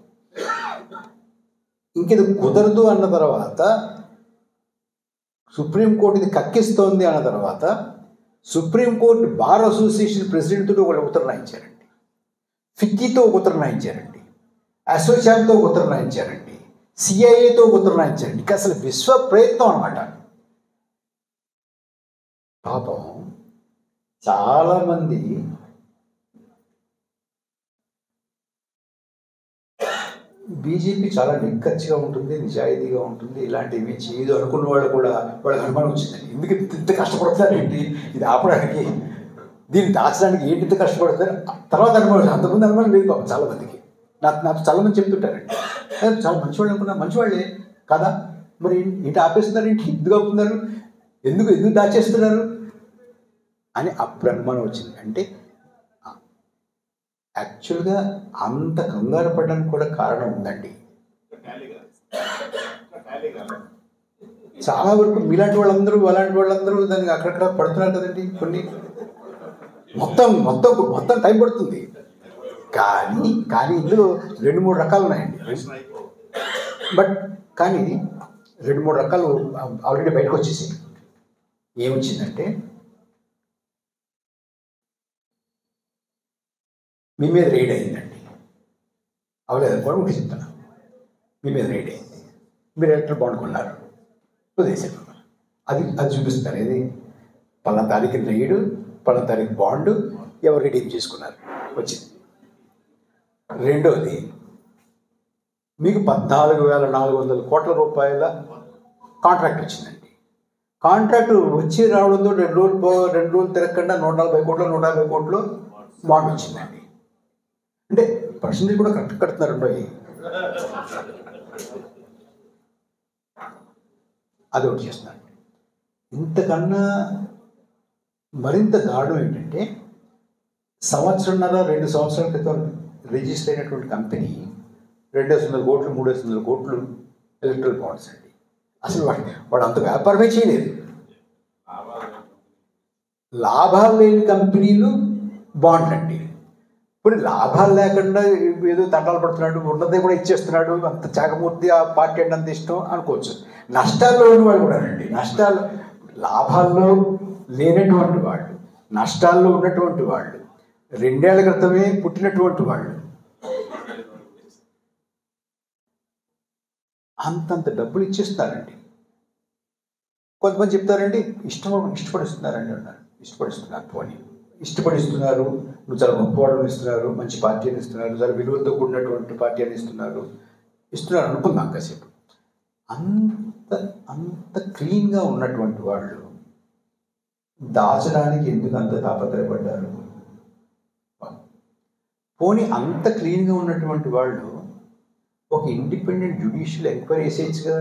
ఇంకేది కుదరదు అన్న తర్వాత సుప్రీంకోర్టు ఇది కక్కిస్తోంది అన్న తర్వాత సుప్రీంకోర్టు బార్ అసోసియేషన్ ప్రెసిడెంట్ తోటి ఒక ఉత్తరం రాయించారండి ఫిక్కీతో ఒక ఉత్తరం రాయించారండి అసోచామ్తో ఒక ఉత్తరం రాయించారండి సిఐఏతో ఒక ఉత్తరం రాయించారండి ఇంకా అసలు విశ్వ ప్రయత్నం అనమాట పాపం చాలామంది బీజేపీ చాలా నిక్కచ్చిగా ఉంటుంది నిజాయితీగా ఉంటుంది ఇలాంటివి చేయదు అనుకున్న వాళ్ళు కూడా వాళ్ళకి అనుమానం వచ్చిందండి ఎందుకు ఇంత- ఇంత కష్టపడతారు ఏంటి ఇది ఆపడానికి దీన్ని దాచడానికి ఏంటి ఇంత కష్టపడతారు తర్వాత అనుమానం అంతకుముందు అనుమానం లేదు పాపం చాలా మందికి నాకు నాకు చాలా మంది చెప్తుంటారండి "ఏ, చాలా మంచివాళ్ళు అనుకున్నా మంచివాళ్ళే కదా మరి ఏంటి ఆపేస్తున్నారు ఏంటి ఎందుకు ఆపుతున్నారు ఎందుకు ఎందుకు దాచేస్తున్నారు అని అప్పుడు అనుమానం వచ్చింది అంటే యాక్చువల్గా అంత కంగారు పడడానికి కూడా కారణం ఉందండి చాలా వరకు మీలాంటి వాళ్ళందరూ అలాంటి వాళ్ళందరూ దానికి అక్కడక్కడ పడుతున్నారు కదండి కొన్ని మొత్తం మొత్తం మొత్తం టైం పడుతుంది కానీ కానీ ఇందులో రెండు మూడు రకాలు ఉన్నాయండి బట్ కానీ రెండు మూడు రకాలు ఆల్రెడీ బయటకు వచ్చేసాయి ఏమొచ్చిందంటే మీ మీద రైడ్ అయిందండి అవలేదు కూడా ఒకటి చెప్తాను మీ మీద రైడ్ అయింది మీరు ఎలక్ట్రిక్ బాండ్ కొన్నారు వదిలేసారు అది అది చూపిస్తారు ఏది పలానా తారీఖు రైడు పలానా తారీఖు బాండ్ ఎవరు రిడీమ్ చేసుకున్నారు వచ్చింది రెండోది మీకు పద్నాలుగు వేల నాలుగు వందల కోట్ల రూపాయల కాంట్రాక్ట్ వచ్చిందండి కాంట్రాక్ట్ వచ్చి రావడంతో రెండు రోజులు పో రెండు రోజులు తిరగకుండా నూట నలభై కోట్లు నూట యాభై కోట్లు బాండ్ వచ్చిందండి అంటే పర్సంటేజ్ కూడా కరెక్ట్ కడుతున్నారండి అవి అది ఒకటి చేస్తున్నాను ఇంతకన్నా మరింత దారుణం ఏంటంటే సంవత్సరంన్నర రెండు సంవత్సరాల క్రితం రిజిస్టర్ అయినటువంటి కంపెనీ రెండేసి వందల కోట్లు మూడేసి వందల కోట్లు ఎలక్ట్రల్ బాండ్స్ అండి అసలు వాడు వాడు అంత వ్యాపారమే చేయలేదు లాభాలు లేని కంపెనీలు బాండ్లు అండి ఇప్పుడు లాభాలు లేకుండా ఏదో తండాలు పడుతున్నాడు ఉన్నదే కూడా ఇచ్చేస్తున్నాడు అంత చాకమూర్తి ఆ పార్టీ అంటే అంత ఇష్టం అనుకోవచ్చు నష్టాల్లో ఉన్నవాడు కూడా అండి నష్టాలు లాభాల్లో లేనటువంటి వాళ్ళు నష్టాల్లో ఉన్నటువంటి వాళ్ళు రెండేళ్ల క్రితమే పుట్టినటువంటి వాళ్ళు అంతంత డబ్బులు ఇచ్చేస్తున్నారండి కొంతమంది చెప్తారండి ఇష్టం ఇష్టపడిస్తున్నారండి అన్నారు ఇష్టపడిస్తున్నారు పోనీ ఇష్టపడిస్తున్నారు నువ్వు చాలా గొప్పవాళ్ళని ఇస్తున్నారు మంచి పార్టీ అని ఇస్తున్నారు చాలా విలువలతో కూడినటువంటి పార్టీ అని ఇస్తున్నారు ఇస్తున్నారు అనుకుందాం కాసేపు అంత అంత క్లీన్గా ఉన్నటువంటి వాళ్ళు దాచడానికి ఎందుకు అంత తాపత్రయపడ్డారు పోనీ అంత క్లీన్గా ఉన్నటువంటి వాళ్ళు ఒక ఇండిపెండెంట్ జ్యుడిషియల్ ఎంక్వైరీ వేసేయచ్చుగా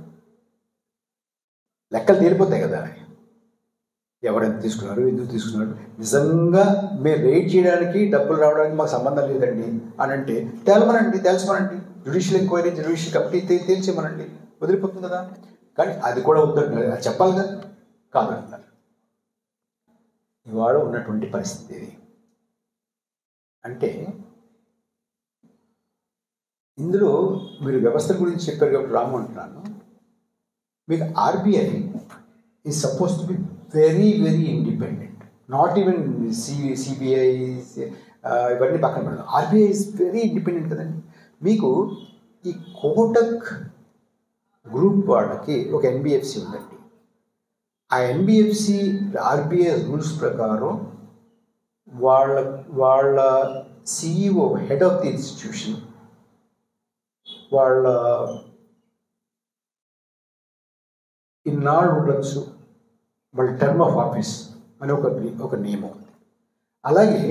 లెక్కలు తేలిపోతాయి కదా ఎవరెంత తీసుకున్నారు ఎందుకు తీసుకున్నారు నిజంగా మేము రేట్ చేయడానికి డబ్బులు రావడానికి మాకు సంబంధం లేదండి అని అంటే తేలమనండి తెలుసుకోనండి జ్యుడిషియల్ ఎంక్వైరీ జ్యుడిషియల్ కమిటీ తే- తేల్చేమనండి వదిలిపోతుంది కదా కానీ అది కూడా వద్దంటున్నారు అది చెప్పాలిగా కాదంటున్నారు ఇవాళ ఉన్నటువంటి పరిస్థితి ఇది అంటే ఇందులో మీరు వ్యవస్థ గురించి చెప్పారు కాబట్టి రాము అంటున్నాను మీకు RBI is suppose to be very very independent not even C CBI ఇవన్నీ పక్కన పెడదాం ఆర్బీఐ ఇస్ వెరీ ఇండిపెండెంట్ కదండి మీకు ఈ కోటక్ గ్రూప్ వాళ్ళకి ఒక ఎన్బిఎఫ్సి ఉందండి ఆ ఎన్బిఎఫ్సి ఆర్బీఐ రూల్స్ ప్రకారం వాళ్ళ వాళ్ళ CEO head of the institution వాళ్ళ ఇన్నాళ్ళు ఉండొచ్చు వాళ్ళ టర్మ్ ఆఫ్ ఆఫీస్ అని ఒక ఒక నియమం ఉంది అలాగే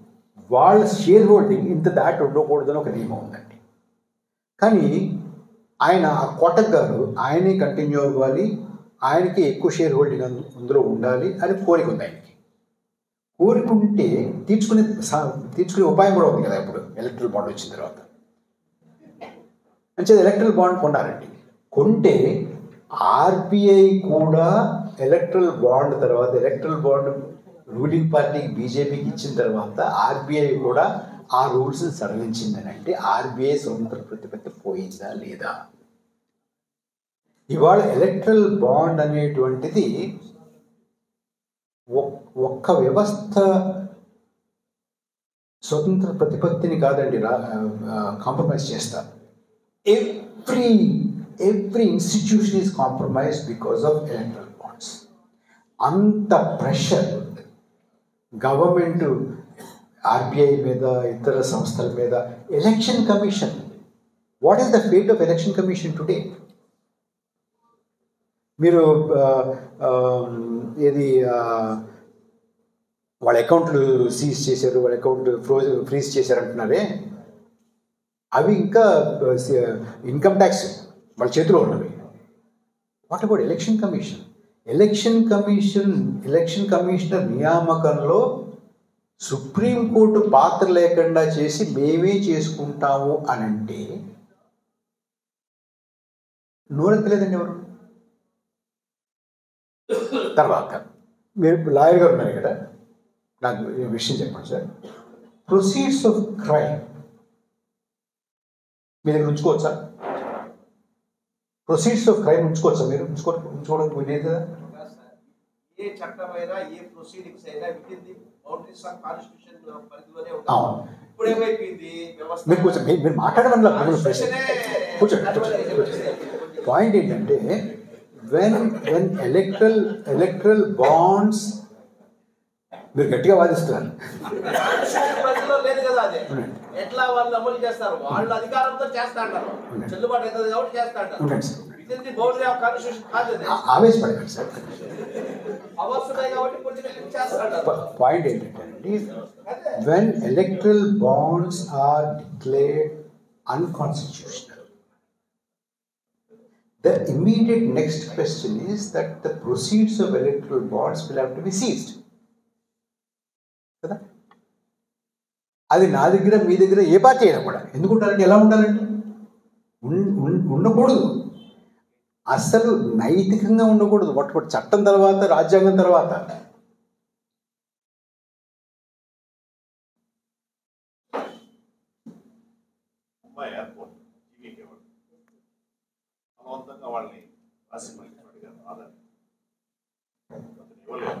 వాళ్ళ షేర్ హోల్డింగ్ ఇంత దాటి ఉండకూడదని ఒక నియమం ఉందండి కానీ ఆయన ఆ కోటక్ గారు ఆయనే కంటిన్యూ అవ్వాలి ఆయనకి ఎక్కువ షేర్ హోల్డింగ్ అందు- అందులో ఉండాలి అని కోరిక ఉంది ఆయనకి కోరిక ఉంటే తీర్చుకునే సా- తీర్చుకునే ఉపాయం కూడా ఉంది కదా ఇప్పుడు ఎలక్ట్రల్ బాండ్ వచ్చిన తర్వాత అంటే ఎలక్ట్రల్ బాండ్ కొన్నారండి కొంటే ఆర్బీఐ కూడా ఎలక్ట్రల్ బాండ్ తర్వాత ఎలక్ట్రల్ బాండ్ రూలింగ్ పార్టీకి బీజేపీకి ఇచ్చిన తర్వాత ఆర్బీఐ కూడా ఆ రూల్స్ సడలించిందని అంటే ఆర్బీఐ స్వతంత్ర ప్రతిపత్తి పోయిందా లేదా ఇవాళ ఎలక్ట్రల్ బాండ్ అనేటువంటిది ఒక్- ఒక్క వ్యవస్థ స్వతంత్ర ప్రతిపత్తిని కాదండి కాంప్రమైజ్ చేస్తారు every every institution is compromise because of electoral bonds అంత ప్రెషర్ గవర్నమెంట్ ఆర్బీఐ మీద ఇతర సంస్థల మీద election commission what is the fate of election commission today మీరు ఆ, ఆ, ఏది ఆ, వాళ్ళ అకౌంట్లు సీజ్ చేశారు వాళ్ళ అకౌంట్ ఫ్రోజ్ ఫ్రీజ్ చేశారు అంటున్నారే అవి ఇంకా ఇన్కమ్ ట్యాక్స్ వాళ్ళ చేతిలో ఉన్నవి what about election commission election commission election commissioner నియామకంలో సుప్రీంకోర్టు పాత్ర లేకుండా చేసి మేమే చేసుకుంటాము అని అంటే నోరెత్తలేదండి ఎవరు తర్వాత మీరు లాయర్ గారు ఉన్నారు కదా నాకు ఈ విషయం చెప్పండి సార్ ప్రొసీడ్స్ ఆఫ్ క్రైమ్ మీ దగ్గర ఉంచుకోవచ్చా ప్రొసీడ్స్ ఆఫ్ క్రైమ్ ఉంచుకోవచ్చా మీరు ఉంచుకో ఉంచుకోవడం లేదు కదా ఏ చట్టమైనా ఏ ప్రొసీడింగ్స్ అయినా within the boundaries of constitution పరిధిలోనే అవును. ఉంటాయి ఇప్పుడు ఏమైపోయింది వ్యవస్థ మీరు కూర్చో మీరు మీరు మాట్లాడమని మిమ్మల్ని ప్రశ్న Constitution-ఏ కూర్చోండి కూర్చోండి పాయింట్ ఏంటంటే when when electoral electoral bonds మీరు గట్టిగా వాదిస్తున్నారు కాన్స్టిట్యూషన్ పరిధిలో లేదు కదా అది ఎట్లా వాళ్ళు అమలు చేస్తారు వాళ్ళు అధికారంతో చేస్తా అంటారు చెల్లుబాటు అవుతుంది కాబట్టి చేస్తా అంటారు ఉండండి sir within the boundary of constitution కాదు అది ఆ- ఆవేశపడకండి సార్ అవర్స్ ఉన్నాయి కాబట్టి పొలిటికల్ చేస్తా అంటారు పాయింట్ ఏంటంటే when electoral bonds are declared unconstitutional the immediate next question is that the proceeds of electoral bonds will have to be seized. కదా అది నా దగ్గర మీ దగ్గర ఏ పార్టీ అయినా కూడా ఎందుకు ఉంటారండి ఎలా ఉండాలండి ఉన్- ఉన్- ఉండకూడదు అసలు నైతికంగా ఉండకూడదు మొట్టమొదటి చట్టం తర్వాత రాజ్యాంగం తర్వాత ముంబై ఎయిర్పోర్ట్ జీవీకి ఇవ్వడం బలవంతంగా వాళ్ళని రాసిమని అడిగారు ఆధార్ అతను ఇవ్వలేదు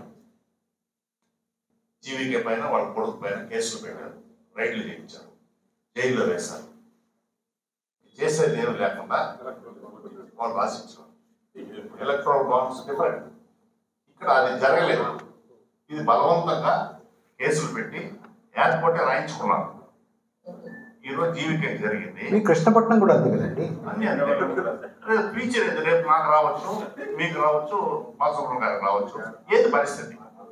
జీవీకే పైన వాళ్ళ కొడుకు పైన కేసులు పెట్టారు రైడ్లు చేయించారు జైల్లో వేశారు చేసేది ఏమి లేకుండా వాళ్ళు రాసించారు ఎలక్ట్రల్ బాండ్స్ డిఫరెంట్ ఇక్కడ అది జరగలేదు ఇది బలవంతంగా కేసులు పెట్టి ఎయిర్పోర్టే రాయించుకున్నారు ఈరోజు జీవికే జరిగింది మీ కృష్ణపట్నం కూడా అంతే కదండి అన్ని అంతే రేపు ఫ్యూచర్ ఏంది రేపు నాకు రావచ్చు మీకు రావచ్చు బాలసుబ్రహ్మణ్యం గారికి రావచ్చు ఏది పరిస్థితి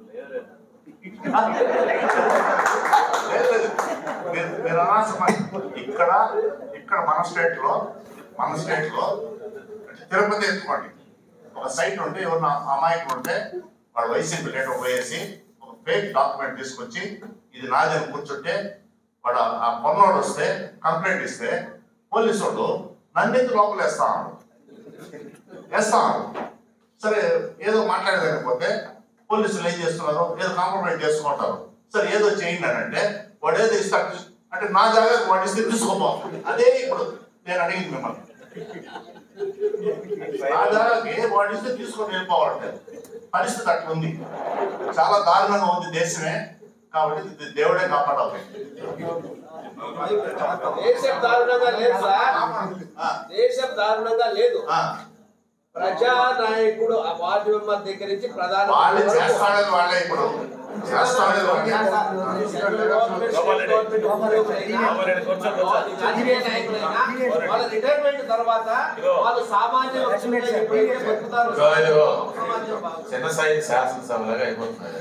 లేదు, లేదు. మీరు- మీరు అనాల్సిన పని. ఇక్కడ ఇక్కడ మన స్టేట్ లో మన స్టేట్ లో తిరుపతి ఎత్తుకోండి ఒక సైట్ ఉంటే ఎవరిన అమాయకులు ఉంటే వాడు వైసీపీ లెటర్ పోయేసి ఒక ఫేక్ డాక్యుమెంట్ తీసుకొచ్చి ఇది నాదని కూర్చుంటే వాడు ఆ- ఆ పన్నోడు వస్తే కంప్లైంట్ ఇస్తే పోలీసు వాళ్ళు నన్నెందుకు లోపల వేస్తాను వేస్తాను సరే ఏదో మాట్లాడలేకపోతే పోలీసులు ఏం చేస్తున్నారు ఏదో కాంప్రమైజ్ చేసుకుంటారు సరే ఏదో చేయండి అని అంటే వాడు ఏదో ఇస్తాడు అంటే నా జాగ్రత్త వాడు ఇస్తే తీసుకోపో అదే ఇప్పుడు నేను అడిగింది మిమ్మల్ని నా జాగ్రత్తకి వాడు ఇస్తే తీసుకొని వెళ్ళిపోవాలంటే పరిస్థితి అట్లా ఉంది చాలా దారుణంగా ఉంది దేశమే కాబట్టి ఇది దేవుడే కాపాడాలి దేశం దారుణంగా లేదు సార్ దేశం దారుణంగా లేదు ప్రజానాయకుడు ఆ వార్డు మెంబర్ దగ్గర నుంచి ప్రధాన వాళ్ళు చేస్తాడని వాళ్ళే ఇప్పుడు చేస్తాడని వాళ్ళే రాజకీయ నాయకులైనా వాళ్ళ రిటైర్మెంట్ తర్వాత వాళ్ళు సామాన్య వ్యక్తులుగా ఎప్పుడైతే బతుకుతారో ఇదిగో, ఇదిగో. సమాజం బాగుంటుంది. చిన్న స్థాయి శాసనసభలాగా అయిపోతున్నది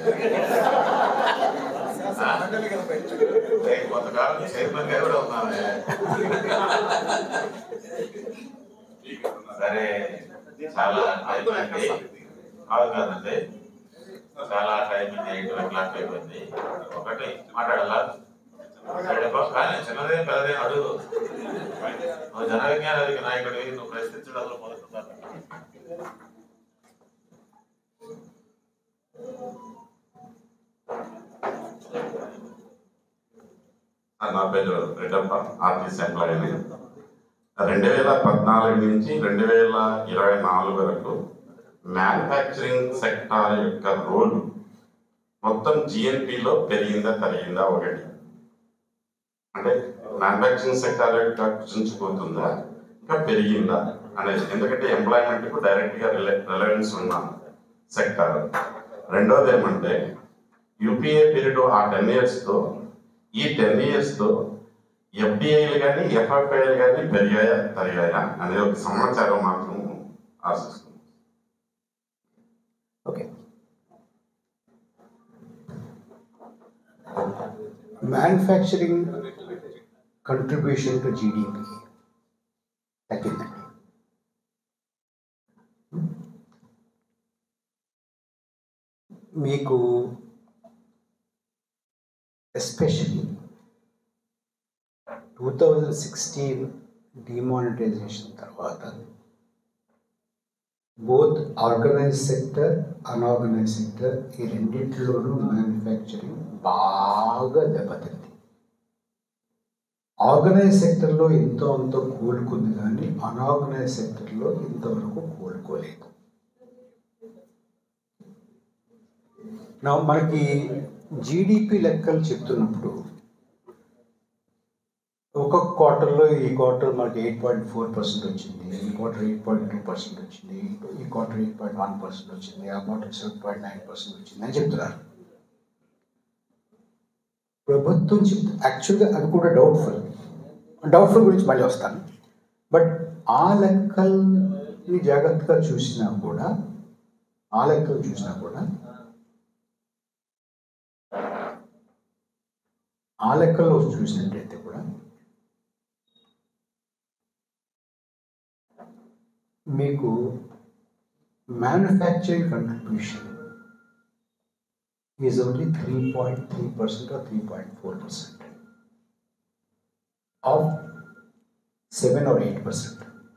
ఆ? ఏ, కొంతకాలం చైర్మన్ గా కూడా ఉన్నామే సరే చాలా టైం అయింది కాదు కాదండి చాలా టైం అయింది ఎయిట్ ఓ క్లాక్ అయిపోయింది ఒకటి మాట్లాడాలా ఏడబ్బా, కానీ చిన్నదే పెద్దదే అడుగు నువ్వు జన విజ్ఞాన నాయకుడివి నువ్వు ప్రశ్నించడం అసలు మొదలుపెట్టాలి. నా పేరు రెడ్డప్ప ఆర్టీసీ ఎంప్లాయీని రెండు వేల పద్నాలుగు నుంచి రెండు వేల ఇరవై నాలుగు వరకు మ్యానుఫ్యాక్చరింగ్ సెక్టార్ యొక్క రోల్ మొత్తం జిఎన్పిలో పెరిగిందా తరిగిందా ఒకటి అంటే మ్యానుఫ్యాక్చరింగ్ సెక్టార్ యొక్క కుచించిపోతుందా ఇంకా పెరిగిందా అనేది ఎందుకంటే ఎంప్లాయ్మెంట్ కు డైరెక్ట్ గా రిలవెన్స్ ఉన్న సెక్టార్ రెండోది ఏమంటే యూపీఏ పీరియడ్ ఆ టెన్ ఇయర్స్ తో ఈ టెన్ ఇయర్స్ తో ఎఫ్డిఐలు కానీ ఎఫ్ఎఫ్ఐలు కానీ పెరిగాయా తరిగాయా అనేది ఒక సమాచారం మాత్రం ఆశిస్తుంది okay manufacturing contribution to GDP తగ్గిందండి మీకు especially two thousand sixteen demonetisation తర్వాత both organise sector unorganise sector ఈ రెండింటిలోనూ మ్యానుఫ్యాక్చరింగ్ బాగా దెబ్బతింది ఆర్గనైజ్ సెక్టర్లో ఎంతో అంతో కోలుకుంది కానీ అన్ఆర్గనైజ్ సెక్టర్లో ఇంతవరకు కోలుకోలేదు నా మనకి జీడిపి లెక్కలు చెప్తున్నప్పుడు ఒక్కొక్క క్వార్టర్లో ఈ క్వార్టర్ మనకి ఎయిట్ పాయింట్ ఫోర్ పర్సెంట్ వచ్చింది ఈ quarter eight point two percent వచ్చింది ఈ quarter eight point one percent వచ్చింది ఆ quarter seven point nine percent వచ్చింది అని చెప్తున్నారు ప్రభుత్వం చెప్తే యాక్చువల్గా అది కూడా డౌట్ఫుల్ డౌట్ఫుల్ గురించి మళ్ళీ వస్తాను బట్ ఆ లెక్కల్ని జాగ్రత్తగా చూసినా కూడా ఆ లెక్కలు చూసినా కూడా ఆ లెక్కల్లో చూసినట్టయితే కూడా మీకు manufacturing contribution is only three point three percent or three point four percent of seven or eight percent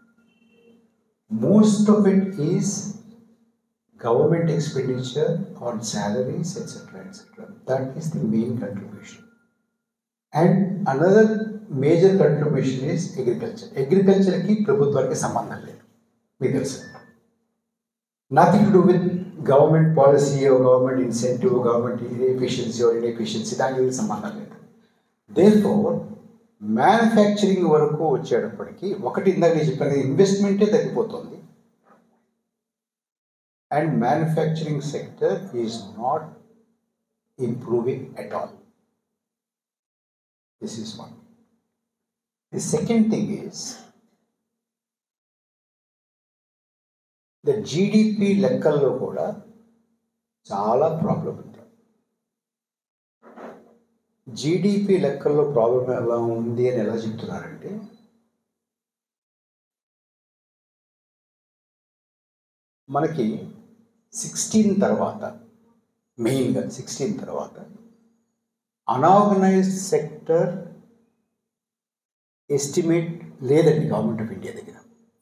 most of it is government expenditure on salaries, etc., etc. That is the main contribution. And another major contribution is agriculture. Agriculture కి ప్రభుత్వానికి సంబంధం లేదు మీకు తెలుసు nothing to do with government policy government incentive government efficiency or inefficiency దానికి సంబంధం లేదు దే ఫోర్ మ్యానుఫ్యాక్చరింగ్ వరకు వచ్చేటప్పటికి ఒకటి ఇందాక నేను చెప్పాను ఇన్వెస్ట్మెంటే తగ్గిపోతుంది and manufacturing sector is not improving at all. This is one. The second thing is the GDP లెక్కల్లో కూడా చాలా ప్రాబ్లం ఉంది జీడిపి లెక్కల్లో ప్రాబ్లం ఎలా ఉంది అని ఎలా చెప్తున్నారంటే మనకి సిక్స్టీన్ తర్వాత మెయిన్గా సిక్స్టీన్ తర్వాత అనార్గనైజ్డ్ సెక్టర్ ఎస్టిమేట్ లేదండి గవర్నమెంట్ ఆఫ్ ఇండియా దగ్గర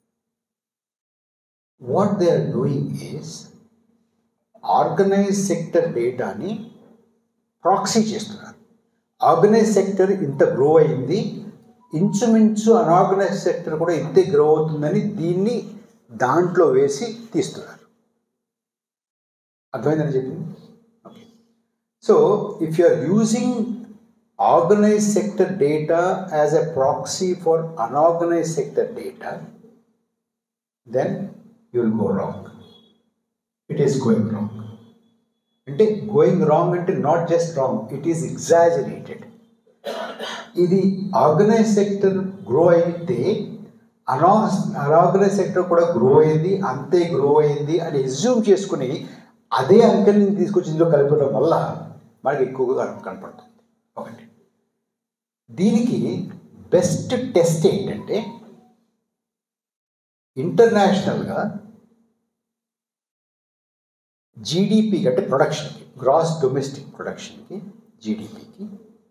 what they are doing is organise sector డేటాని ప్రాక్సీ చేస్తున్నారు ఆర్గనైజ్ సెక్టర్ ఇంత గ్రో అయింది ఇంచుమించు అనార్గనైజ్ సెక్టర్ కూడా ఇంతే గ్రో అవుతుందని దీన్ని దాంట్లో వేసి తీస్తున్నారు అర్థమైందని చెప్పింది okay so if you are using organise sector data as a proxy for unorganise sector data then you will go wrong it is going wrong అంటే గోయింగ్ రాంగ్ అంటే not just wrong it is exaggerated ఇది ఆర్గనైజ్ సెక్టర్ గ్రో అయితే అనా అనార్గనైజ్ సెక్టర్ కూడా గ్రో అయింది అంతే గ్రో అయింది అని ఎజ్యూమ్ చేసుకుని అదే అంకెల్ని తీసుకొచ్చి ఇందులో కలపడం వల్ల మనకి ఎక్కువగా కనపడుతుంది ఒకటి దీనికి బెస్ట్ టెస్ట్ ఏంటంటే ఇంటర్నేషనల్గా జీడిపి అంటే ప్రొడక్షన్కి గ్రాస్ డొమెస్టిక్ ప్రొడక్షన్కి జీడిపికి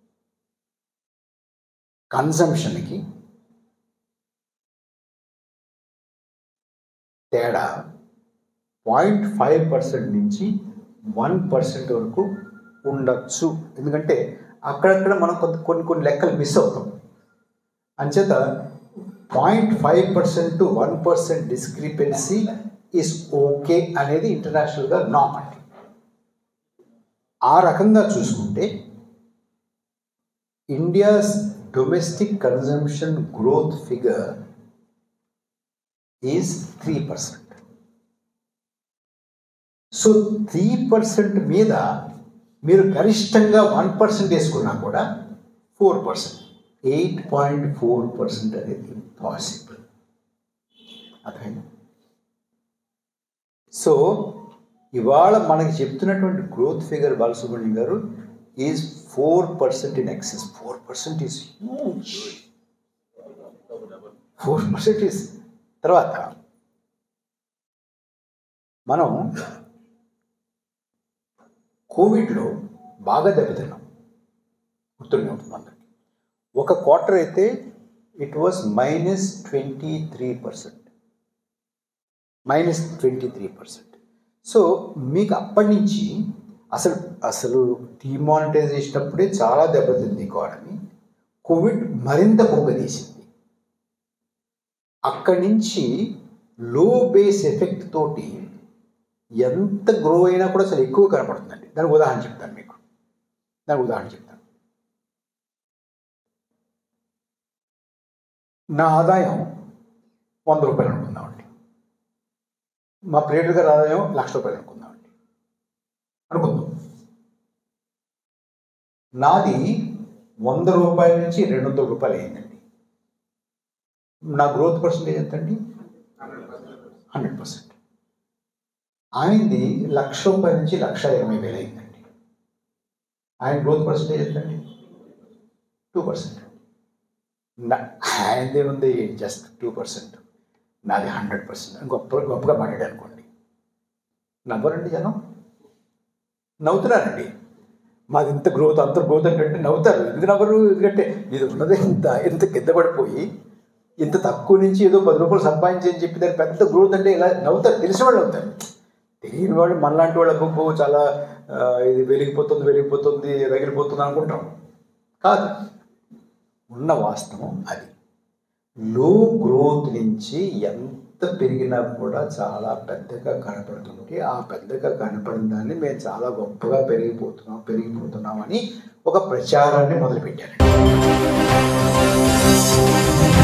కన్సంప్షన్కి తేడా పాయింట్ ఫైవ్ పర్సెంట్ నుంచి వన్ పర్సెంట్ వరకు ఉండొచ్చు ఎందుకంటే అక్కడక్కడ మనం కొంత కొన్ని కొన్ని లెక్కలు మిస్ అవుతాం అంచేత point five percent to one percent discrepancy is okay అనేది ఇంటర్నేషనల్గా నామ్ అండి ఆ రకంగా చూసుకుంటే India's domestic consumption growth figure is three percent so three percent మీద మీరు గరిష్టంగా వన్ పర్సెంట్ వేసుకున్నా కూడా four percent eight point four percent అనేది ఇంపాసిబుల్ అర్థమైంది సో ఇవాళ మనకి చెప్తున్నటువంటి గ్రోత్ ఫిగర్ బాలసుబ్రహ్మణ్యం గారు is four percent in excess four percent is huge four percent is తర్వాత మనం కోవిడ్లో బాగా దెబ్బతిన్నాం గుర్తుండే ఉంటుంది అందరికి ఒక క్వార్టర్ అయితే it was minus twenty three percent minus twenty three percent so మీకు అప్పటి నుంచి అసలు అసలు డిమానిటైజేషన్ అప్పుడే చాలా దెబ్బతింది ఎకానమీ కోవిడ్ మరింత పొంగదీసింది అక్కడి నుంచి లో బేస్ ఎఫెక్ట్ తోటి ఎంత గ్రో అయినా కూడా అసలు ఎక్కువ కనపడుతుందండి దానికి ఉదాహరణ చెప్తాను మీకు దానికి ఉదాహరణ చెప్తాను నా ఆదాయం వంద రూపాయలు అనుకుందామండి మా ప్లేటర్ గారి ఆదాయం లక్ష రూపాయలు అనుకుందామండి అనుకుందాం నాది వంద రూపాయల నుంచి రెండు వందల రూపాయలు అయిందండి నా గ్రోత్ పర్సంటేజ్ ఎంత అండి హండ్రెడ్ పర్సెంట్ ఆయనది లక్ష రూపాయల నుంచి లక్ష ఇరవై వేలు అయిందండి ఆయన గ్రోత్ పర్సంటేజ్ ఎంతండి టూ పర్సెంట్ ఆయనది ఉంది జస్ట్ టూ పర్సెంట్ నాది హండ్రెడ్ పర్సెంట్ గొప్ప గొప్పగా మాట్లాడాడు అనుకోండి నవ్వరండి జనం నవ్వుతున్నారండి మాది ఇంత గ్రోత్ అంత గ్రోత్ అంటే నవ్వుతారు ఎందుకు నవ్వరు ఎందుకంటే ఇది ఉన్నదే ఇంత ఇంత కింద పడిపోయి ఇంత తక్కువ నుంచి ఏదో పది రూపాయలు సంపాదించి అని చెప్పి దాని పెద్ద గ్రోత్ అంటే ఇలా నవ్వుతారు తెలిసిన వాళ్ళు నవ్వుతారు తెలియని వాళ్ళు మనలాంటి వాళ్ళు అబ్బో చాలా ఆ, ఇది వెలిగిపోతుంది వెలిగిపోతుంది రగిలిపోతుంది అనుకుంటాం కాదు ఉన్న వాస్తవం అది లో గ్రోత్ నుంచి ఎంత పెరిగినా కూడా చాలా పెద్దగా కనపడుతుంది ఆ పెద్దగా కనపడిన దాన్ని మేము చాలా గొప్పగా పెరిగిపోతున్నాం పెరిగిపోతున్నాం అని ఒక ప్రచారాన్ని మొదలుపెట్టారు